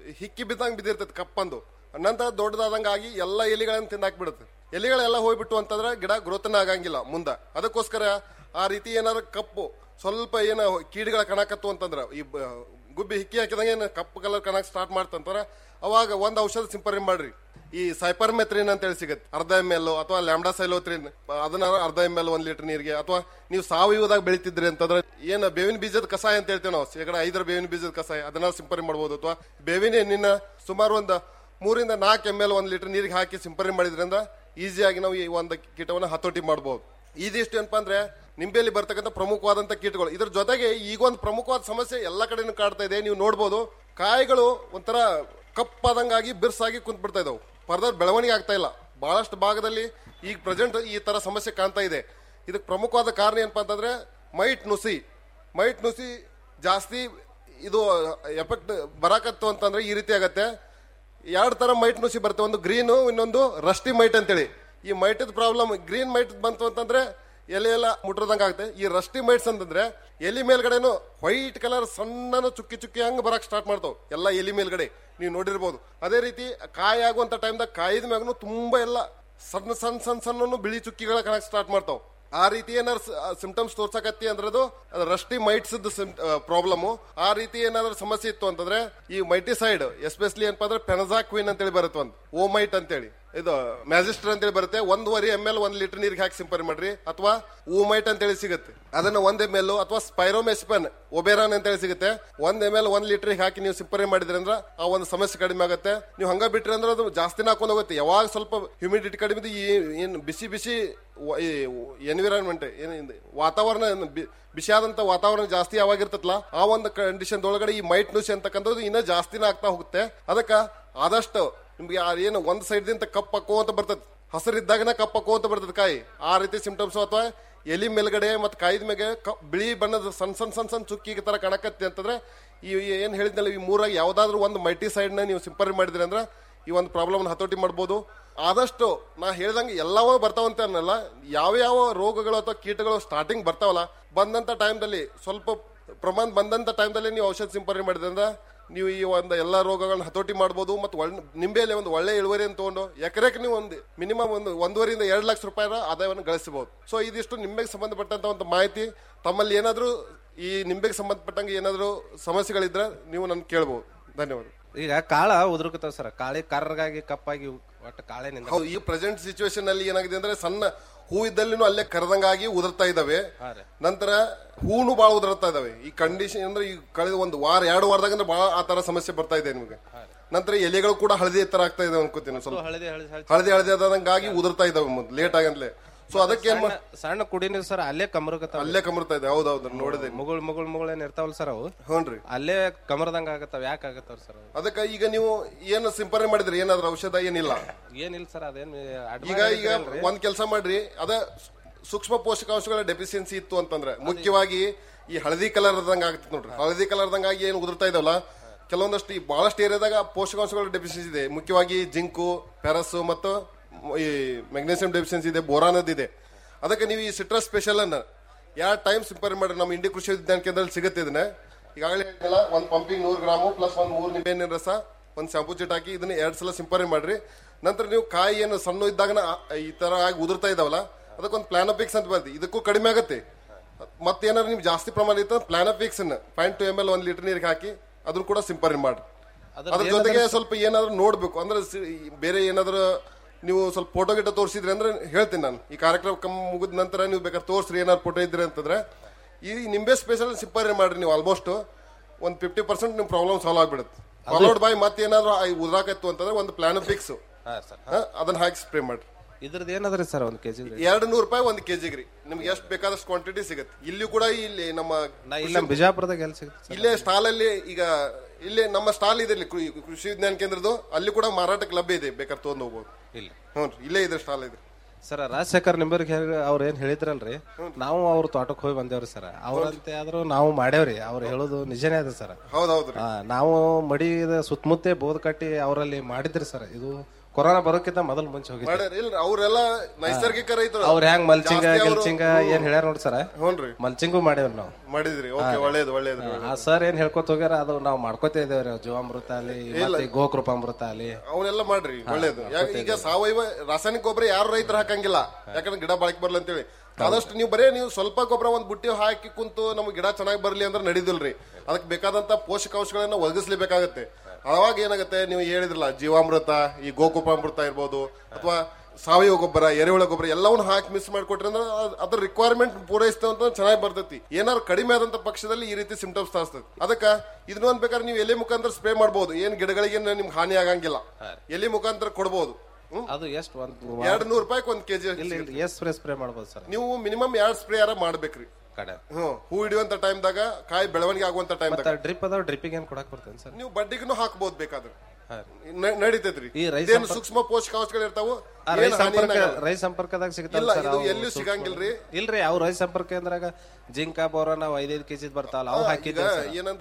ಹಿಕ್ಕಿ ಬಿದ್ದಂಗೆ ಬಿದ್ದಿರ್ತೈತೆ ಕಪ್ಪಂದು ನಂತರ ದೊಡ್ಡದಾದಂಗಾಗಿ ಎಲ್ಲ ಎಲಿಗಳನ್ನು ತಿಂದಾಕ್ಬಿಡುತ್ತೆ ಎಲಿಗಳೆಲ್ಲ ಹೋಗ್ಬಿಟ್ಟು ಅಂತಂದ್ರೆ ಗಿಡ ಗ್ರೋತ್ನ ಆಗಂಗಿಲ್ಲ ಮುಂದ ಅದಕ್ಕೋಸ್ಕರ ಆ ರೀತಿ ಏನಾದ್ರು ಕಪ್ಪು ಸ್ವಲ್ಪ ಏನೋ ಕೀಡುಗಳ ಕಣಕತ್ತು ಅಂತಂದ್ರೆ ಈ ಬ- ಗುಬ್ಬಿ ಹಿಕ್ಕಿ ಹಾಕಿದಂಗೆ ಏನು ಕಪ್ಪು ಕಲರ್ ಕಣಕ್ ಸ್ಟಾರ್ಟ್ ಮಾಡ್ತಂತಾರ ಅವಾಗ ಒಂದ್ ಔಷಧ ಸಿಂಪರಣೆ ಮಾಡ್ರಿ ಈ ಸೈಪರ್ಮೆತ್ರಿನ್ ಅಂತ ಹೇಳಿ ಸಿಗುತ್ತೆ ಅರ್ಧ ಎಮ್ ಎಲ್ ಅಥವಾ ಲ್ಯಾಂಬ್ಡಾ ಸೈಲೋತ್ರಿನ್ ಅದನ್ನ ಅರ್ಧ ಎಮ್ ಎಲ್ ಒಂದ್ ಲೀಟರ್ ನೀರಿಗೆ ಅಥವಾ ನೀವು ಸಾವಯವದಾಗ ಬೆಳಿತಿದ್ರಿ ಅಂತಂದ್ರೆ ಏನು ಬೇವಿನ ಬೀಜದ ಕಷಾಯ ಅಂತ ಹೇಳ್ತೇವೆ ನಾವು ಶೇಕಡ ಐದರ ಬೇವಿನ ಬೀಜದ ಕಷಾಯ ಅದನ್ನ ಸಿಂಪರಣೆ ಮಾಡ್ಬೋದು ಅಥವಾ ಬೇವಿನ ಎಣ್ಣಿನ ಸುಮಾರು ಒಂದು ಮೂರಿಂದ ನಾಲ್ಕು ಎಮ್ ಎಲ್ ಒಂದ್ ಲೀಟರ್ ನೀರಿಗೆ ಹಾಕಿ ಸಿಂಪರಣೆ ಮಾಡಿದ್ರಿಂದ ಈಸಿಯಾಗಿ ನಾವು ಈ ಒಂದು ಕೀಟವನ್ನು ಹತೋಟಿ ಮಾಡಬಹುದು ಇದಿಷ್ಟು ಏನಪ್ಪಾ ಅಂದ್ರೆ ನಿಂಬೆಯಲ್ಲಿ ಬರ್ತಕ್ಕಂಥ ಪ್ರಮುಖವಾದಂತ ಕೀಟಗಳು ಇದ್ರ ಜೊತೆಗೆ ಈಗ ಒಂದು ಪ್ರಮುಖವಾದ ಸಮಸ್ಯೆ ಎಲ್ಲ ಕಡೆನೂ ಕಾಡ್ತಾ ಇದೆ ನೀವು ನೋಡ್ಬೋದು ಕಾಯಿಗಳು ಒಂಥರ ಕಪ್ಪಾದಂಗಾಗಿ ಬಿರ್ಸಾಗಿ ಕುಂತ್ ಬಿಡ್ತಾ ಇದಾವೆ ಫರ್ದರ್ ಬೆಳವಣಿಗೆ ಆಗ್ತಾ ಇಲ್ಲ ಬಹಳಷ್ಟು ಭಾಗದಲ್ಲಿ ಈಗ ಪ್ರೆಸೆಂಟ್ ಈ ತರ ಸಮಸ್ಯೆ ಕಾಣ್ತಾ ಇದೆ ಇದಕ್ಕೆ ಪ್ರಮುಖವಾದ ಕಾರಣ ಏನಪ್ಪಾ ಅಂತಂದ್ರೆ ಮೈಟ್ ನುಸಿ ಮೈಟ್ ನುಸಿ ಜಾಸ್ತಿ ಇದು ಎಫೆಕ್ಟ್ ಬರಾಕತ್ತು ಅಂತಂದ್ರೆ ಈ ರೀತಿ ಆಗತ್ತೆ ಎರಡು ತರ ಮೈಟ್ ನುಸಿ ಬರುತ್ತೆ ಒಂದು ಗ್ರೀನು ಇನ್ನೊಂದು ರಸ್ಟಿ ಮೈಟ್ ಅಂತೇಳಿ ಈ ಮೈಟದ ಪ್ರಾಬ್ಲಮ್ ಗ್ರೀನ್ ಮೈಟ್ ಬಂತು ಅಂತಂದ್ರೆ ಎಲೆ ಎಲ್ಲ ಮುಟ್ರದಂಗ ಆಗುತ್ತೆ ಈ ರಸ್ಟಿ ಮೈಟ್ಸ್ ಅಂತಂದ್ರೆ ಎಲಿ ಮೇಲ್ಗಡೆನು ವೈಟ್ ಕಲರ್ ಸಣ್ಣನು ಚುಕ್ಕಿ ಚುಕ್ಕಿ ಹಂಗ ಬರಕ್ ಸ್ಟಾರ್ಟ್ ಮಾಡ್ತಾವ್ ಎಲ್ಲ ಎಲಿ ಮೇಲ್ಗಡೆ ನೀವು ನೋಡಿರ್ಬೋದು ಅದೇ ರೀತಿ ಕಾಯಿ ಆಗುವಂತ ಟೈಮ್ದಾಗ ಕಾಯಿದ ಮ್ಯಾಗನು ತುಂಬಾ ಎಲ್ಲ ಸಣ್ಣ ಸಣ್ಣ ಸಣ್ಣ ಸಣ್ಣ ಬಿಳಿ ಚುಕ್ಕಿಗಳ ಕಣಕ್ ಸ್ಟಾರ್ಟ್ ಮಾಡ್ತಾವ್ ಆ ರೀತಿ ಏನಾದ್ರು ಸಿಂಪ್ಟಮ್ಸ್ ತೋರ್ಸಕತ್ತಿ ಅಂದ್ರದು ಅದು ರಸ್ಟಿ ಮೈಟ್ಸ್ ಪ್ರಾಬ್ಲಮ್ ಆ ರೀತಿ ಏನಾದ್ರು ಸಮಸ್ಯೆ ಇತ್ತು ಅಂತಂದ್ರೆ ಈ ಮೈಟಿಸೈಡ್ ಎಸ್ಪೆಷಲಿ ಏನಪ್ಪಾ ಅಂದ್ರೆ ಪೆನಜಾಕ್ವಿನ್ ಅಂತೇಳಿ ಬರುತ್ತೆ ಒಂದು ಓಮೈಟ್ ಅಂತೇಳಿ ಇದು ಮ್ಯಾಜಿಸ್ಟರ್ ಅಂತೇಳಿ ಬರುತ್ತೆ ಒಂದೂವರೆ ಎಮ್ ಎಲ್ ಒಂದ್ ಲೀಟರ್ ನೀರಿಗೆ ಹಾಕಿ ಸಿಂಪರಣೆ ಮಾಡ್ರಿ ಅಥವಾ ಓಮೈಟ್ ಅಂತೇಳಿ ಸಿಗುತ್ತೆ ಅದನ್ನ ಒಂದ್ ಎಮ್ ಎಲ್ ಅಥವಾ ಸ್ಪೈರೋಮೆಸ್ಪನ್ ಒಬೇರಾನ್ ಅಂತೇಳಿ ಸಿಗುತ್ತೆ ಒಂದ್ ಎಮ್ ಎಲ್ ಒಂದ್ ಲೀಟರ್ ಹಾಕಿ ನೀವು ಸಿಂಪರಣೆ ಮಾಡಿದ್ರಿ ಅಂದ್ರೆ ಆ ಒಂದು ಸಮಸ್ಯೆ ಕಡಿಮೆ ಆಗುತ್ತೆ ನೀವು ಹಂಗ ಬಿಟ್ರಿ ಅಂದ್ರೆ ಅದು ಜಾಸ್ತಿನ ಹಾಕೊಂಡು ಹೋಗುತ್ತೆ ಯಾವಾಗ ಸ್ವಲ್ಪ ಹ್ಯೂಮಿಡಿಟಿ ಕಡಿಮೆ ಇದ್ದು ಈ ಏನ್ ಬಿಸಿ ಬಿಸಿ ಎನ್ವಿರಾನ್ಮೆಂಟ್ ಏನ್ ಇದು ವಾತಾವರಣ ಏನ್ ಬಿ- ಬಿಸಿಯಾದಂತ ವಾತಾವರಣ ಜಾಸ್ತಿ ಯಾವಾಗ ಇರ್ತೈತಲ್ಲ ಆ ಒಂದು ಕಂಡೀಷನ್ ಒಳಗಡೆ ಈ ಮೈಟ್ ನುಸಿ ಅಂತಕ್ಕಂಥದ್ದು ಇನ್ನೂ ಜಾಸ್ತಿನ ಆಗ್ತಾ ಹೋಗುತ್ತೆ ಅದಕ್ಕ ಆದಷ್ಟು ನಿಮ್ಗೆ ಆ ಏನು ಒಂದ್ ಸೈಡ್ ದಿಂದ ಕಪ್ ಹಾಕೋ ಅಂತ ಬರ್ತದೆ ಹಸಿರಿದ್ದಾಗನ ಕಪ್ ಹಾಕೋ ಅಂತ ಬರ್ತದೆ ಕಾಯಿ ಆ ರೀತಿ ಸಿಂಪ್ಟಮ್ಸ್ ಅಥವಾ ಎಲಿ ಮೇಲ್ಗಡೆ ಮತ್ತೆ ಕಾಯಿದ ಮೇಲೆ ಕ- ಬಿಳಿ ಬಣ್ಣದ ಸಣ್ಣ ಸಣ್ಣ ಸಣ್ಣ ಸಣ್ಣ ಚುಕ್ಕಿ ತರ ಕಾಣಕತ್ತೆ ಅಂತಂದ್ರೆ ಈ ಈ ಏನ್ ಹೇಳಿದ್ನಲ್ಲ ಈ ಮೂರಾಗಿ ಯಾವ್ದಾದ್ರು ಒಂದು ಮಲ್ಟಿ ಸೈಡ್ ನ ನೀವು ಸಿಂಪರಣೆ ಮಾಡಿದ್ರಿ ಅಂದ್ರೆ ಈ ಒಂದು ಪ್ರಾಬ್ಲಮ್ ಹತೋಟಿ ಮಾಡ್ಬೋದು ಆದಷ್ಟು ನಾ ಹೇಳ್ದಂಗೆ ಎಲ್ಲವೂ ಬರ್ತಾವಂತ ಅನ್ನಲ್ಲ ಯಾವ ಯಾವ ರೋಗಗಳು ಅಥವಾ ಕೀಟಗಳು ಸ್ಟಾರ್ಟಿಂಗ್ ಬರ್ತಾವಲ್ಲ ಬಂದಂತ ಟೈಮ್ದಲ್ಲಿ ಸ್ವಲ್ಪ ಪ್ರಮಾಣ ಬಂದಂತ ಟೈಮ್ದಲ್ಲಿ ನೀವು ಔಷಧ ಸಿಂಪರಣೆ ಮಾಡಿದ್ರಿಂದ ನೀವು ಈ ಒಂದು ಎಲ್ಲ ರೋಗಗಳನ್ನ ಹತೋಟಿ ಮಾಡ್ಬೋದು ಮತ್ತು ಒಳ್ಳೆ ನಿಂಬೆಯಲ್ಲಿ ಒಂದು ಒಳ್ಳೆ ಇಳುವರಿ ಅಂತ ತಗೊಂಡು ಎಕರೆಗೆ ನೀವು ಒಂದು ಮಿನಿಮಮ್ ಒಂದು ಒಂದೂವರೆಯಿಂದ ಎರಡು ಲಕ್ಷ ರೂಪಾಯಿನ ಆದಾಯವನ್ನು ಗಳಿಸಬಹುದು ಸೊ ಇದಿಷ್ಟು ನಿಂಬೆಗೆ ಸಂಬಂಧಪಟ್ಟಂತ ಒಂದು ಮಾಹಿತಿ ತಮ್ಮಲ್ಲಿ ಏನಾದರೂ ಈ ನಿಂಬೆಗೆ ಸಂಬಂಧಪಟ್ಟಂಗೆ ಏನಾದರೂ ಸಮಸ್ಯೆಗಳಿದ್ರೆ ನೀವು ನನ್ ಕೇಳ್ಬೋದು ಧನ್ಯವಾದ ಈಗ ಕಾಳ ಉದುರುಕತ್ತಾವ ಸರ್ ಕಾಳಿ ಕರ್ರಗಾಗಿ ಕಪ್ಪಾಗಿ ಒಟ್ಟು ಕಾಳೆನಿಂದ ಹೌದು ಈ ಪ್ರೆಸೆಂಟ್ ಸಿಚುವೇಶನ್ ಅಲ್ಲಿ ಏನಾಗಿದೆ ಅಂದ್ರೆ ಸಣ್ಣ ಹೂ ಇದ್ದಲ್ಲಿನೂ ಅಲ್ಲೇ ಕರೆದಂಗಾಗಿ ಉದುರ್ತಾ ಇದಾವೆ ನಂತರ ಹೂನು ಬಹಳ ಉದುರ್ತಾ ಇದಾವೆ ಈ ಕಂಡೀಷನ್ ಅಂದ್ರೆ ಈ ಕಳೆದ ಒಂದು ವಾರ ಎರಡು ವಾರದಾಗ ಅಂದ್ರೆ ಬಹಳ ಆ ತರ ಸಮಸ್ಯೆ ಬರ್ತಾ ಇದೆ ನಿಮಗೆ ನಂತರ ಎಲೆಗಳು ಕೂಡ ಹಳದಿ ತರ ಆಗ್ತಾ ಇದಾವೆ ಅನ್ಕೋತೀನಿ ಸ್ವಲ್ಪ ಹಳದಿ ಹಳದಿ ಹಳದಿ ಹಳದಿ ಹಳದಿ ಆದಂಗಾಗಿ ಉದುರ್ತಾ ಇದಾವೆ ಲೇಟ್ ಆಗಂದ್ಲೆ ಸೊ ಅದಕ್ಕೆ ಏನ್ ಮಾಡ್- ಸಣ್ಣ- ಸಣ್ಣ ಕುಡಿ ನೀರು ಸರ್ ಅಲ್ಲೇ ಕಮರ್ಕತ್ತಾವ ಅಲ್ಲೇ ಕಮರ್ತಾ ಇದೆ ಹೌದೌದು ನೋಡಿದೆ ಮುಗುಳ್ ಮುಗುಳ್ ಮುಗುಳ್ ಏನ್ ಇರ್ತಾವಲ್ಲ ಸರ್ ಅವು ಹ್ಞೂನ್ರಿ ಅಲ್ಲೇ ಕಮರ್ದಂಗ ಆಗತ್ತಾವ ಯಾಕೆ ಆಗತ್ತಾವ ಸರ್ ಅವು ಅದಕ್ಕೆ ಈಗ ನೀವು ಏನು ಸಿಂಪರಣೆ ಮಾಡಿದ್ರಿ ಏನಾದ್ರು ಔಷಧ ಏನಿಲ್ಲ ಏನಿಲ್ಲ ಸರ್ ಅದೇನ್ ಈಗ ಈಗ ಒಂದ್ ಕೆಲಸ ಮಾಡ್ರಿ ಅದ ಸೂಕ್ಷ್ಮ ಪೋಷಕಾಂಶಗಳ ಡೆಫಿಷಿಯನ್ಸಿ ಇತ್ತು ಅಂತಂದ್ರೆ ಮುಖ್ಯವಾಗಿ ಈ ಹಳದಿ ಕಲರ್ ದಂಗ ಆಗ್ತದೆ ನೋಡ್ರಿ ಹಳದಿ ಕಲರ್ ದಂಗಾಗಿ ಏನು ಉದುರ್ತಾ ಇದಾವಲ್ಲ ಕೆಲವೊಂದಷ್ಟು ಈ ಬಹಳಷ್ಟು ಏರಿಯಾದಾಗ ಪೋಷಕಾಂಶಗಳ ಡೆಫಿಷಿಯನ್ಸಿ ಇದೆ ಮುಖ್ಯವಾಗಿ ಜಿಂಕು ಪ್ಯಾರಸ್ ಮತ್ತು ಈ ಮೆಗ್ನೀಸಿಯಂ ಡೆಫಿಷಿಯನ್ಸಿ ಇದೆ ಬೋರಾನದ್ ಇದೆ ಅದಕ್ಕೆ ನೀವು ಈ ಸಿಟ್ರಸ್ ಸ್ಪೆಷಲ್ ಅನ್ನ ಯಾವ ಟೈಮ್ ಸಿಂಪರಣೆ ಮಾಡ್ರಿ ನಮ್ಮ ಇಂಡಿ ಕೃಷಿ ವಿಜ್ಞಾನ ಕೇಂದ್ರದಲ್ಲಿ ಸಿಗುತ್ತೆ ಇದನ್ನ ಈಗಾಗಲೇ ಹೇಳಿದ್ನಲ್ಲ ಒಂದ್ ಪಂಪಿಂಗ್ ನೂರು ಗ್ರಾಮು ಪ್ಲಸ್ ಒಂದ್ ಮೂರು ನಿಂಬೆಹಣ್ಣಿನ ರಸ ಒಂದ್ ಶಾಂಪೂ ಚೀಟ್ ಹಾಕಿ ಇದನ್ನ ಎರಡ್ ಸಲ ಸಿಂಪರಣೆ ಮಾಡ್ರಿ ನಂತರ ನೀವು ಕಾಯಿ ಏನು ಸಣ್ಣ ಇದ್ದಾಗನ ಆ- ಈ ತರ ಆಗಿ ಉದುರ್ತಾ ಇದಾವಲ್ಲ ಅದಕ್ಕೊಂದು ಪ್ಲಾನೋಪಿಕ್ಸ್ ಅಂತ ಬರ್ತದೆ ಇದಕ್ಕೂ ಕಡಿಮೆ ಆಗುತ್ತೆ ಮತ್ತೇನಾದ್ರು ನಿಮ್ಗೆ ಜಾಸ್ತಿ ಪ್ರಮಾಣ ಇತ್ತು Planofix point two M L ಒಂದ್ ಲೀಟರ್ ನೀರಿಗೆ ಹಾಕಿ ಅದನ್ನ ಕೂಡ ಸಿಂಪರಣೆ ಮಾಡ್ರಿ ಅದ್ರದ್ದು ಅದ್ರ ಜೊತೆಗೆ ಸ್ವಲ್ಪ ಏನಾದ್ರು ನೋಡ್ಬೇಕು ಅಂದ್ರೆ ಸಿ- ಈ ಬೇರೆ ಏನಾದ್ರು ನೀವು ಸ್ವಲ್ಪ ಫೋಟೋ ಗಿಟ ತೋರಿಸಿದ್ರಿ ಅಂದ್ರೆ ಹೇಳ್ತೀನಿ ನಾನು ಈ ಕಾರ್ಯಕ್ರಮ ಕಮ್ ಮುಗಿದ ನಂತರ ನೀವು ಬೇಕಾದ್ರೆ ತೋರಿಸ್ರಿ ಏನಾದ್ರು ಫೋಟೋ ಇದ್ರಿ ಅಂತಂದ್ರೆ ಈ ನಿಂಬೆ ಸ್ಪೆಷಲ್ ಸಿಂಪರಣೆ ಮಾಡ್ರಿ ನೀವು ಆಲ್ಮೋಸ್ಟ್ ಒಂದ್ ಫಿಫ್ಟಿ ಪರ್ಸೆಂಟ್ ನಿಮ್ ಪ್ರಾಬ್ಲಮ್ ಸಾಲ್ವ್ ಆಗ್ಬಿಡುತ್ತೆ ಫಾಲೋಡ್ ಬೈ ಮತ್ತೇನಾದ್ರು ಉದ್ರಾಕತ್ತು ಅಂತಂದ್ರೆ ಒಂದು ಪ್ಲಾನ್ ಫಿಕ್ಸ್ ಹಾ ಸರ್ ಅದನ್ನ ಹಾಕಿ ಸ್ಪ್ರೇ ಮಾಡ್ರಿ ಇದ್ರದ್ದು ಏನಾದ್ರಿ ಸರ್ ಒಂದ್ ಕೆಜಿ ಎರಡು ನೂರು ರೂಪಾಯಿ ಒಂದು ಕೆಜಿಗೆ ರೀ ನಿಮ್ಗೆ ಎಷ್ಟು ಬೇಕಾದಷ್ಟು ಕ್ವಾಂಟಿಟಿ ಸಿಗುತ್ತೆ ಇಲ್ಲಿ ಕೂಡ ಇಲ್ಲಿ ನಮ್ಮ ನಾ ಇಲ್ಲ ಬಿಜಾಪುರದಾಗ ಎಲ್ಲಿ ಸಿಗುತ್ತೆ ಸರ್ ಇಲ್ಲೇ ಸ್ಟಾಲ್ ಅಲ್ಲಿ ಈಗ ಇಲ್ಲೇ ನಮ್ಮ ಸ್ಟಾಲ್ ಇದೆ ಇಲ್ಲಿ ಕೃ- ಕೃಷಿ ವಿಜ್ಞಾನ ಕೇಂದ್ರದ್ದು ಅಲ್ಲಿ ಕೂಡ ಮಾರಾಟಕ್ಕೆ ಲಭ್ಯ ಇದೆ ಬೇಕಾದ್ರೆ ತೊಗೊಂಡು ಹೋಗ್ಬೋದು ಇಲ್ಲಿ ಹ್ಞೂ ಇಲ್ಲೇ ಇದೆ ಸ್ಟಾಲ್ ಇದೆ ಸರ್ ರಾಜಶೇಖರ್ ನಿಂಬರ್ಗ್ ಹೇಳಿ ಅವ್ರ ಏನ್ ಹೇಳಿದ್ರಲ್ರಿ ನಾವು ಅವ್ರ ತೋಟಕ್ಕೆ ಹೋಗಿ ಬಂದೇವ್ರಿ ಸರ್ ಅವ್ರಂತೆ ಆದ್ರೂ ನಾವು ಮಾಡೇವ್ರಿ ಅವ್ರು ಹೇಳೋದು ನಿಜನೇ ಅದ ಸರ್ ಹೌದೌದ್ರಿ ನಾವು ಮಡಿ ಸುತ್ತಮುತ್ತ ಬೋದ್ ಕಟ್ಟಿ ಅವರಲ್ಲಿ ಮಾಡಿದ್ರಿ ಸರ್ ಇದು ಕೊರೋನಾ ಬರೋಕ್ಕಿಂತ ಮೊದಲು ಮುಂಚೆ ಹೋಗಿದ್ದೆ ಮಾಡ್ಯಾರ ಇಲ್ಲ ಅವರೆಲ್ಲ ನೈಸರ್ಗಿಕ ರೈತರು ಅವ್ರ ಹೆಂಗ್ ಮಲ್ಚಿಂಗ ಜಾಸ್ತಿ ಅವ್ರು- ಗಿಲ್ಚಿಂಗ ಏನ್ ಹೇಳ್ಯಾರ ನೋಡಿ ಸರ್ ಹ್ಞೂನ್ರಿ ಮಲ್ಚಿಂಗು ಮಾಡೇವ್ರಿ ನಾವು ಮಾಡಿದ್ರಿ ಓಕೆ ಒಳ್ಳೇದು ಒಳ್ಳೇದು ಆ ಸರ್ ಏನ್ ಹೇಳ್ಕೊತ ಹೋಗ್ಯಾರ ಅದು ನಾವು ಮಾಡ್ಕೋತಾ ಇದೇವ್ರಿ ಜೀವಾಮೃತ ಅಲ್ಲಿ ಇಲ್ಲ. ಮತ್ತೆ ಗೋಕೃಪಾಮೃತ ಅಲ್ಲಿ ಅವನ್ನೆಲ್ಲ ಮಾಡ್ರಿ ಒಳ್ಳೇದು ಯಾಕೆ ಈಗ ಸಾವಯವ ರಾಸಾಯನಿಕ ಗೊಬ್ಬರ ಯಾರು ರೈತರು ಹಾಕಂಗಿಲ್ಲ ಯಾಕಂದ್ರೆ ಗಿಡ ಬಾಳಕ್ ಬರ್ಲಿ ಅಂತೇಳಿ ಆದಷ್ಟು ನೀವು ಬರೇ ನೀವು ಸ್ವಲ್ಪ ಗೊಬ್ಬರ ಒಂದ್ ಬುಟ್ಟಿ ಹಾಕಿ ಕುಂತು ನಮ್ಗೆ ಗಿಡ ಚೆನ್ನಾಗಿ ಬರ್ಲಿ ಅಂದ್ರೆ ನಡೀದಿಲ್ರಿ ಅದಕ್ಕೆ ಬೇಕಾದಂತ ಪೋಷಕಾಂಶಗಳನ್ನ ಒದಗಿಸ್ಲೇಬೇಕಾಗತ್ತೆ ಅವಾಗ ಏನಾಗುತ್ತೆ ನೀವು ಹೇಳಿದ್ರಲ್ಲ ಜೀವಾಮೃತ ಈ ಗೋಕುಪಾಮೃತ ಇರ್ಬೋದು ಅಥವಾ ಸಾವಯವ ಗೊಬ್ಬರ ಎರೆಹುಳ ಗೊಬ್ಬರ ಎಲ್ಲವನ್ನ ಹಾಕಿ ಮಿಸ್ ಮಾಡಿಕೊಟ್ರೆ ಅಂದ್ರೆ ಅದ್- ಅದ್ರ ರಿಕ್ವೈರ್ಮೆಂಟ್ ಪೂರೈಸ್ತೇವೆ ಅಂತ ಚೆನ್ನಾಗಿ ಬರ್ತೈತಿ ಏನಾದ್ರು ಕಡಿಮೆ ಆದಂತ ಪಕ್ಷದಲ್ಲಿ ಈ ರೀತಿ ಸಿಂಪ್ಟಮ್ಸ್ ತರಿಸ್ತದೆ ಅದಕ್ಕ ಇದನ್ನೊಂದ್ ಬೇಕಾದ್ರೆ ನೀವು ಎಲೆ ಮುಖಾಂತರ ಸ್ಪ್ರೇ ಮಾಡಬಹುದು ಏನ್ ಗಿಡಗಳಿಗೆ ನಿಮ್ಗೆ ಹಾನಿ ಆಗಂಗಿಲ್ಲ ಎಲೆ ಮುಖಾಂತರ ಕೊಡಬಹುದು ಅದು ಎಷ್ಟು ಒಂದ್ ಎರಡ್ ನೂರು ರೂಪಾಯಿ ಒಂದ್ ಕೆಜಿ ಇಲ್ಲ ಇಲ್ಲ ಎಷ್ಟ್ ಸ್ಪ್ರೇ ಸ್ಪ್ರೇ ಮಾಡ್ಬೋದು ಸರ್ ನೀವು ಮಿನಿಮಮ್ ಎರಡ್ ಸ್ಪ್ರೇ ಯಾರ ಮಾಡ್ಬೇಕ್ರಿ ಕಡೆ ಹ್ಮ್ ಹೂ ಹಿಡಿಯುವಂತ ಟೈಮ್ದಾಗ ಕಾಯಿ ಬೆಳವಣಿಗೆ ಆಗುವಂತ ಟೈಮ್ದಾಗ ಡ್ರಿಪ್ ಅದಾವ ಡ್ರಿಪ್ಪಿಗೆ ಏನ್ ಕೊಡಕ್ ಬರ್ತೇನೆ ಸರ್ ನೀವು ಬಡ್ಡಿಗೂ ಹಾಕ್ಬೋದು ಬೇಕಾದ್ರೆ ನ- ನಡೀತೈತ್ರಿ ಈ ರೈತ ಇದೇನು ಸಂಪರ್ಕ- ಸೂಕ್ಷ್ಮ ಪೋಷಕಾಂಶಗಳು ಇರ್ತಾವು ಆ ಏನ್ ರೈತ ಹಾನಿ ಸಂಪರ್ಕ ಏನಾಗಲ್ಲ. ರೈತ ಸಂಪರ್ಕದಾಗ ಸಿಗ್ತಾವ ಇಲ್ಲ, ಸರ್ ಇದು ಅವು ಎಲ್ಲೂ ಸೂಕ್ಷ್ಮ- ಸಿಗಂಗಿಲ್ರಿ. ಇಲ್ರಿ ಅವ್ ರೈತ ಸಂಪರ್ಕ ಅಂದ್ರಾಗ ಜಿಂಕ ಬೋರ ನಾವ್ ಐದೈದು ಕೆಜಿ ಬರ್ತಾವಲ್ಲ ಅವು ಆ, ಹಾಕಿದ್ವಿ ಈಗ ಸರ್. ಏನಂದ್ರೆ